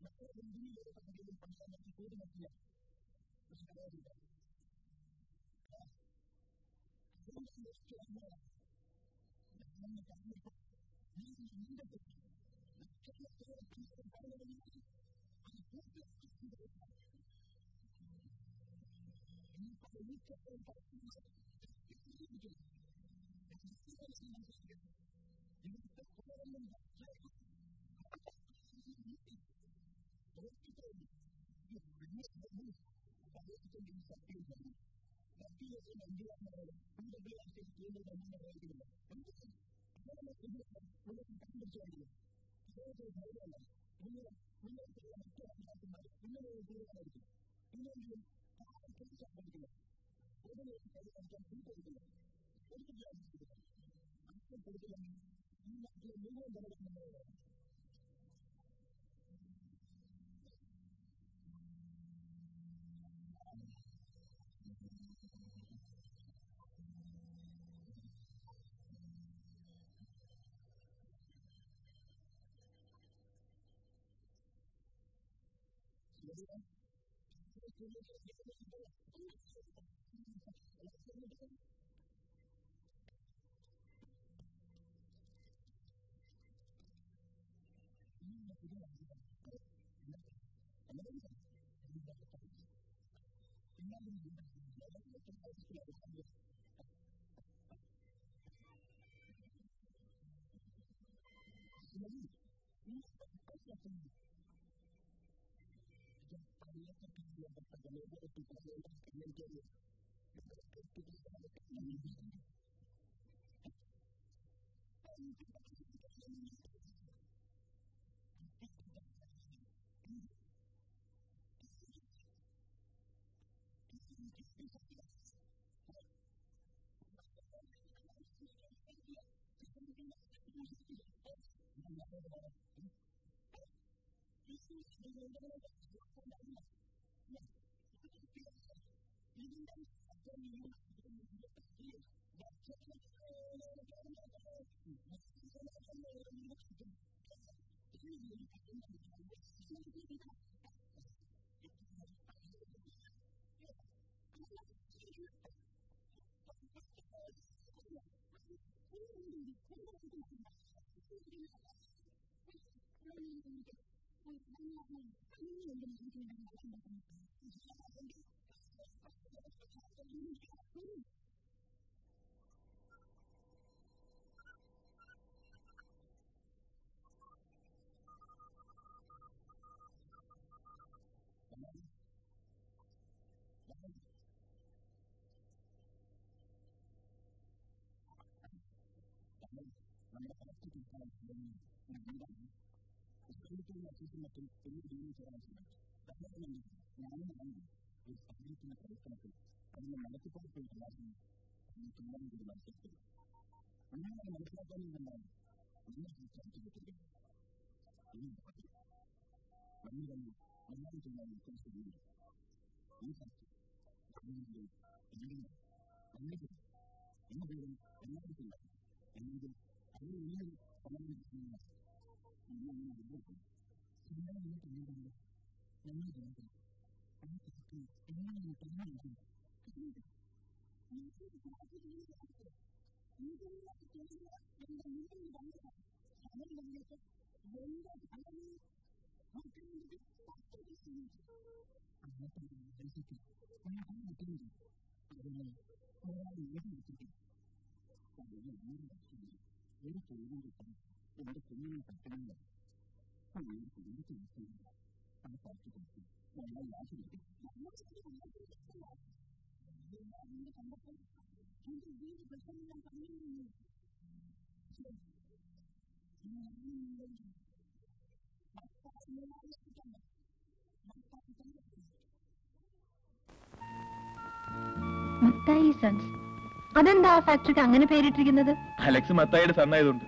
മത്തായി സൺസ് അതെന്താ ആ ഫാക്ടറിക്ക് അങ്ങനെ പേരിട്ടിരിക്കുന്നത് അലക്സ് മത്തായിയുടെ സണ്ണായതുകൊണ്ട്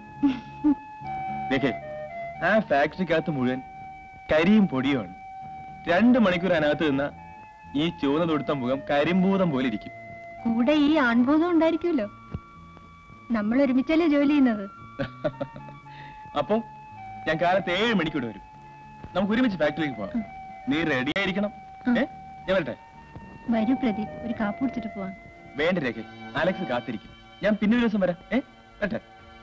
ദേഖേ ആ ഫാക്ടറിക്കകത്ത് മുഴുവൻ കരിയും പൊടിയുമാണ് രണ്ട് മണിക്കൂർ അതിനകത്ത് നിന്ന ഈ ചുവന്ന തൊടുത്ത മുഖം കരിമ്പൂതം പോലെ ഇരിക്കും കൂടെ ഈ ആൺബോധം ഉണ്ടായിരിക്കുമല്ലോ നമ്മൾ ഒരുമിച്ചല്ലേ ജോലി ചെയ്യുന്നത് അപ്പോ ഞാൻ കാലത്ത് ഏഴ് മണിക്കൂടെ വരും നമുക്ക് ഒരുമിച്ച് ഫാക്ടറിക്ക് പോവാം നീ റെഡി ആയിരിക്കണം ഏ ഞാൻ വരട്ടെ വരൂ പ്രദീപ് ഒരു കാപ്പ് കുടിച്ചിട്ട് പോവാം വേണ്ട രേഖ അലക്സ് കാത്തിരിക്കും ഞാൻ പിന്നെ ഒരു ദിവസം വരാം ഏ വരട്ടെ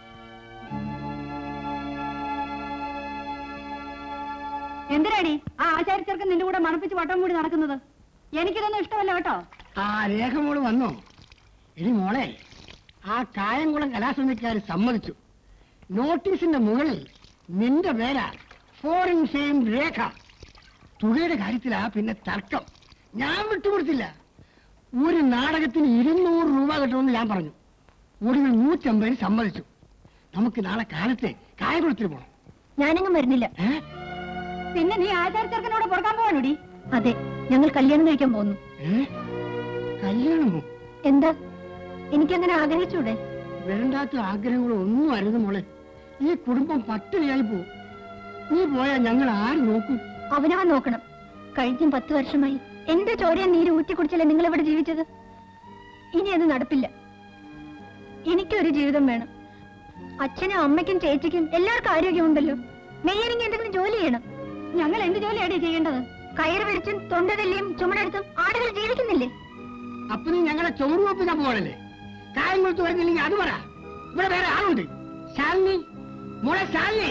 എന്തിനാടി ആ ആചാരി ചെറുക്കൻ നിന്റെ കൂടെ മണപ്പിച്ച് വട്ടം കൂടി നടക്കുന്നത് എനിക്കിതൊന്നും ഇഷ്ടമല്ല കേട്ടോ ആ രേഖ മോള് വന്നോ ഇനി മോളെ ആ കായംകുളം കലാസമിതിക്കാർ സമ്മതിച്ചു നോട്ടീസിന്റെ മുകളിൽ നിന്റെ പേരാ ഫോറിൻ ഫെയിം രേഖ തുകയുടെ കാര്യത്തിലാ പിന്നെ തർക്കം ഞാൻ വിട്ടുകൊടുത്തില്ല ഒരു നാടകത്തിന് ഇരുന്നൂറ് രൂപ കിട്ടുമെന്ന് ഞാൻ പറഞ്ഞു ഒടുവിൽ നൂറ്റമ്പതിന് സമ്മതിച്ചു നമുക്ക് നാളെ കാലത്തെ കായംകുളത്തിൽ പോകണം ഞാനെങ്ങും വരുന്നില്ല പിന്നെ നീ ആചാരി ചെറുക്കനോട് കൊടുക്കാൻ പോവാനോടി അതെ ഞങ്ങൾ കല്യാണം കഴിക്കാൻ പോകുന്നു കല്യാണമോ എന്താ എനിക്കങ്ങനെ ആഗ്രഹിച്ചൂടെ വേണ്ടാത്ത ആഗ്രഹങ്ങളോ ഒന്നും അരുത് മോളെ ഈ കുടുംബം പട്ടിണിയായി പോകും നീ പോയാൽ ഞങ്ങൾ ആര് നോക്കും അവനവൻ നോക്കണം കഴിഞ്ഞ പത്ത് വർഷമായി എന്റെ ചോരയെ നീര് ഊറ്റി കുടിച്ചല്ലേ നിങ്ങൾ ഇവിടെ ജീവിച്ചത് ഇനി അത് നടപ്പില്ല എനിക്കൊരു ജീവിതം വേണം അച്ഛനും അമ്മയ്ക്കും ചേച്ചിക്കും എല്ലാവർക്കും ആരോഗ്യമുണ്ടല്ലോ മെയ്യനെങ്കിൽ എന്തെങ്കിലും ജോലി ചെയ്യണം ഞങ്ങൾ എന്ത് ജോലിയാണ് ചെയ്യേണ്ടത് കയറ് പിടിച്ചും തൊണ്ടതല്ലിയും ചുമടെടുത്തും ആളുകൾ ജീവിക്കുന്നില്ലേ അപ്പൊ നീ ഞങ്ങളെ ചോറുവപ്പിക്കാൻ പോകണല്ലേ കായം കൊടുത്ത് വരുന്നില്ലെങ്കിൽ അത് പറ ഇവിടെ വേറെ ആളുണ്ട് ശാലിനി മോളെ ശാലിനി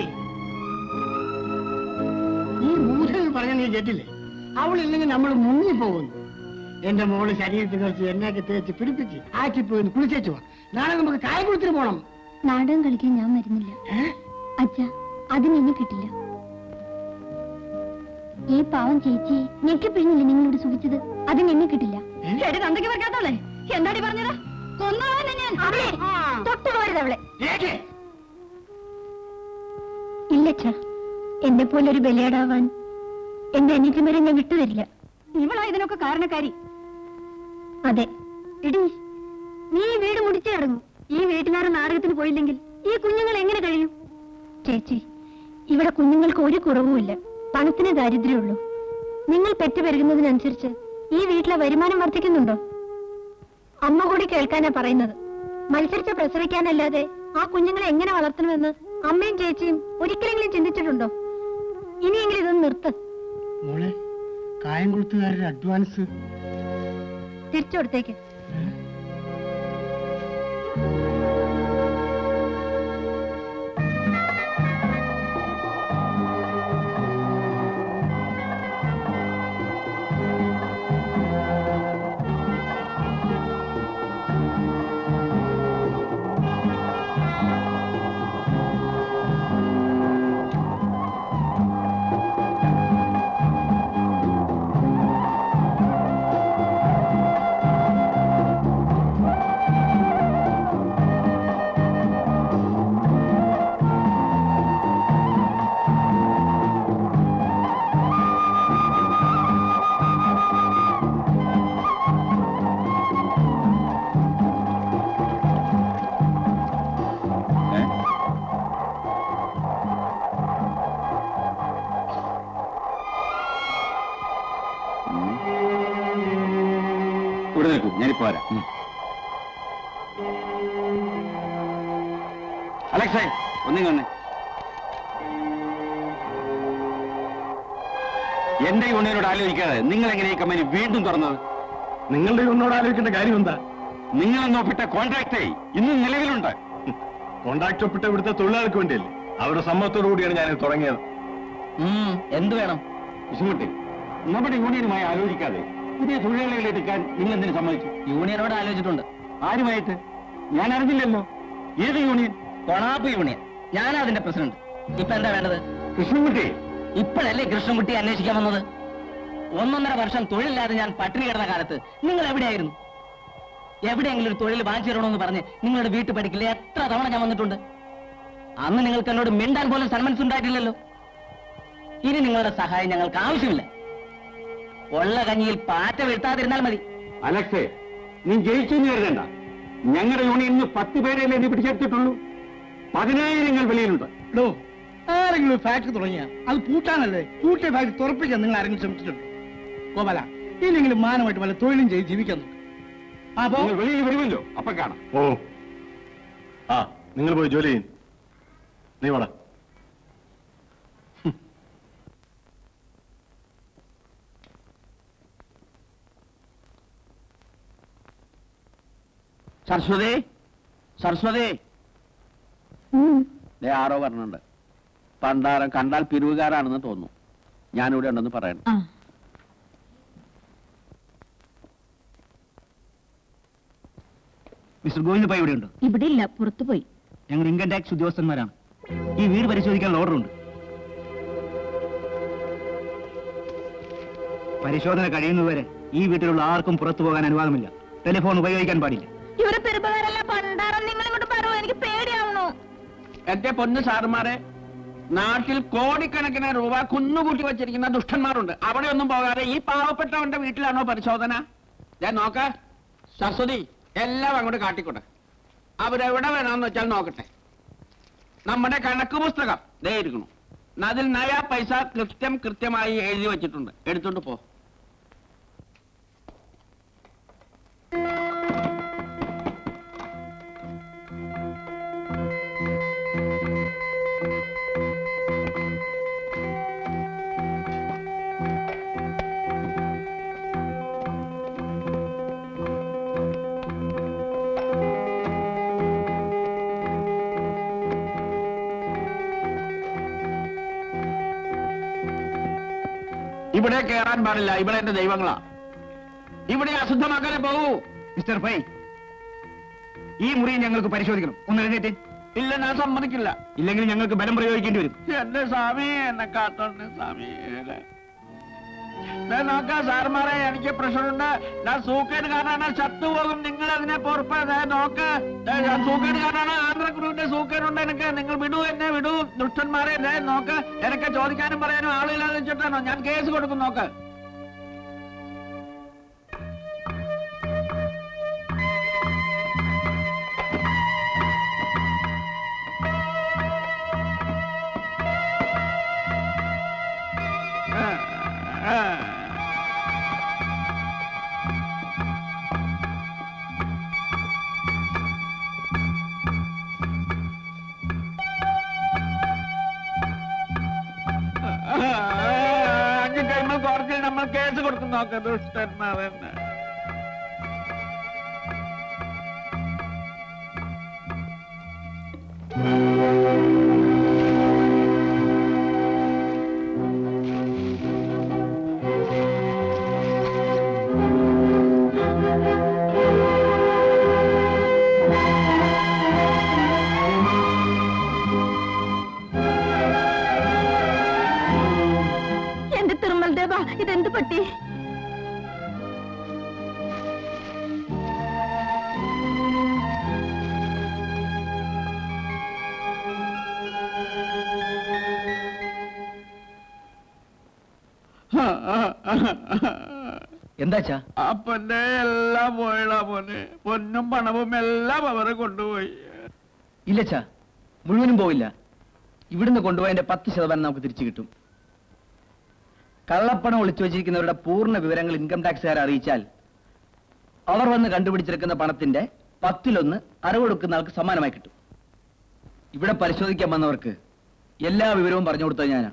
ഈ മൂഢകൾ പറഞ്ഞ നീ കേട്ടില്ലേ അവളില്ലെങ്കിൽ നമ്മൾ മുങ്ങിപ്പോകുന്നു എന്റെ മോള് ശരീരത്തിൽ കുറച്ച് എണ്ണയൊക്കെ തേച്ച് പിടിപ്പിച്ച് ആക്കിപ്പോയി കുളിച്ചേച്ചു വാ. നാളെ നമുക്ക് കായംകുളത്തിന് പോണം നാടകം കളിക്കാൻ ഞാൻ വരുന്നില്ല അച്ഛ അതിന് എന്നെ കിട്ടില്ല ഈ പാവം ചേച്ചി ഞെക്കിപ്പിഴിഞ്ഞില്ലേ നിങ്ങളോട് സൂചിച്ചത് അതിന് എന്നെ കിട്ടില്ല ശരി തന്തയ്ക്ക് വെക്കാത്തോളെ എന്താടി പറഞ്ഞത് കൊന്നോളാം ഞാൻ അവളെ തൊട്ടു പോരുത് അവളെ ഇല്ലച്ഛ എന്നെ പോലെ ഒരു ബലിയാടാവാൻ എന്റെ അനിയത്തിമാരെ ഞാൻ വിട്ടുതരില്ല ഇവളാ ഇതിനൊക്കെ കാരണക്കാരി അതെ എടി നീ ഈ വീട് മുടിച്ചേ അടങ്ങും ഈ വീട്ടുകാരൻ നാടകത്തിന് പോയില്ലെങ്കിൽ ഈ കുഞ്ഞുങ്ങൾ എങ്ങനെ കഴിയും ചേച്ചി ഇവിടെ കുഞ്ഞുങ്ങൾക്ക് ഒരു കുറവുമില്ല പണത്തിന് ദാരിദ്ര്യമുള്ളൂ നിങ്ങൾ പെറ്റുപെരുകുന്നതിനനുസരിച്ച് ഈ വീട്ടിലെ വരുമാനം വർദ്ധിക്കുന്നുണ്ടോ അമ്മ കൂടി കേൾക്കാനാ പറയുന്നത് മത്സരിച്ച് പ്രസവിക്കാനല്ലാതെ ആ കുഞ്ഞുങ്ങളെ എങ്ങനെ വളർത്തണമെന്ന് അമ്മയും ചേച്ചിയും ഒരിക്കലെങ്കിലും ചിന്തിച്ചിട്ടുണ്ടോ ഇനിയെങ്കിലും ഇതൊന്ന് നിർത്ത് മോളെ കായംകുളത്തുകാരുടെ അഡ്വാൻസ് തിരിച്ചു കൊടുത്തേക്ക് ഇവിടെ നിൽക്കൂ ഞാനിപ്പോ വരാം ഉം. അലക്സേ ഒന്നും വന്നേ എന്റെ യൂണിയനോട് ആലോചിക്കാതെ നിങ്ങൾ എങ്ങനെ ഈ കമ്പനി വീണ്ടും തുറന്നത് നിങ്ങളുടെ യൂണിയനോട് ആലോചിക്കേണ്ട കാര്യം എന്താ നിങ്ങൾ നോക്കിട്ട കോൺട്രാക്ടേ ഇന്നും നിലവിലുണ്ട് കോൺട്രാക്ട് ഒപ്പിട്ട ഇവിടുത്തെ തൊഴിലാളിക്ക് വേണ്ടിയല്ലേ അവരുടെ സമ്മതത്തോടു കൂടിയാണ് ഞാനിത് തുടങ്ങിയത് എന്ത് വേണം വിഷമട്ടെ നമ്മുടെ യൂണിയനുമായി ആലോചിക്കാതെ പുതിയ തൊഴിലാളികളെ എടുക്കാൻ നിങ്ങൾ എന്തിനു സമ്മതിച്ചു യൂണിയനോട് ആലോചിച്ചിട്ടുണ്ട് ആരുമായിട്ട് ഞാൻ അറിഞ്ഞില്ലല്ലോ ഏത് യൂണിയൻ കൊണാപ്പ് യൂണിയൻ ഞാനാ അതിന്റെ പ്രസിഡന്റ് ഇപ്പൊ എന്താ വേണ്ടത് കൃഷ്ണൻകുട്ടി ഇപ്പോഴല്ലേ കൃഷ്ണൻകുട്ടി അന്വേഷിക്കാൻ വന്നത് ഒന്നൊന്നര വർഷം തൊഴിലില്ലാതെ ഞാൻ പട്ടിണി കിടന്ന കാലത്ത് നിങ്ങൾ എവിടെയായിരുന്നു എവിടെയെങ്കിലും ഒരു തൊഴിൽ വാങ്ങിച്ചു തരണമെന്ന് പറഞ്ഞ് നിങ്ങളുടെ വീട്ടു പഠിക്കൽ എത്ര തവണ ഞാൻ വന്നിട്ടുണ്ട് അന്ന് നിങ്ങൾക്ക് എന്നോട് മിണ്ടാൻ പോലും സന്മനസ് ഉണ്ടായിട്ടില്ലല്ലോ ഇനി നിങ്ങളുടെ സഹായം ഞങ്ങൾക്ക് ആവശ്യമില്ല ഉള്ള കഞ്ഞിയിൽ പാറ്റ വീഴ്ത്താതിരുന്നാൽ മതി അലക്സേ നീ ജയിച്ചു എന്ന് കരുതണ്ട ഞങ്ങളുടെ യൂണിയനിൽ പത്ത് പേരെയല്ലേ നീ പിടിച്ചെടുത്തിട്ടുള്ളൂ പതിനായിരങ്ങൾ വെളിയിലുണ്ട് ഡോ ആരെങ്കിലും ഫാക്ടറി തുടങ്ങിയ അത് പൂട്ടാനല്ലേ പൂട്ടിയ ഫാക്ടറി തുറപ്പിക്കാൻ നിങ്ങൾ ആരെങ്കിലും ശ്രമിച്ചിട്ടുണ്ട് ഗോപാല ഇല്ലെങ്കിലും മാനമായിട്ട് വല്ല തൊഴിലും ചെയ്ത് ജീവിക്കാൻ നോക്ക് അപ്പോ നിങ്ങൾ വെളിയിൽ വരുമല്ലോ അപ്പൊ കാണാം ഓ ആ നിങ്ങൾ പോയി ജോലി ചെയ്യും നീ വേണം സരസ്വതി സരസ്വതി ദേ ആരോ പറഞ്ഞുണ്ട് പണ്ടാരം കണ്ടാൽ പിരിവുകാരാണെന്ന് തോന്നുന്നു ഞാനിവിടെ ഉണ്ടെന്ന് പറയണം മിസ്റ്റർ ഗോവിന്ദ പൈ ഇവിടെയുണ്ടോ ഇവിടെ ഇല്ല പുറത്തു പോയി ഞങ്ങൾ ഇൻകം ടാക്സ് ഉദ്യോഗസ്ഥന്മാരാണ് ഈ വീട് പരിശോധിക്കാനുള്ള ഓർഡർ ഉണ്ട് പരിശോധന കഴിയുന്നതുവരെ ഈ വീട്ടിലുള്ള ആർക്കും പുറത്തു പോകാൻ അനുവാദമില്ല ടെലിഫോൺ ഉപയോഗിക്കാൻ പാടില്ല ഇവരെ പെരുമ്പകാരല്ല പണ്ടാരം നിങ്ങൾ ഇങ്ങോട്ട് പറയൂ എനിക്ക് പേടിയാവണു എന്റെ പൊന്ന് സാറുമാരെ നാട്ടിൽ കോടിക്കണക്കിന് രൂപ കുന്നുകൂട്ടി വെച്ചിരിക്കുന്ന ദുഷ്ടന്മാരുണ്ട് അവിടെ ഒന്നും പോകാതെ ഈ പാവപ്പെട്ടവന്റെ വീട്ടിലാണോ പരിശോധന ഞാൻ നോക്ക സരസ്വതി എല്ലാം അങ്ങോട്ട് കാട്ടിക്കൂടെ അവരെവിടെ വേണമെന്ന് വെച്ചാൽ നോക്കട്ടെ നമ്മുടെ കണക്ക് പുസ്തകം ദേ ഇരിക്കണു അതിൽ നയ പൈസ കൃത്യം കൃത്യമായി എഴുതി വെച്ചിട്ടുണ്ട് എടുത്തോണ്ട് പോ ഇവിടെ കയറാൻ പാടില്ല ഇവിടെ എന്റെ ദൈവങ്ങളാ ഇവിടെ അശുദ്ധമാക്കാനേ പോകൂ മിസ്റ്റർ പൈ ഈ മുറി ഞങ്ങൾക്ക് പരിശോധിക്കണം ഒന്ന് എഴുന്നേറ്റ് ഇല്ല ഞാൻ സമ്മതിക്കില്ല ഇല്ലെങ്കിൽ ഞങ്ങൾക്ക് ബലം പ്രയോഗിക്കേണ്ടി വരും എന്റെ സ്വാമി എന്നെ കാത്തോണ്ട് സ്വാമി ദേ നോക്ക സാർമാരെ എനിക്ക് പ്രഷറുണ്ട് ഞാൻ സൂക്കേടുകാരനാണ് ചത്തുപോകും നിങ്ങൾ അതിനെ പൊറപ്പ് ദേ നോക്ക് ദേ ഞാൻ സൂക്കേടുകാരനാണ് ആന്ധ്രക്കുരുവിന്റെ സൂക്കേടുണ്ട് എനിക്ക് നിങ്ങൾ വിടൂ എന്നെ വിടൂ ദുഷ്ടന്മാരെ ദേ നോക്ക് എനിക്ക് ചോദിക്കാനും പറയാനും ആളില്ലാതെ വെച്ചിട്ടാണോ ഞാൻ കേസ് കൊടുക്കും നോക്ക് അഞ്ച് കഴിയുമ്പോൾ കോടതിയിൽ നമ്മൾ കേസ് കൊടുക്കും നോക്ക് ദുഷ്ടന്മാരെന്നെ എന്റെ തിരുമൽ ദേവ ഇതെന്ത് പറ്റി എന്താച്ചാ അപ്പന്റെ എല്ലാം പോയടാ മോനെ പൊന്നും പണവും എല്ലാം അവരെ കൊണ്ടുപോയി ഇല്ലച്ചാ മുഴുവനും പോവില്ല ഇവിടുന്ന് കൊണ്ടുപോയതിന്റെ പത്ത് ശതമാനം നമുക്ക് തിരിച്ചു കിട്ടും കള്ളപ്പണം ഒളിച്ചു വെച്ചിരിക്കുന്നവരുടെ പൂർണ്ണ വിവരങ്ങൾ ഇൻകം ടാക്സുകാരെ അറിയിച്ചാൽ അവർ വന്ന് കണ്ടുപിടിച്ചെടുക്കുന്ന പണത്തിന്റെ പത്തിലൊന്ന് അറിവ് കൊടുക്കുന്ന ആൾക്ക് സമ്മാനമായി കിട്ടും ഇവിടെ പരിശോധിക്കാൻ വന്നവർക്ക് എല്ലാ വിവരവും പറഞ്ഞു കൊടുത്തത് ഞാനാ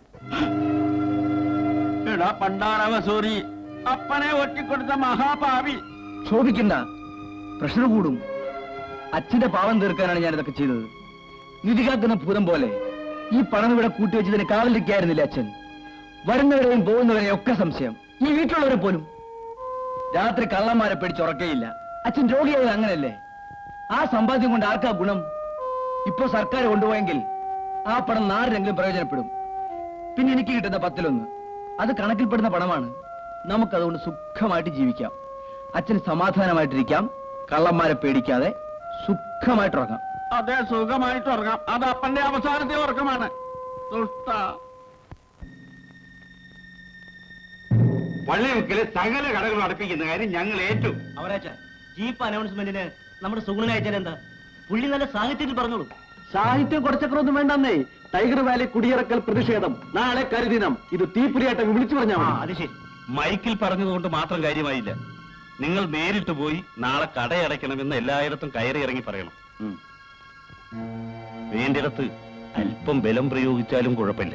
എടാ പണ്ടാറ വസൂരി അപ്പനെ ഒറ്റിക്കൊടുത്ത മഹാപാവി ക്ഷോഭിക്കണ്ട പ്രഷർ കൂടും അച്ഛന്റെ പാവം തീർക്കാനാണ് ഞാൻ ഇതൊക്കെ ചെയ്തത് നിധി കാക്കുന്ന ഭൂതം പോലെ ഈ പണം ഇവിടെ കൂട്ടിവെച്ചതിന് കാവലിരിക്കായിരുന്നില്ല അച്ഛൻ വരുന്നവരെയും പോകുന്നവരെയും ഒക്കെ സംശയം ഈ വീട്ടിലുള്ളവരെ പോലും രാത്രി കള്ളന്മാരെ പിടിച്ചുറക്കയില്ല അച്ഛൻ രോഗിയായത് അങ്ങനല്ലേ ആ സമ്പാദ്യം കൊണ്ട് ആർക്കാ ഗുണം ഇപ്പൊ സർക്കാർ കൊണ്ടുപോയെങ്കിൽ ആ പണം നാടിനെങ്കിലും പ്രയോജനപ്പെടും പിന്നെ എനിക്ക് കിട്ടുന്ന പത്തിലൊന്ന് അത് കണക്കിൽപ്പെടുന്ന പണമാണ് നമുക്കതുകൊണ്ട് സുഖമായിട്ട് ജീവിക്കാം അച്ഛന് സമാധാനമായിട്ടിരിക്കാം കള്ളന്മാരെ പേടിക്കാതെ സുഖമായിട്ടുറങ്ങാം അതെ സുഖമായിട്ട് ഉറങ്ങാം അത് അപ്പന്റെ അവസാനത്തെ ഉറക്കമാണ് ദുഷ്ട പള്ളിമുക്കിലെ സകല കടകളും അടപ്പിക്കുന്ന കാര്യം ഞങ്ങൾ ഏറ്റു അവരാച്ച ജീപ്പ് അനൗൺസ്മെന്റിന് നമ്മുടെ സുഗുണൻ അയച്ചാൽ എന്താ പുള്ളി നല്ല സാഹിത്യത്തിൽ പറഞ്ഞോളൂ സാഹിത്യം കുറച്ചക്രമൊന്നും വേണ്ടെന്നേ ടൈഗർ വാലി കുടിയിറക്കൽ പ്രതിഷേധം നാളെ കരുദിനം ഇത് തീപ്പുരിയായിട്ട് വിളിച്ചു പറഞ്ഞാൽ അത് ശരി മൈക്കിൽ പറഞ്ഞതുകൊണ്ട് മാത്രം കാര്യമായില്ല നിങ്ങൾ നേരിട്ട് പോയി നാളെ കടയടയ്ക്കണമെന്ന് എല്ലായിടത്തും കയറി ഇറങ്ങി പറയണം വേണ്ടിടത്ത് അല്പം ബലം പ്രയോഗിച്ചാലും കുഴപ്പമില്ല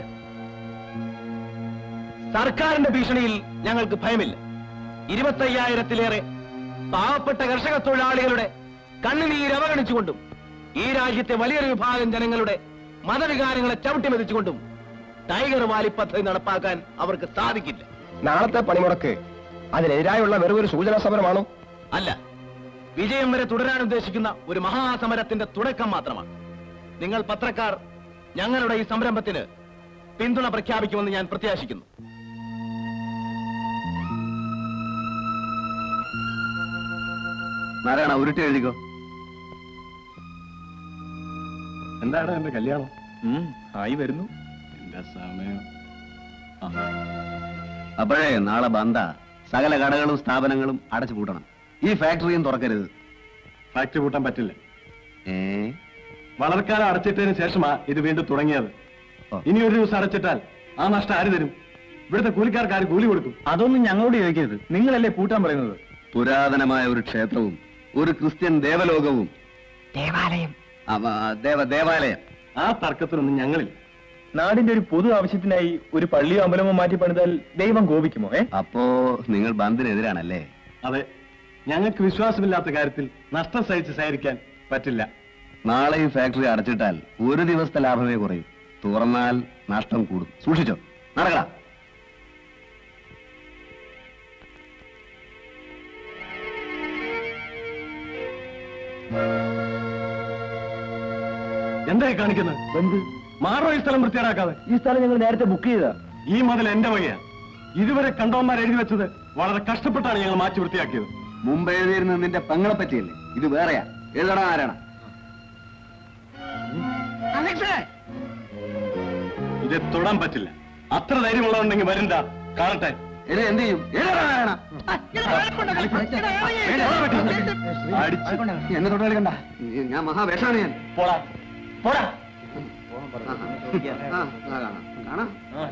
സർക്കാരിന്റെ ഭീഷണിയിൽ ഞങ്ങൾക്ക് ഭയമില്ല ഇരുപത്തയ്യായിരത്തിലേറെ പാവപ്പെട്ട കർഷക തൊഴിലാളികളുടെ കണ്ണുനീര് അവഗണിച്ചുകൊണ്ടും ഈ രാജ്യത്തെ വലിയൊരു വിഭാഗം ജനങ്ങളുടെ മതവികാരങ്ങളെ ചവിട്ടിമെതിച്ചുകൊണ്ടും ടൈഗർ വാലി പദ്ധതി നടപ്പാക്കാൻ അവർക്ക് സാധിക്കില്ല നാളത്തെ പണിമുടക്ക് അതിനെതിരായുള്ള വെറും ഒരു സൂചനാ സമരമാണോ അല്ല വിജയം വരെ തുടരാൻ ഉദ്ദേശിക്കുന്ന ഒരു മഹാസമരത്തിന്റെ തുടക്കം മാത്രമാണ് നിങ്ങൾ പത്രക്കാർ ഞങ്ങളുടെ ഈ സംരംഭത്തിന് പിന്തുണ പ്രഖ്യാപിക്കുമെന്ന് ഞാൻ പ്രത്യാശിക്കുന്നു നാരായണ ഉരുട്ടി എഴുതിക്കോ എന്താണ് എന്റെ കല്യാണം ആയി വരുന്നു എന്റെ സമയം അപ്പോഴേ നാളെ ബന്ദ സകല കടകളും സ്ഥാപനങ്ങളും അടച്ചു പൂട്ടണം ഈ ഫാക്ടറിയും തുറക്കരുത് ഫാക്ടറി പൂട്ടാൻ പറ്റില്ല ഏ വളർക്കാലം അടച്ചിട്ടതിന് ശേഷമാ ഇത് വീണ്ടും തുടങ്ങിയത് ഇനി ഒരു ദിവസം അടച്ചിട്ടാൽ ആ നഷ്ടം ആര് തരും ഇവിടുത്തെ കൂലിക്കാർക്ക് ആര് കൂലി കൊടുക്കും അതൊന്നും ഞങ്ങളോട് ചോദിക്കരുത് നിങ്ങളല്ലേ പൂട്ടാൻ പറയുന്നത് പുരാതനമായ ഒരു ക്ഷേത്രവും ഒരു ക്രിസ്ത്യൻ ദേവലോകവും ദേവാലയം ദേവ ദേവാലയം ആ തർക്കത്തിനൊന്നും ഞങ്ങളിൽ നാടിന്റെ ഒരു പൊതു ആവശ്യത്തിനായി ഒരു പള്ളിയോ അമ്പലമോ മാറ്റി പണിതാൽ ദൈവം കോപിക്കുമോ ഏ അപ്പോ നിങ്ങൾ ബന്ദിനെതിരാണല്ലേ അതെ ഞങ്ങൾക്ക് വിശ്വാസമില്ലാത്ത കാര്യത്തിൽ നഷ്ടം സഹിച്ച് സഹകരിക്കാൻ പറ്റില്ല നാളെ ഈ ഫാക്ടറി അടച്ചിട്ടാൽ ഒരു ദിവസത്തെ ലാഭമേ കുറയും തുറന്നാൽ നഷ്ടം കൂടും സൂക്ഷിച്ചോ നടക്കടാ എന്തായി കാണിക്കുന്നത് എന്ത് മാറോ ഈ സ്ഥലം വൃത്തിയാക്കാതെ ഈ സ്ഥലം ഞങ്ങൾ നേരത്തെ ബുക്ക് ചെയ്താ ഈ മതിൽ എന്റെ വകയാ ഇതുവരെ കണ്ടവന്മാർ എഴുതി വെച്ചത് വളരെ കഷ്ടപ്പെട്ടാണ് ഞങ്ങൾ മാറ്റി വൃത്തിയാക്കിയത് മുമ്പ് എഴുതിയിരുന്നത് നിന്റെ പെങ്ങളെ പറ്റിയല്ലേ ഇത് വേറെയാ എഴുതടാ ആരാണ് ഇത് തൊടാൻ പറ്റില്ല അത്ര ധൈര്യമുള്ളതുണ്ടെങ്കിൽ വരണ്ട കാണട്ടെ എഴുതി എന്ത് ചെയ്യും എഴുതടാ നാരായണ. അടിച്ച് എന്നെ തൊട്ട് കളിക്കണ്ട ഞാൻ മഹാവേഷാണ് ഞാൻ പോടാ പോടാ ആ, ആ, കാണാം. കാണാം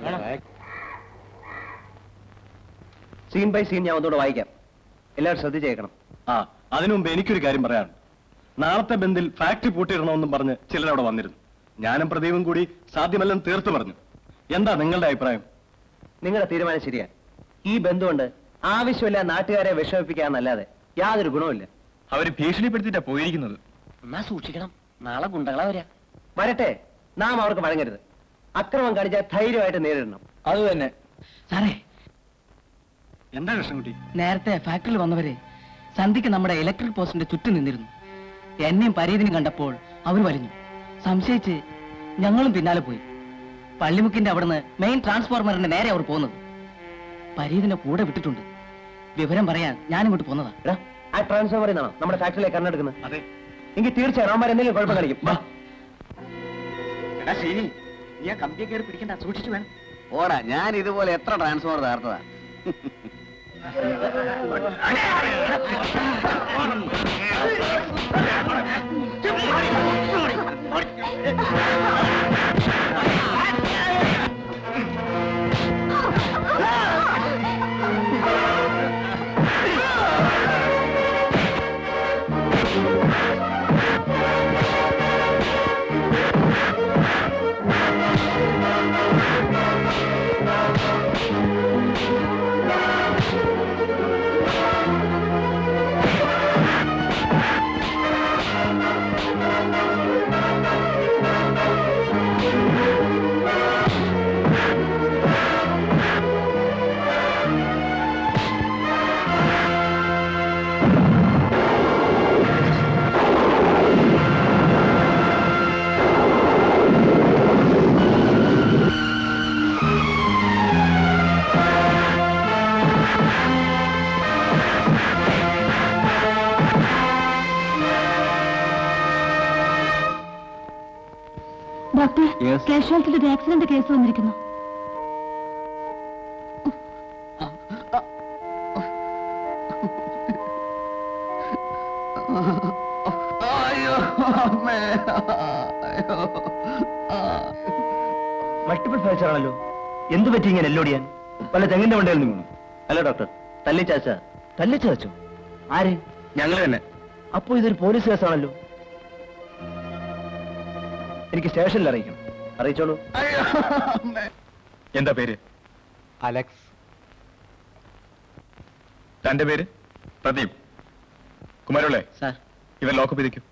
സീൻ ബൈ സീൻ ഞാൻ ഒന്നുകൂടെ വായിക്കാം എല്ലാവരും ശ്രദ്ധിച്ചേക്കണം ആ അതിനു മുമ്പ് എനിക്കൊരു കാര്യം പറയാനുണ്ട് നാളത്തെ ബന്ദിൽ ഫാക്ടറി പൂട്ടിയിടണമെന്നും പറഞ്ഞ് ചിലരവിടെ വന്നിരുന്നു ഞാനും പ്രദീപും കൂടി സാധ്യമല്ലെന്ന് തീർത്തു പറഞ്ഞു എന്താ നിങ്ങളുടെ അഭിപ്രായം നിങ്ങളുടെ തീരുമാനം ശരിയാ ഈ ബന്ധുകൊണ്ട് ആവശ്യമില്ല നാട്ടുകാരെ വിഷമിപ്പിക്കാന്നല്ലാതെ യാതൊരു ഗുണവുമില്ല അവര് ഭീഷണിപ്പെടുത്തിട്ടാ പോയിരിക്കുന്നത് എന്നാ സൂക്ഷിക്കണം നാളെ ഗുണ്ടകളാ വരാ വരട്ടെ നാം അവർക്ക് വഴങ്ങരുത് അക്രമം കാണിച്ചാൽ ധൈര്യമായിട്ട് നേരിടണം അത് തന്നെ സാറേ എന്താ കൃഷ്ണൻകുട്ടി നേരത്തെ ഫാക്ടറിയിൽ വന്നവരെ സന്ധിക്ക് നമ്മുടെ ഇലക്ട്രിക് പോസ്റ്റിന്റെ ചുറ്റും നിന്നിരുന്നു എന്നെയും പരീതിനും കണ്ടപ്പോൾ അവർ വലിഞ്ഞു സംശയിച്ച് ഞങ്ങളും പിന്നാലെ പോയി പള്ളിമുക്കിന്റെ അവിടുന്ന് മെയിൻ ട്രാൻസ്ഫോർമറിന്റെ നേരെ അവർ പോകുന്നത് പരീതിനെ കൂടെ വിട്ടിട്ടുണ്ട് വിവരം പറയാൻ ഞാനിങ്ങോട്ട് പോന്നതാ എടാ ആ ട്രാൻസ്ഫോമറിൽ നിന്നാണോ നമ്മുടെ ഫാക്ടറിയിലേക്ക് കണ്ണെടുക്കുന്നത് അതെ എങ്കിൽ തീർച്ചയായും അവന്മാർ എന്തെങ്കിലും കുഴപ്പം കാണിക്കും വാ എടാ ശരി നീ ആ കമ്പിയെ കയറി പിടിക്കണ്ട സൂക്ഷിച്ചു വേണം ഓടാ ഞാൻ ഇതുപോലെ എത്ര ട്രാൻസ്ഫോമർ തകർത്തതാ ഡോക്ടർ കാഷ്വാലിറ്റിയുടെ ഒരു ആക്സിഡന്റ് കേസ് വന്നിരിക്കുന്നു അയ്യോ അമ്മേ അയ്യോ മൾട്ടിപ്പിൾ ഫ്രാക്ചർ ആണല്ലോ എന്ത് പറ്റി ഇങ്ങനെ എല്ലോടിയാൻ വല്ല തെങ്ങിന്റെ വണ്ടിയിൽ നിന്നു അല്ല ഡോക്ടർ തല്ലിച്ചാച്ച തല്ലിച്ചതച്ചോ ആര് ഞങ്ങൾ തന്നെ അപ്പോ ഇതൊരു പോലീസ് കേസാണല്ലോ എനിക്ക് സ്റ്റേഷനിൽ അറിയിക്കണം അറിയിച്ചോളൂ എന്താ പേര് അലക്സ് തന്റെ പേര് പ്രദീപ് കുമാരോളെ സാർ ഇവർ ലോക്കപ്പ് ചെയ്തേക്കും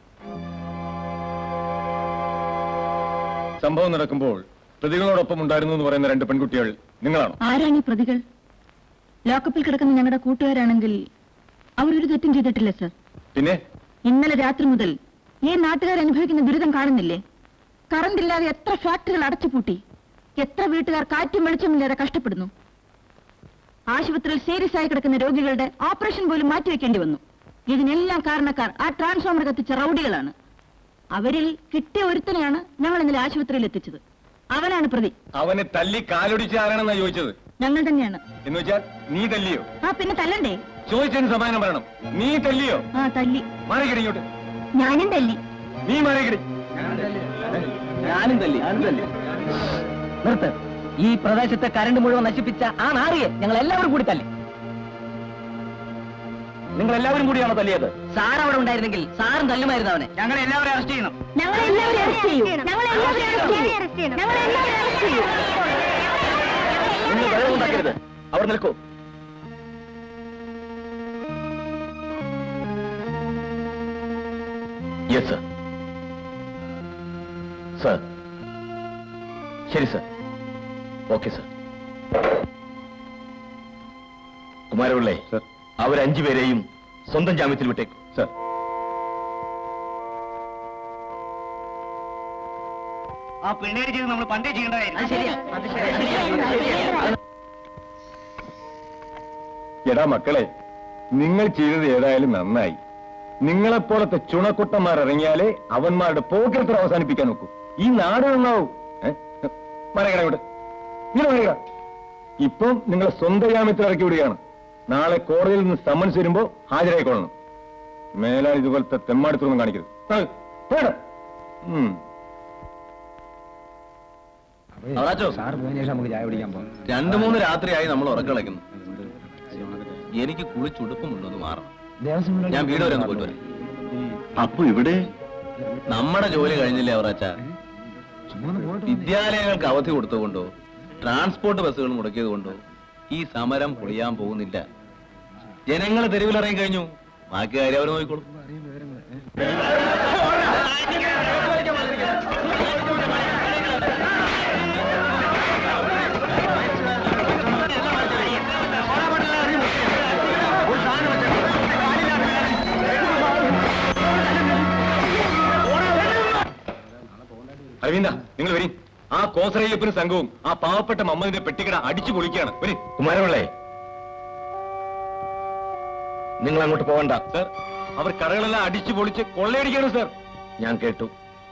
സംഭവം നടക്കുമ്പോൾ പ്രതികളോടൊപ്പം ഉണ്ടായിരുന്നു എന്ന് പറയുന്ന രണ്ട് പെൺകുട്ടികൾ നിങ്ങളാണോ ആരാണ് ഈ പ്രതികൾ ലോക്കപ്പിൽ കിടക്കുന്ന ഞങ്ങളുടെ കൂട്ടുകാരാണെങ്കിൽ അവരൊരു തെറ്റും ചെയ്തിട്ടില്ല സർ പിന്നെ ഇന്നലെ രാത്രി മുതൽ ഈ നാട്ടുകാർ അനുഭവിക്കുന്ന ദുരിതം കാണുന്നില്ലേ കറണ്ട് ഇല്ലാതെ എത്ര ഫാക്ടറികൾ അടച്ചുപൂട്ടി എത്ര വീട്ടുകാർ കാറ്റും വെളിച്ചമില്ലാതെ കഷ്ടപ്പെടുന്നു ആശുപത്രിയിൽ സീരിയസ് ആയി കിടക്കുന്ന രോഗികളുടെ ഓപ്പറേഷൻ പോലും മാറ്റിവെക്കേണ്ടി വന്നു ഇതിനെല്ലാം കാരണക്കാർ ആ ട്രാൻസ്ഫോമർ കത്തിച്ച റൌഡികളാണ് അവരിൽ കിട്ടിയ ഒരുത്തനെയാണ് ഞങ്ങൾ ഇന്നലെ ആശുപത്രിയിൽ എത്തിച്ചത് അവനാണ് പ്രതി അവനെ തല്ലി കാലൊടിച്ച ആരാണെന്നാ ചോദിച്ചത് ഞങ്ങൾ തന്നെയാണ് എന്ന് വെച്ചാൽ നീ തല്ലിയോ ആ പിന്നെ തല്ലണ്ടേ ചോദിച്ചതിന് സമാധാനം പറയണം നീ തല്ലിയോ ആ തല്ലി മാറിക്കിടി ഇങ്ങോട്ട് ഞാനും തല്ലി നീ മാറിക്കിടി ഞാനും തല്ലി ഞാനും തല്ലി നിർത്ത് ഈ പ്രദേശത്തെ കരണ്ട് മുഴുവൻ നശിപ്പിച്ച ആ നാറിയെ ഞങ്ങൾ എല്ലാവരും കൂടി തല്ലി നിങ്ങൾ എല്ലാവരും കൂടിയാണോ തല്ലിയത് സാർ അവിടെ ഉണ്ടായിരുന്നെങ്കിൽ സാറും തല്ലുമായിരുന്നു അവനെ ഞങ്ങൾ എല്ലാവരും അറസ്റ്റ് ചെയ്യണം ഞങ്ങളെല്ലാവരും അറസ്റ്റ് ചെയ്യൂ ഞങ്ങളെല്ലാവരും അറസ്റ്റ് ചെയ്യൂ ഞങ്ങളെല്ലാവരും അറസ്റ്റ് ചെയ്യൂ നിങ്ങൾ വെള്ളം ഉണ്ടാക്കരുത് അവിടെ നിൽക്കൂ യെസ് സർ സർ ശരി സർ ഓക്കെ സർ കുമാരപിള്ളേ സർ അവർ അഞ്ചുപേരെയും സ്വന്തം ജാമ്യത്തിൽ വിട്ടേക്കും സർ ആ പിള്ളേര് ചെയ്ത് നമ്മൾ പണ്ടേ ചെയ്യേണ്ടതായിരുന്നു എടാ മക്കളെ നിങ്ങൾ ചെയ്തത് ഏതായാലും നന്നായി നിങ്ങളെപ്പോലത്തെ ചുണക്കുട്ടന്മാർ ഇറങ്ങിയാലേ അവന്മാരുടെ പോക്കരത്തിൽ അവസാനിപ്പിക്കാൻ നോക്കൂ ഈ നാട് നന്നാവൂ മരകട ഇങ്ങനെ മരകട ഇപ്പം നിങ്ങളെ സ്വന്തം ജാമ്യത്തിൽ ഇറക്കി വിടുകയാണ് നാളെ കോടതിയിൽ നിന്ന് സമ്മൻസ് വരുമ്പോ ഹാജരായിക്കൊള്ളണം മേലാൽ ഇതുപോലത്തെ തെമ്മാടിത്തൊന്നും കാണിക്കരുത് ആ, പോടാ. ഉം. സാർ പോയതിനു ശേഷം നമുക്ക് ചായ പിടിക്കാൻ പോകാം രണ്ടു മൂന്ന് രാത്രിയായി നമ്മൾ ഉറക്കളയ്ക്കുന്നു എനിക്ക് കുളിച്ചുടുപ്പമുണ്ടോന്ന് മാറണം ഞാൻ വീട് വരെ ഒന്ന് പോയിട്ട് വരാം അപ്പൊ ഇവിടെ നമ്മുടെ ജോലി കഴിഞ്ഞില്ലേ അവറാച്ച വിദ്യാലയങ്ങൾക്ക് അവധി കൊടുത്തുകൊണ്ടോ ട്രാൻസ്പോർട്ട് ബസ്സുകൾ മുടക്കിയത് കൊണ്ടോ ഈ സമരം പൊളിയാൻ പോകുന്നില്ല ജനങ്ങൾ തെരുവിലിറങ്ങി കഴിഞ്ഞു ബാക്കി കാര്യം അവർ നോക്കിക്കോളും അരവിന്ദ നിങ്ങൾ വരി ആ കോസറയ്യപ്പനും സംഘവും ആ പാവപ്പെട്ട മമ്മദിന്റെ പെട്ടിക്കട അടിച്ചു പൊളിക്കുകയാണ് വരി കുമാരപിള്ളേ നിങ്ങൾ അങ്ങോട്ട് പോകണ്ട സർ അവർ കടകളെല്ലാം അടിച്ചു പൊളിച്ച് കൊള്ളയടിക്കാണ് സർ ഞാൻ കേട്ടു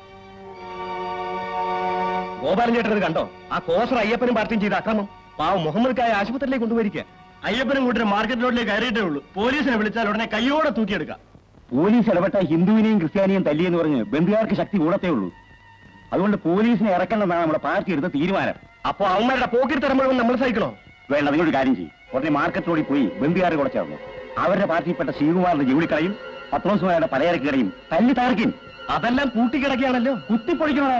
ഗോപാലൻ ചേട്ടൻ കണ്ടോ ആ കോസർ അയ്യപ്പനും പാർട്ടിയും ചെയ്ത അക്രമം പാവം മുഹമ്മദ് കായ ആശുപത്രിയിലേക്ക് കൊണ്ടുപോയിരിക്കുക അയ്യപ്പനും കൂട്ടി മാർക്കറ്റ് റോഡിലേക്ക് കയറിയിട്ടേ ഉള്ളൂ പോലീസിനെ വിളിച്ചാൽ ഉടനെ കയ്യോടെ തൂക്കിയെടുക്കാം പോലീസ് ഇടപെട്ട ഹിന്ദുവിനെയും ക്രിസ്ത്യാനിയും തല്ലിയെന്ന് പറഞ്ഞ് ബന്ധുകാർക്ക് ശക്തി കൂടത്തേ ഉള്ളൂ അതുകൊണ്ട് പോലീസിനെ ഇറക്കണമെന്നാണ് നമ്മുടെ പാർട്ടി എടുത്ത തീരുമാനം അപ്പൊ അവന്മാരുടെ പോക്കിരുത്തരം മുഴുവൻ നമ്മൾ സഹിക്കണോ വേണ്ട നിങ്ങളൊരു കാര്യം ചെയ്യും ഉടനെ മാർക്കറ്റ് റോഡിൽ പോയി ബന്ധുകാരെ കുടച്ചാർന്നു അവരുടെ പാർട്ടിയിൽപ്പെട്ട ശ്രീകുമാറിന്റെ ജോലിക്കളയും പത്രോസുമാരുടെ പലചരക്കുകയും തല്ലി താർക്കും അതെല്ലാം കൂട്ടിക്കിടക്കുകയാണല്ലോ കുത്തിപ്പൊളിക്കണ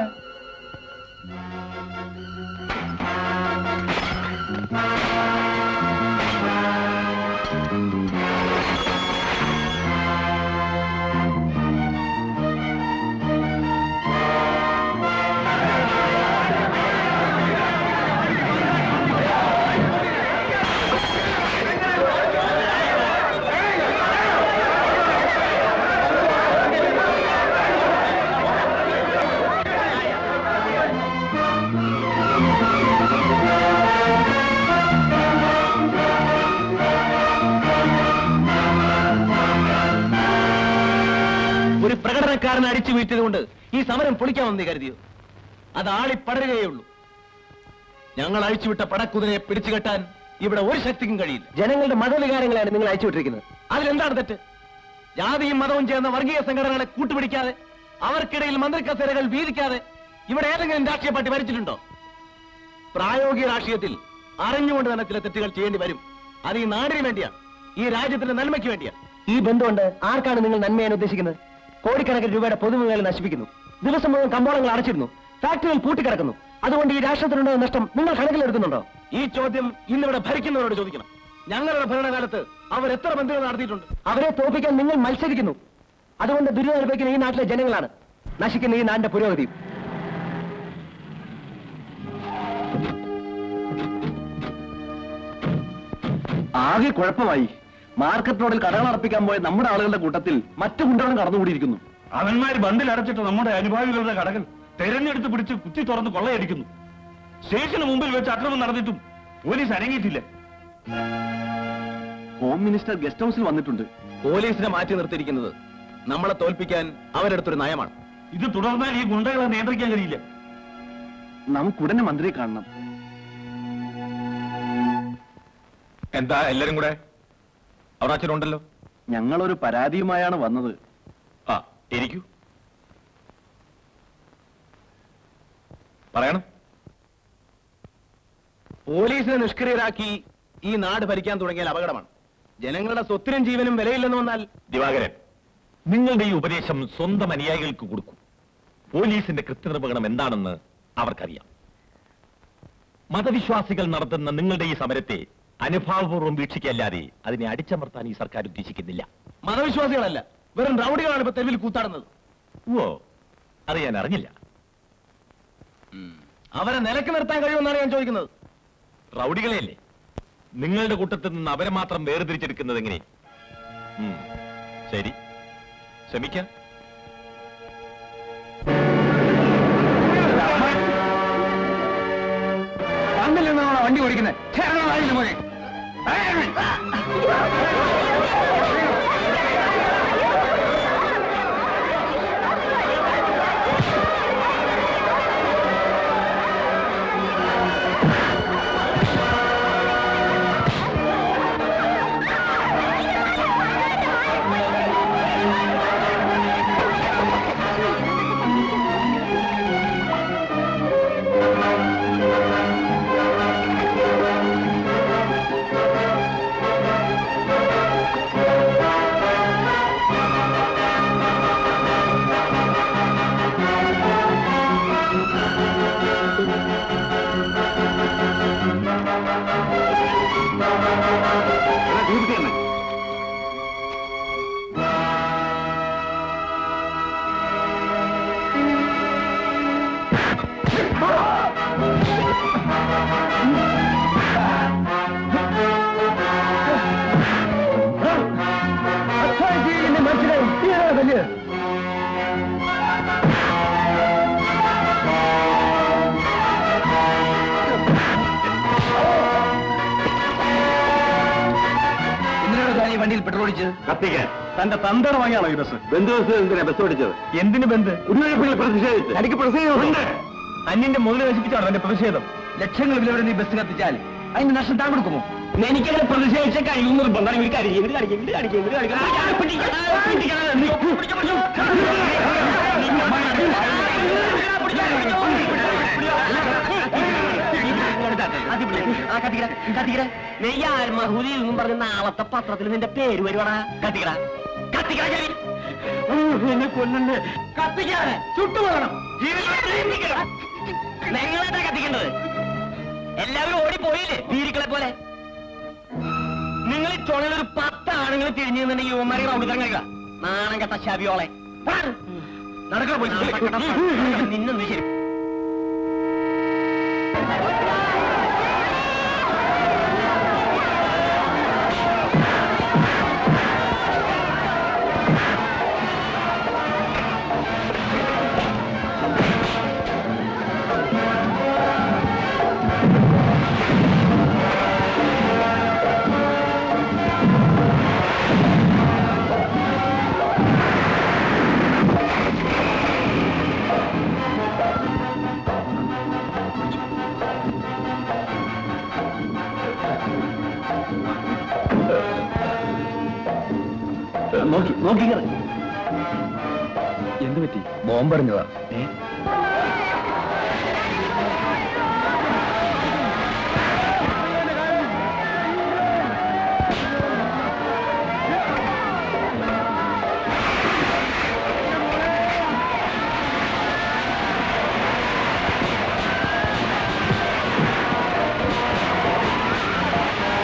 ഒരു പ്രകടനക്കാരനെ അടിച്ചു വീഴ്ത്തിയതുകൊണ്ട് ഈ സമരം പൊളിക്കാമെന്ന് നീ കരുതിയോ അത് ആളി പടരുകയുള്ളൂ ഞങ്ങൾ അഴിച്ചുവിട്ട പടക്കുതിനെ പിടിച്ചു കെട്ടാൻ ഇവിടെ ഒരു ശക്തിക്കും കഴിയില്ല ജനങ്ങളുടെ മതവികാരങ്ങളാണ് നിങ്ങൾ അയച്ചുവിട്ടിരിക്കുന്നത് അതിലെന്താണ് തെറ്റ് ജാതിയും മതവും ചേർന്ന വർഗീയ സംഘടനകളെ കൂട്ടുപിടിക്കാതെ അവർക്കിടയിൽ മന്ത്രിക്കസേരകൾ വീതിക്കാതെ ഇവിടെ ഏതെങ്കിലും രാഷ്ട്രീയ പാർട്ടി ഭരിച്ചിട്ടുണ്ടോ പ്രായോഗിക രാഷ്ട്രീയത്തിൽ അറിഞ്ഞുകൊണ്ട് തന്നെ ചില തെറ്റുകൾ ചെയ്യേണ്ടി വരും അത് ഈ നാടിന് വേണ്ടിയാണ് ഈ രാജ്യത്തിന്റെ നന്മയ്ക്ക് വേണ്ടിയാണ് ഈ ബന്ധമുണ്ട് ആർക്കാണ് നിങ്ങൾ നന്മയാൻ ഉദ്ദേശിക്കുന്നത് കോടിക്കണക്കിന് രൂപയുടെ പൊതുമുഖങ്ങൾ നശിപ്പിക്കുന്നു ദിവസം മുഴുവൻ കമ്പോളങ്ങൾ അടച്ചിരുന്നു ഫാക്ടറികൾ പൂട്ടിക്കിടക്കുന്നു അതുകൊണ്ട് ഈ രാഷ്ട്രത്തിനുണ്ടായ നഷ്ടം നിങ്ങൾ കണക്കിലെടുക്കുന്നുണ്ടോ ഈ ചോദ്യം ഇന്നിവിടെ ഭരിക്കുന്നവരോട് ചോദിക്കണം ഞങ്ങളുടെ ഭരണകാലത്ത് അവർ എത്ര ബന്ധുക്കൾ നടത്തിയിട്ടുണ്ട് അവരെ തോൽപ്പിക്കാൻ നിങ്ങൾ മത്സരിക്കുന്നു അതുകൊണ്ട് ദുരിതം അനുഭവിക്കുന്ന ഈ നാട്ടിലെ ജനങ്ങളാണ് നശിക്കുന്ന ഈ നാടിന്റെ പുരോഗതി ആകെ കുഴപ്പമായി മാർക്കറ്റ് റോഡിൽ കടകൾ അടപ്പിക്കാൻ പോയ നമ്മുടെ ആളുകളുടെ കൂട്ടത്തിൽ മറ്റു ഗുണ്ടകളും കടന്നുകൂടിയിരിക്കുന്നു അവന്മാര് ബണ്ടിൽ അടച്ചിട്ട് നമ്മുടെ അനുഭാവികളുടെ കടകൾ തെരഞ്ഞെടുത്ത് പിടിച്ച് കുത്തി തുറന്ന് കൊള്ളയടിക്കുന്നു സ്റ്റേഷന് മുമ്പിൽ വെച്ച് അക്രമം നടന്നിട്ടും പോലീസ് അരങ്ങിയിട്ടില്ല ഹോം മിനിസ്റ്റർ ഗസ്റ്റ് ഹൗസിൽ വന്നിട്ടുണ്ട് പോലീസിനെ മാറ്റി നിർത്തിയിരിക്കുന്നത് നമ്മളെ തോൽപ്പിക്കാൻ അവരെടുത്തൊരു നയമാണ് ഇത് തുടർന്നാൽ ഈ ഗുണ്ടകളെ നിയന്ത്രിക്കാൻ കഴിയില്ല നമുക്കുടനെ മന്ത്രിയെ കാണണം എന്താ എല്ലാരും കൂടെ അവിടെ അച്ഛനുണ്ടല്ലോ ഞങ്ങളൊരു പരാതിയുമായാണ് വന്നത് ആ ഇരിക്കൂ പറയണം പോലീസിനെ നിഷ്ക്രിയരാക്കി ഈ നാട് ഭരിക്കാൻ തുടങ്ങിയാൽ അപകടമാണ് ജനങ്ങളുടെ സ്വത്തിനും ജീവനും വിലയില്ലെന്ന് വന്നാൽ ദിവാകരൻ നിങ്ങളുടെ ഈ ഉപദേശം സ്വന്തം അനുയായികൾക്ക് കൊടുക്കൂ പോലീസിന്റെ കൃത്യനിർവഹണം എന്താണെന്ന് അവർക്കറിയാം മതവിശ്വാസികൾ നടത്തുന്ന നിങ്ങളുടെ ഈ സമരത്തെ അനുഭാവപൂർവ്വം വീക്ഷിക്കല്ലാതെ അതിനെ അടിച്ചമർത്താൻ ഈ സർക്കാർ ഉദ്ദേശിക്കുന്നില്ല മതവിശ്വാസികളല്ല വെറും റൗഡികളാണ് ഇപ്പൊ തെരുവിൽ കൂത്താടുന്നത് ഓ അത് ഞാൻ അറിഞ്ഞില്ല അവരെ നിലക്ക് നിർത്താൻ കഴിയുമെന്നാണ് ഞാൻ ചോദിക്കുന്നത് റൗഡികളെയല്ലേ നിങ്ങളുടെ കൂട്ടത്തിൽ നിന്ന് അവരെ മാത്രം വേർതിരിച്ചെടുക്കുന്നത് എങ്ങനെ ഉം, ശരി ശ്രമിക്കാം പണ്ടിൽ നിന്നാണോ വണ്ടി ഓടിക്കുന്നത് പോലെ എന്തിനാണ് താൻ ഈ വണ്ടിയിൽ പെട്രോൾ ഒഴിച്ചത് കത്തിക്കാൻ തന്റെ തന്തട വാങ്ങിയാണോ ഈ ബസ് ബന്ധു ബസ് എന്തിനാ ബസ് ഓടിച്ചത് എന്തിനു ബന്ധ് കുടിവെഴുപ്പിൽ പ്രതിഷേധിച്ച് എനിക്ക് പ്രതിഷേധമുണ്ട് അന്യന്റെ മുതൽ നശിപ്പിച്ചാണ് എന്റെ പ്രതിഷേധം ലക്ഷങ്ങൾ വിലയുടെ നീ ബസ് കത്തിച്ചാൽ അതിന്റെ നഷ്ടം താൻ കൊടുക്കുമോ എനിക്കങ്ങനെ പ്രതിഷേധിച്ച കഴിയും നിർബന്ധമാണ് ഇവർ കാര്യം ഇവർ കാണിക്കും ഇവർ കാണിക്കും ഇവർ നെയ്യാൽ മഹൂരി എന്നും പറഞ്ഞ നാളത്തെ പത്രത്തിൽ നിന്റെ പേര് വരുവാടാ കത്തിക്കട കത്തിക്കട ശരി എന്നെ കൊല്ലണ്ടേ കത്തിക്കാതെ ചുട്ടുപോകണം നിങ്ങളെന്താ കത്തിക്കേണ്ടത് എല്ലാവരും ഓടിപ്പോയില്ലേ ഭീരുക്കളെ പോലെ നിങ്ങൾ ഈ ചുണയിൽ ഒരു പത്ത് ആണുങ്ങൾ തിരിഞ്ഞു നിന്നുണ്ടെങ്കിൽ യുവന്മാരെ റൗണ്ട് കറങ്ങുക നാണം കെട്ട ശാബിയോളെ നടക്കണ പോയി നിന്നൊന്ന് ശരി നോക്കി നോക്കി എന്ത് പറ്റി ബോംബെറിഞ്ഞതാ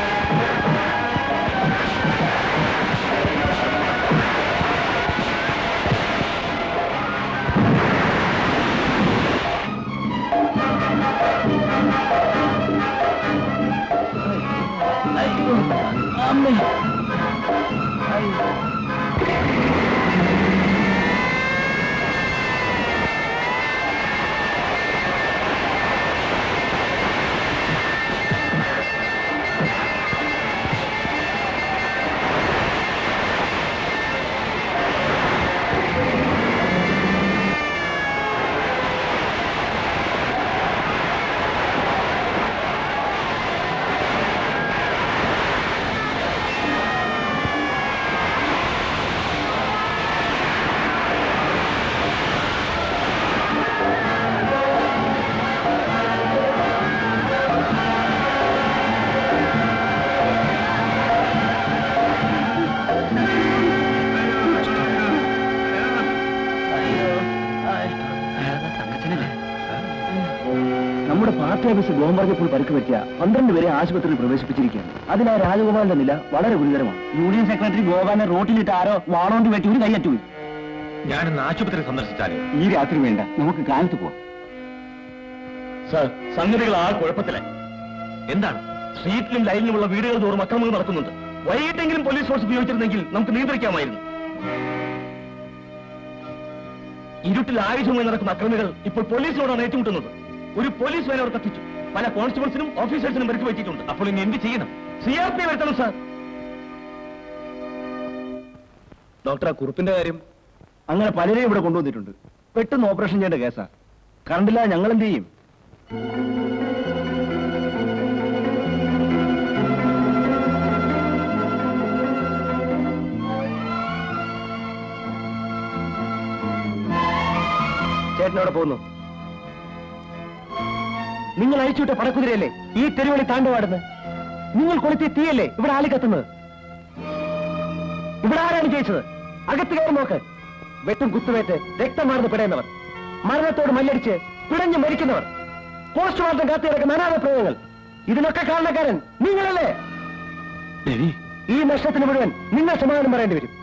ആ നമ്മുടെ പാർട്ടി ഓഫീസ് ബോംബർജപ്പോൾ പരിക്ക് പറ്റിയ പന്ത്രണ്ട് പേരെ ആശുപത്രിയിൽ പ്രവേശിപ്പിച്ചിരിക്കുകയാണ് അതിനാ രാജഗോപാലിന്റെ നില വളരെ ഗുരുതരമാണ് യൂണിയൻ സെക്രട്ടറി ഗോപാലിനെ റോട്ടിലിട്ട് ആരോ വാളോണ്ട് വെട്ടി ഒരു കൈയറ്റുപോയി ഞാനിന്ന് ആശുപത്രി സന്ദർശിച്ചാലോ ഈ രാത്രി വേണ്ട നമുക്ക് കാലത്ത് പോവാം സാർ സംഗതികൾ ആ കുഴപ്പത്തിലായി എന്താണ് സ്ട്രീറ്റിലും ലൈനിലുമുള്ള വീടുകൾ തോറും അക്രമങ്ങൾ നടക്കുന്നുണ്ട് വൈകിട്ടെങ്കിലും പോലീസ് ഫോഴ്സ് ഉപയോഗിച്ചിരുന്നെങ്കിൽ നമുക്ക് നിയന്ത്രിക്കാമായിരുന്നു ഇരുട്ടിൽ ആയുധവുമായി നടക്കുന്ന അക്രമികൾ ഇപ്പോൾ പോലീസിനോടാണ് ഏറ്റുമുട്ടുന്നത് ഒരു പോലീസ് വേന അവർ കത്തിച്ചു പല കോൺസ്റ്റബിൾസിനും ഓഫീസേഴ്സിനും പരിക്ക് പറ്റിയിട്ടുണ്ട് അപ്പോൾ ഇനി എന്ത് ചെയ്യണം സി ആർ പി വരുത്തണം സാർ ഡോക്ടർ ആ കുറിപ്പിന്റെ കാര്യം അങ്ങനെ പലരെയും ഇവിടെ കൊണ്ടുവന്നിട്ടുണ്ട് പെട്ടെന്ന് ഓപ്പറേഷൻ ചെയ്യേണ്ട കേസാ കറണ്ടില്ല ഞങ്ങൾ എന്ത് ചെയ്യും ചേട്ടനവിടെ പോകുന്നു നിങ്ങൾ അയച്ചുവിട്ട പടക്കുതിരയല്ലേ ഈ തെരുവളി താണ്ടുപാടുന്നത് നിങ്ങൾ കൊളുത്തിയ തീയല്ലേ ഇവിടെ ആളി കത്തുന്നത് ഇവിടെ ആരാണ് ജയിച്ചത് അകത്ത് കയറി നോക്ക് വെട്ടും കുത്തുവേറ്റ് രക്തമാർന്ന് പിടയുന്നവർ മരണത്തോട് മല്ലടിച്ച് പിടഞ്ഞു മരിക്കുന്നവർ പോസ്റ്റ്മോർട്ടം കാത്തി കിടക്കുന്ന അനാഥ പ്രയോഗങ്ങൾ ഇതിനൊക്കെ കാരണക്കാരൻ നിങ്ങളല്ലേ ഈ നഷ്ടത്തിന് മുഴുവൻ നിങ്ങൾ സമാധാനം പറയേണ്ടി വരും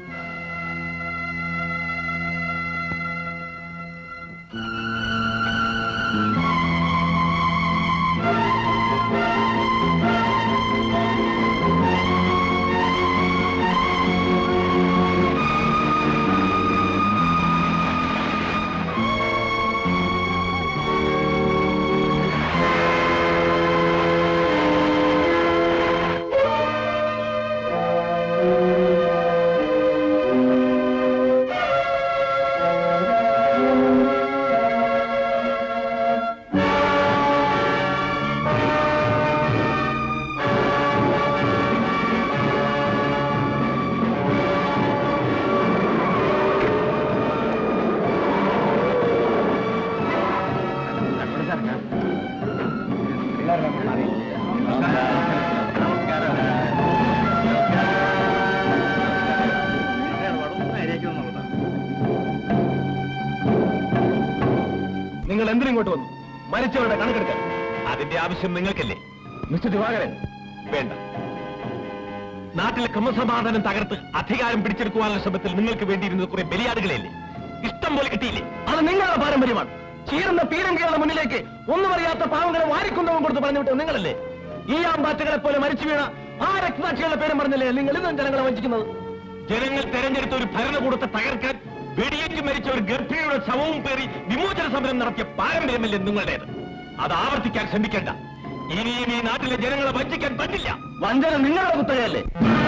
നിങ്ങൾ എന്തിനിങ്ങോട്ട് വന്നു മരിച്ചവരുടെ കണക്കെടുക്കാൻ അതിന്റെ ആവശ്യം നിങ്ങൾക്കല്ലേ മിസ്റ്റർ ദിവാകരൻ വേണ്ട നാട്ടിലെ ക്രമസമാധാനം തകർത്ത് അധികാരം പിടിച്ചെടുക്കുവാനുള്ള ശ്രമത്തിൽ നിങ്ങൾക്ക് വേണ്ടിയിരുന്നത് കുറെ ബലിയാടുകളെയല്ലേ ഇഷ്ടം പോലെ കിട്ടിയില്ലേ അത് നിങ്ങളുടെ പാരമ്പര്യമാണ് ചീർന്ന പീരങ്കികളുടെ മുന്നിലേക്ക് ഒന്നും അറിയാത്ത പാവങ്ങളെ വാരിക്കൊണ്ടവും കൊടുത്ത് പറഞ്ഞു വിട്ടത് നിങ്ങളല്ലേ ഈ ആമ്പാറ്റുകളെ പോലെ മരിച്ചു വീണ ആ രക്തസാക്ഷികളുടെ പേരും പറഞ്ഞല്ലേ നിങ്ങൾ ഇന്നും ജനങ്ങളെ വഞ്ചിക്കുന്നത് ജനങ്ങൾ തെരഞ്ഞെടുത്ത ഒരു ഭരണകൂടത്തെ തകർക്കാൻ വെടിയേറ്റ് മരിച്ച ഒരു ഗർഭിണിയുടെ ശവവും പേറി വിമോചന സമരം നടത്തിയ പാരമ്പര്യമല്ലേ നിങ്ങളുടേത് അത് ആവർത്തിക്കാൻ ശ്രമിക്കേണ്ട ഇനിയും ഈ നാട്ടിലെ ജനങ്ങളെ വഞ്ചിക്കാൻ പറ്റില്ല വഞ്ചന നിങ്ങളുടെ കുത്തകയല്ലേ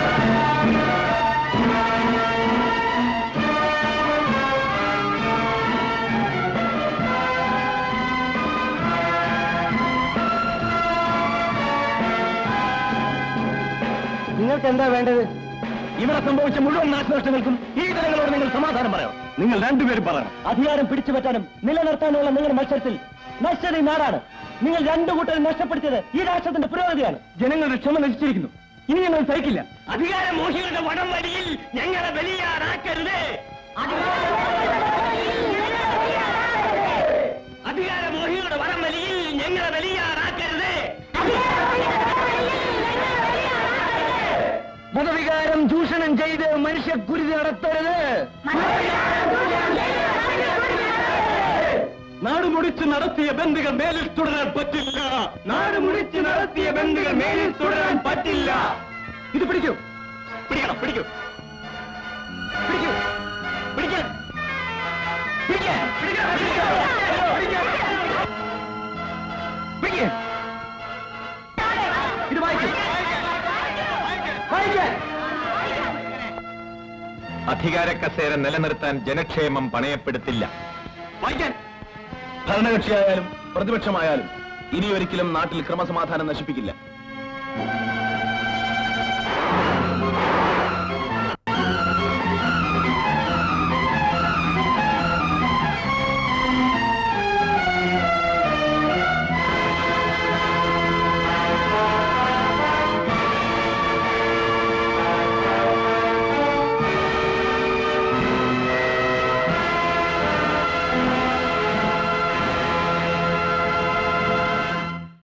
നിങ്ങൾക്ക് എന്താ വേണ്ടത് ഇവിടെ സംഭവിച്ച മുഴുവൻ നാശനഷ്ടങ്ങൾക്കും ഈ ജനങ്ങളോട് നിങ്ങൾ സമാധാനം പറയണം നിങ്ങൾ രണ്ടുപേരും പറയണം അധികാരം പിടിച്ചു പറ്റാനും നിലനിർത്താനുള്ള നിങ്ങളുടെ മത്സരത്തിൽ നഷ്ടത ഈ നാടാണ് നിങ്ങൾ രണ്ടു കൂട്ടരും നഷ്ടപ്പെടുത്തിയത് ഈ രാഷ്ട്രത്തിന്റെ പുരോഗതിയാണ് ജനങ്ങളുടെ ക്ഷമ നശിച്ചിരിക്കുന്നു ഇനി ഞങ്ങൾ സഹിക്കില്ല അധികാരമോഹികളുടെ വടം വഴിയിൽ ഞങ്ങളെ ബലിയാറാക്കരുത് അധികാരമോഹികളുടെ വടം വലിയിൽ ഞങ്ങളെ ബലിയാറാക്കരുത് മതവികാരം ചൂഷണം ചെയ്ത് മനുഷ്യക്കുരുതി നടത്തരുത് നാട് മുടിച്ച് നടത്തിയ ബന്ധുകൾ മേലിൽ തുടരാൻ പറ്റില്ല നാട് മുടിച്ച് നടത്തിയ ബന്ധുകൾ മേലിൽ തുടരാൻ പറ്റില്ല ഇത് പിടിക്കൂ പിടിക്കണം പിടിക്കൂ പിടിക്കൂ പിടിക്കാൻ പിടിക്കാൻ പിടിക്കാൻ പിടിക്കാൻ പിടിക്കാൻ ഇത് വായിക്കൂ വായിക്കാൻ അധികാര കസേര നിലനിർത്താൻ ജനക്ഷേമം പണയപ്പെടുത്തില്ല വായിക്കാൻ ഭരണകക്ഷിയായാലും പ്രതിപക്ഷമായാലും ഇനി ഒരിക്കലും നാട്ടിൽ ക്രമസമാധാനം നശിപ്പിക്കില്ല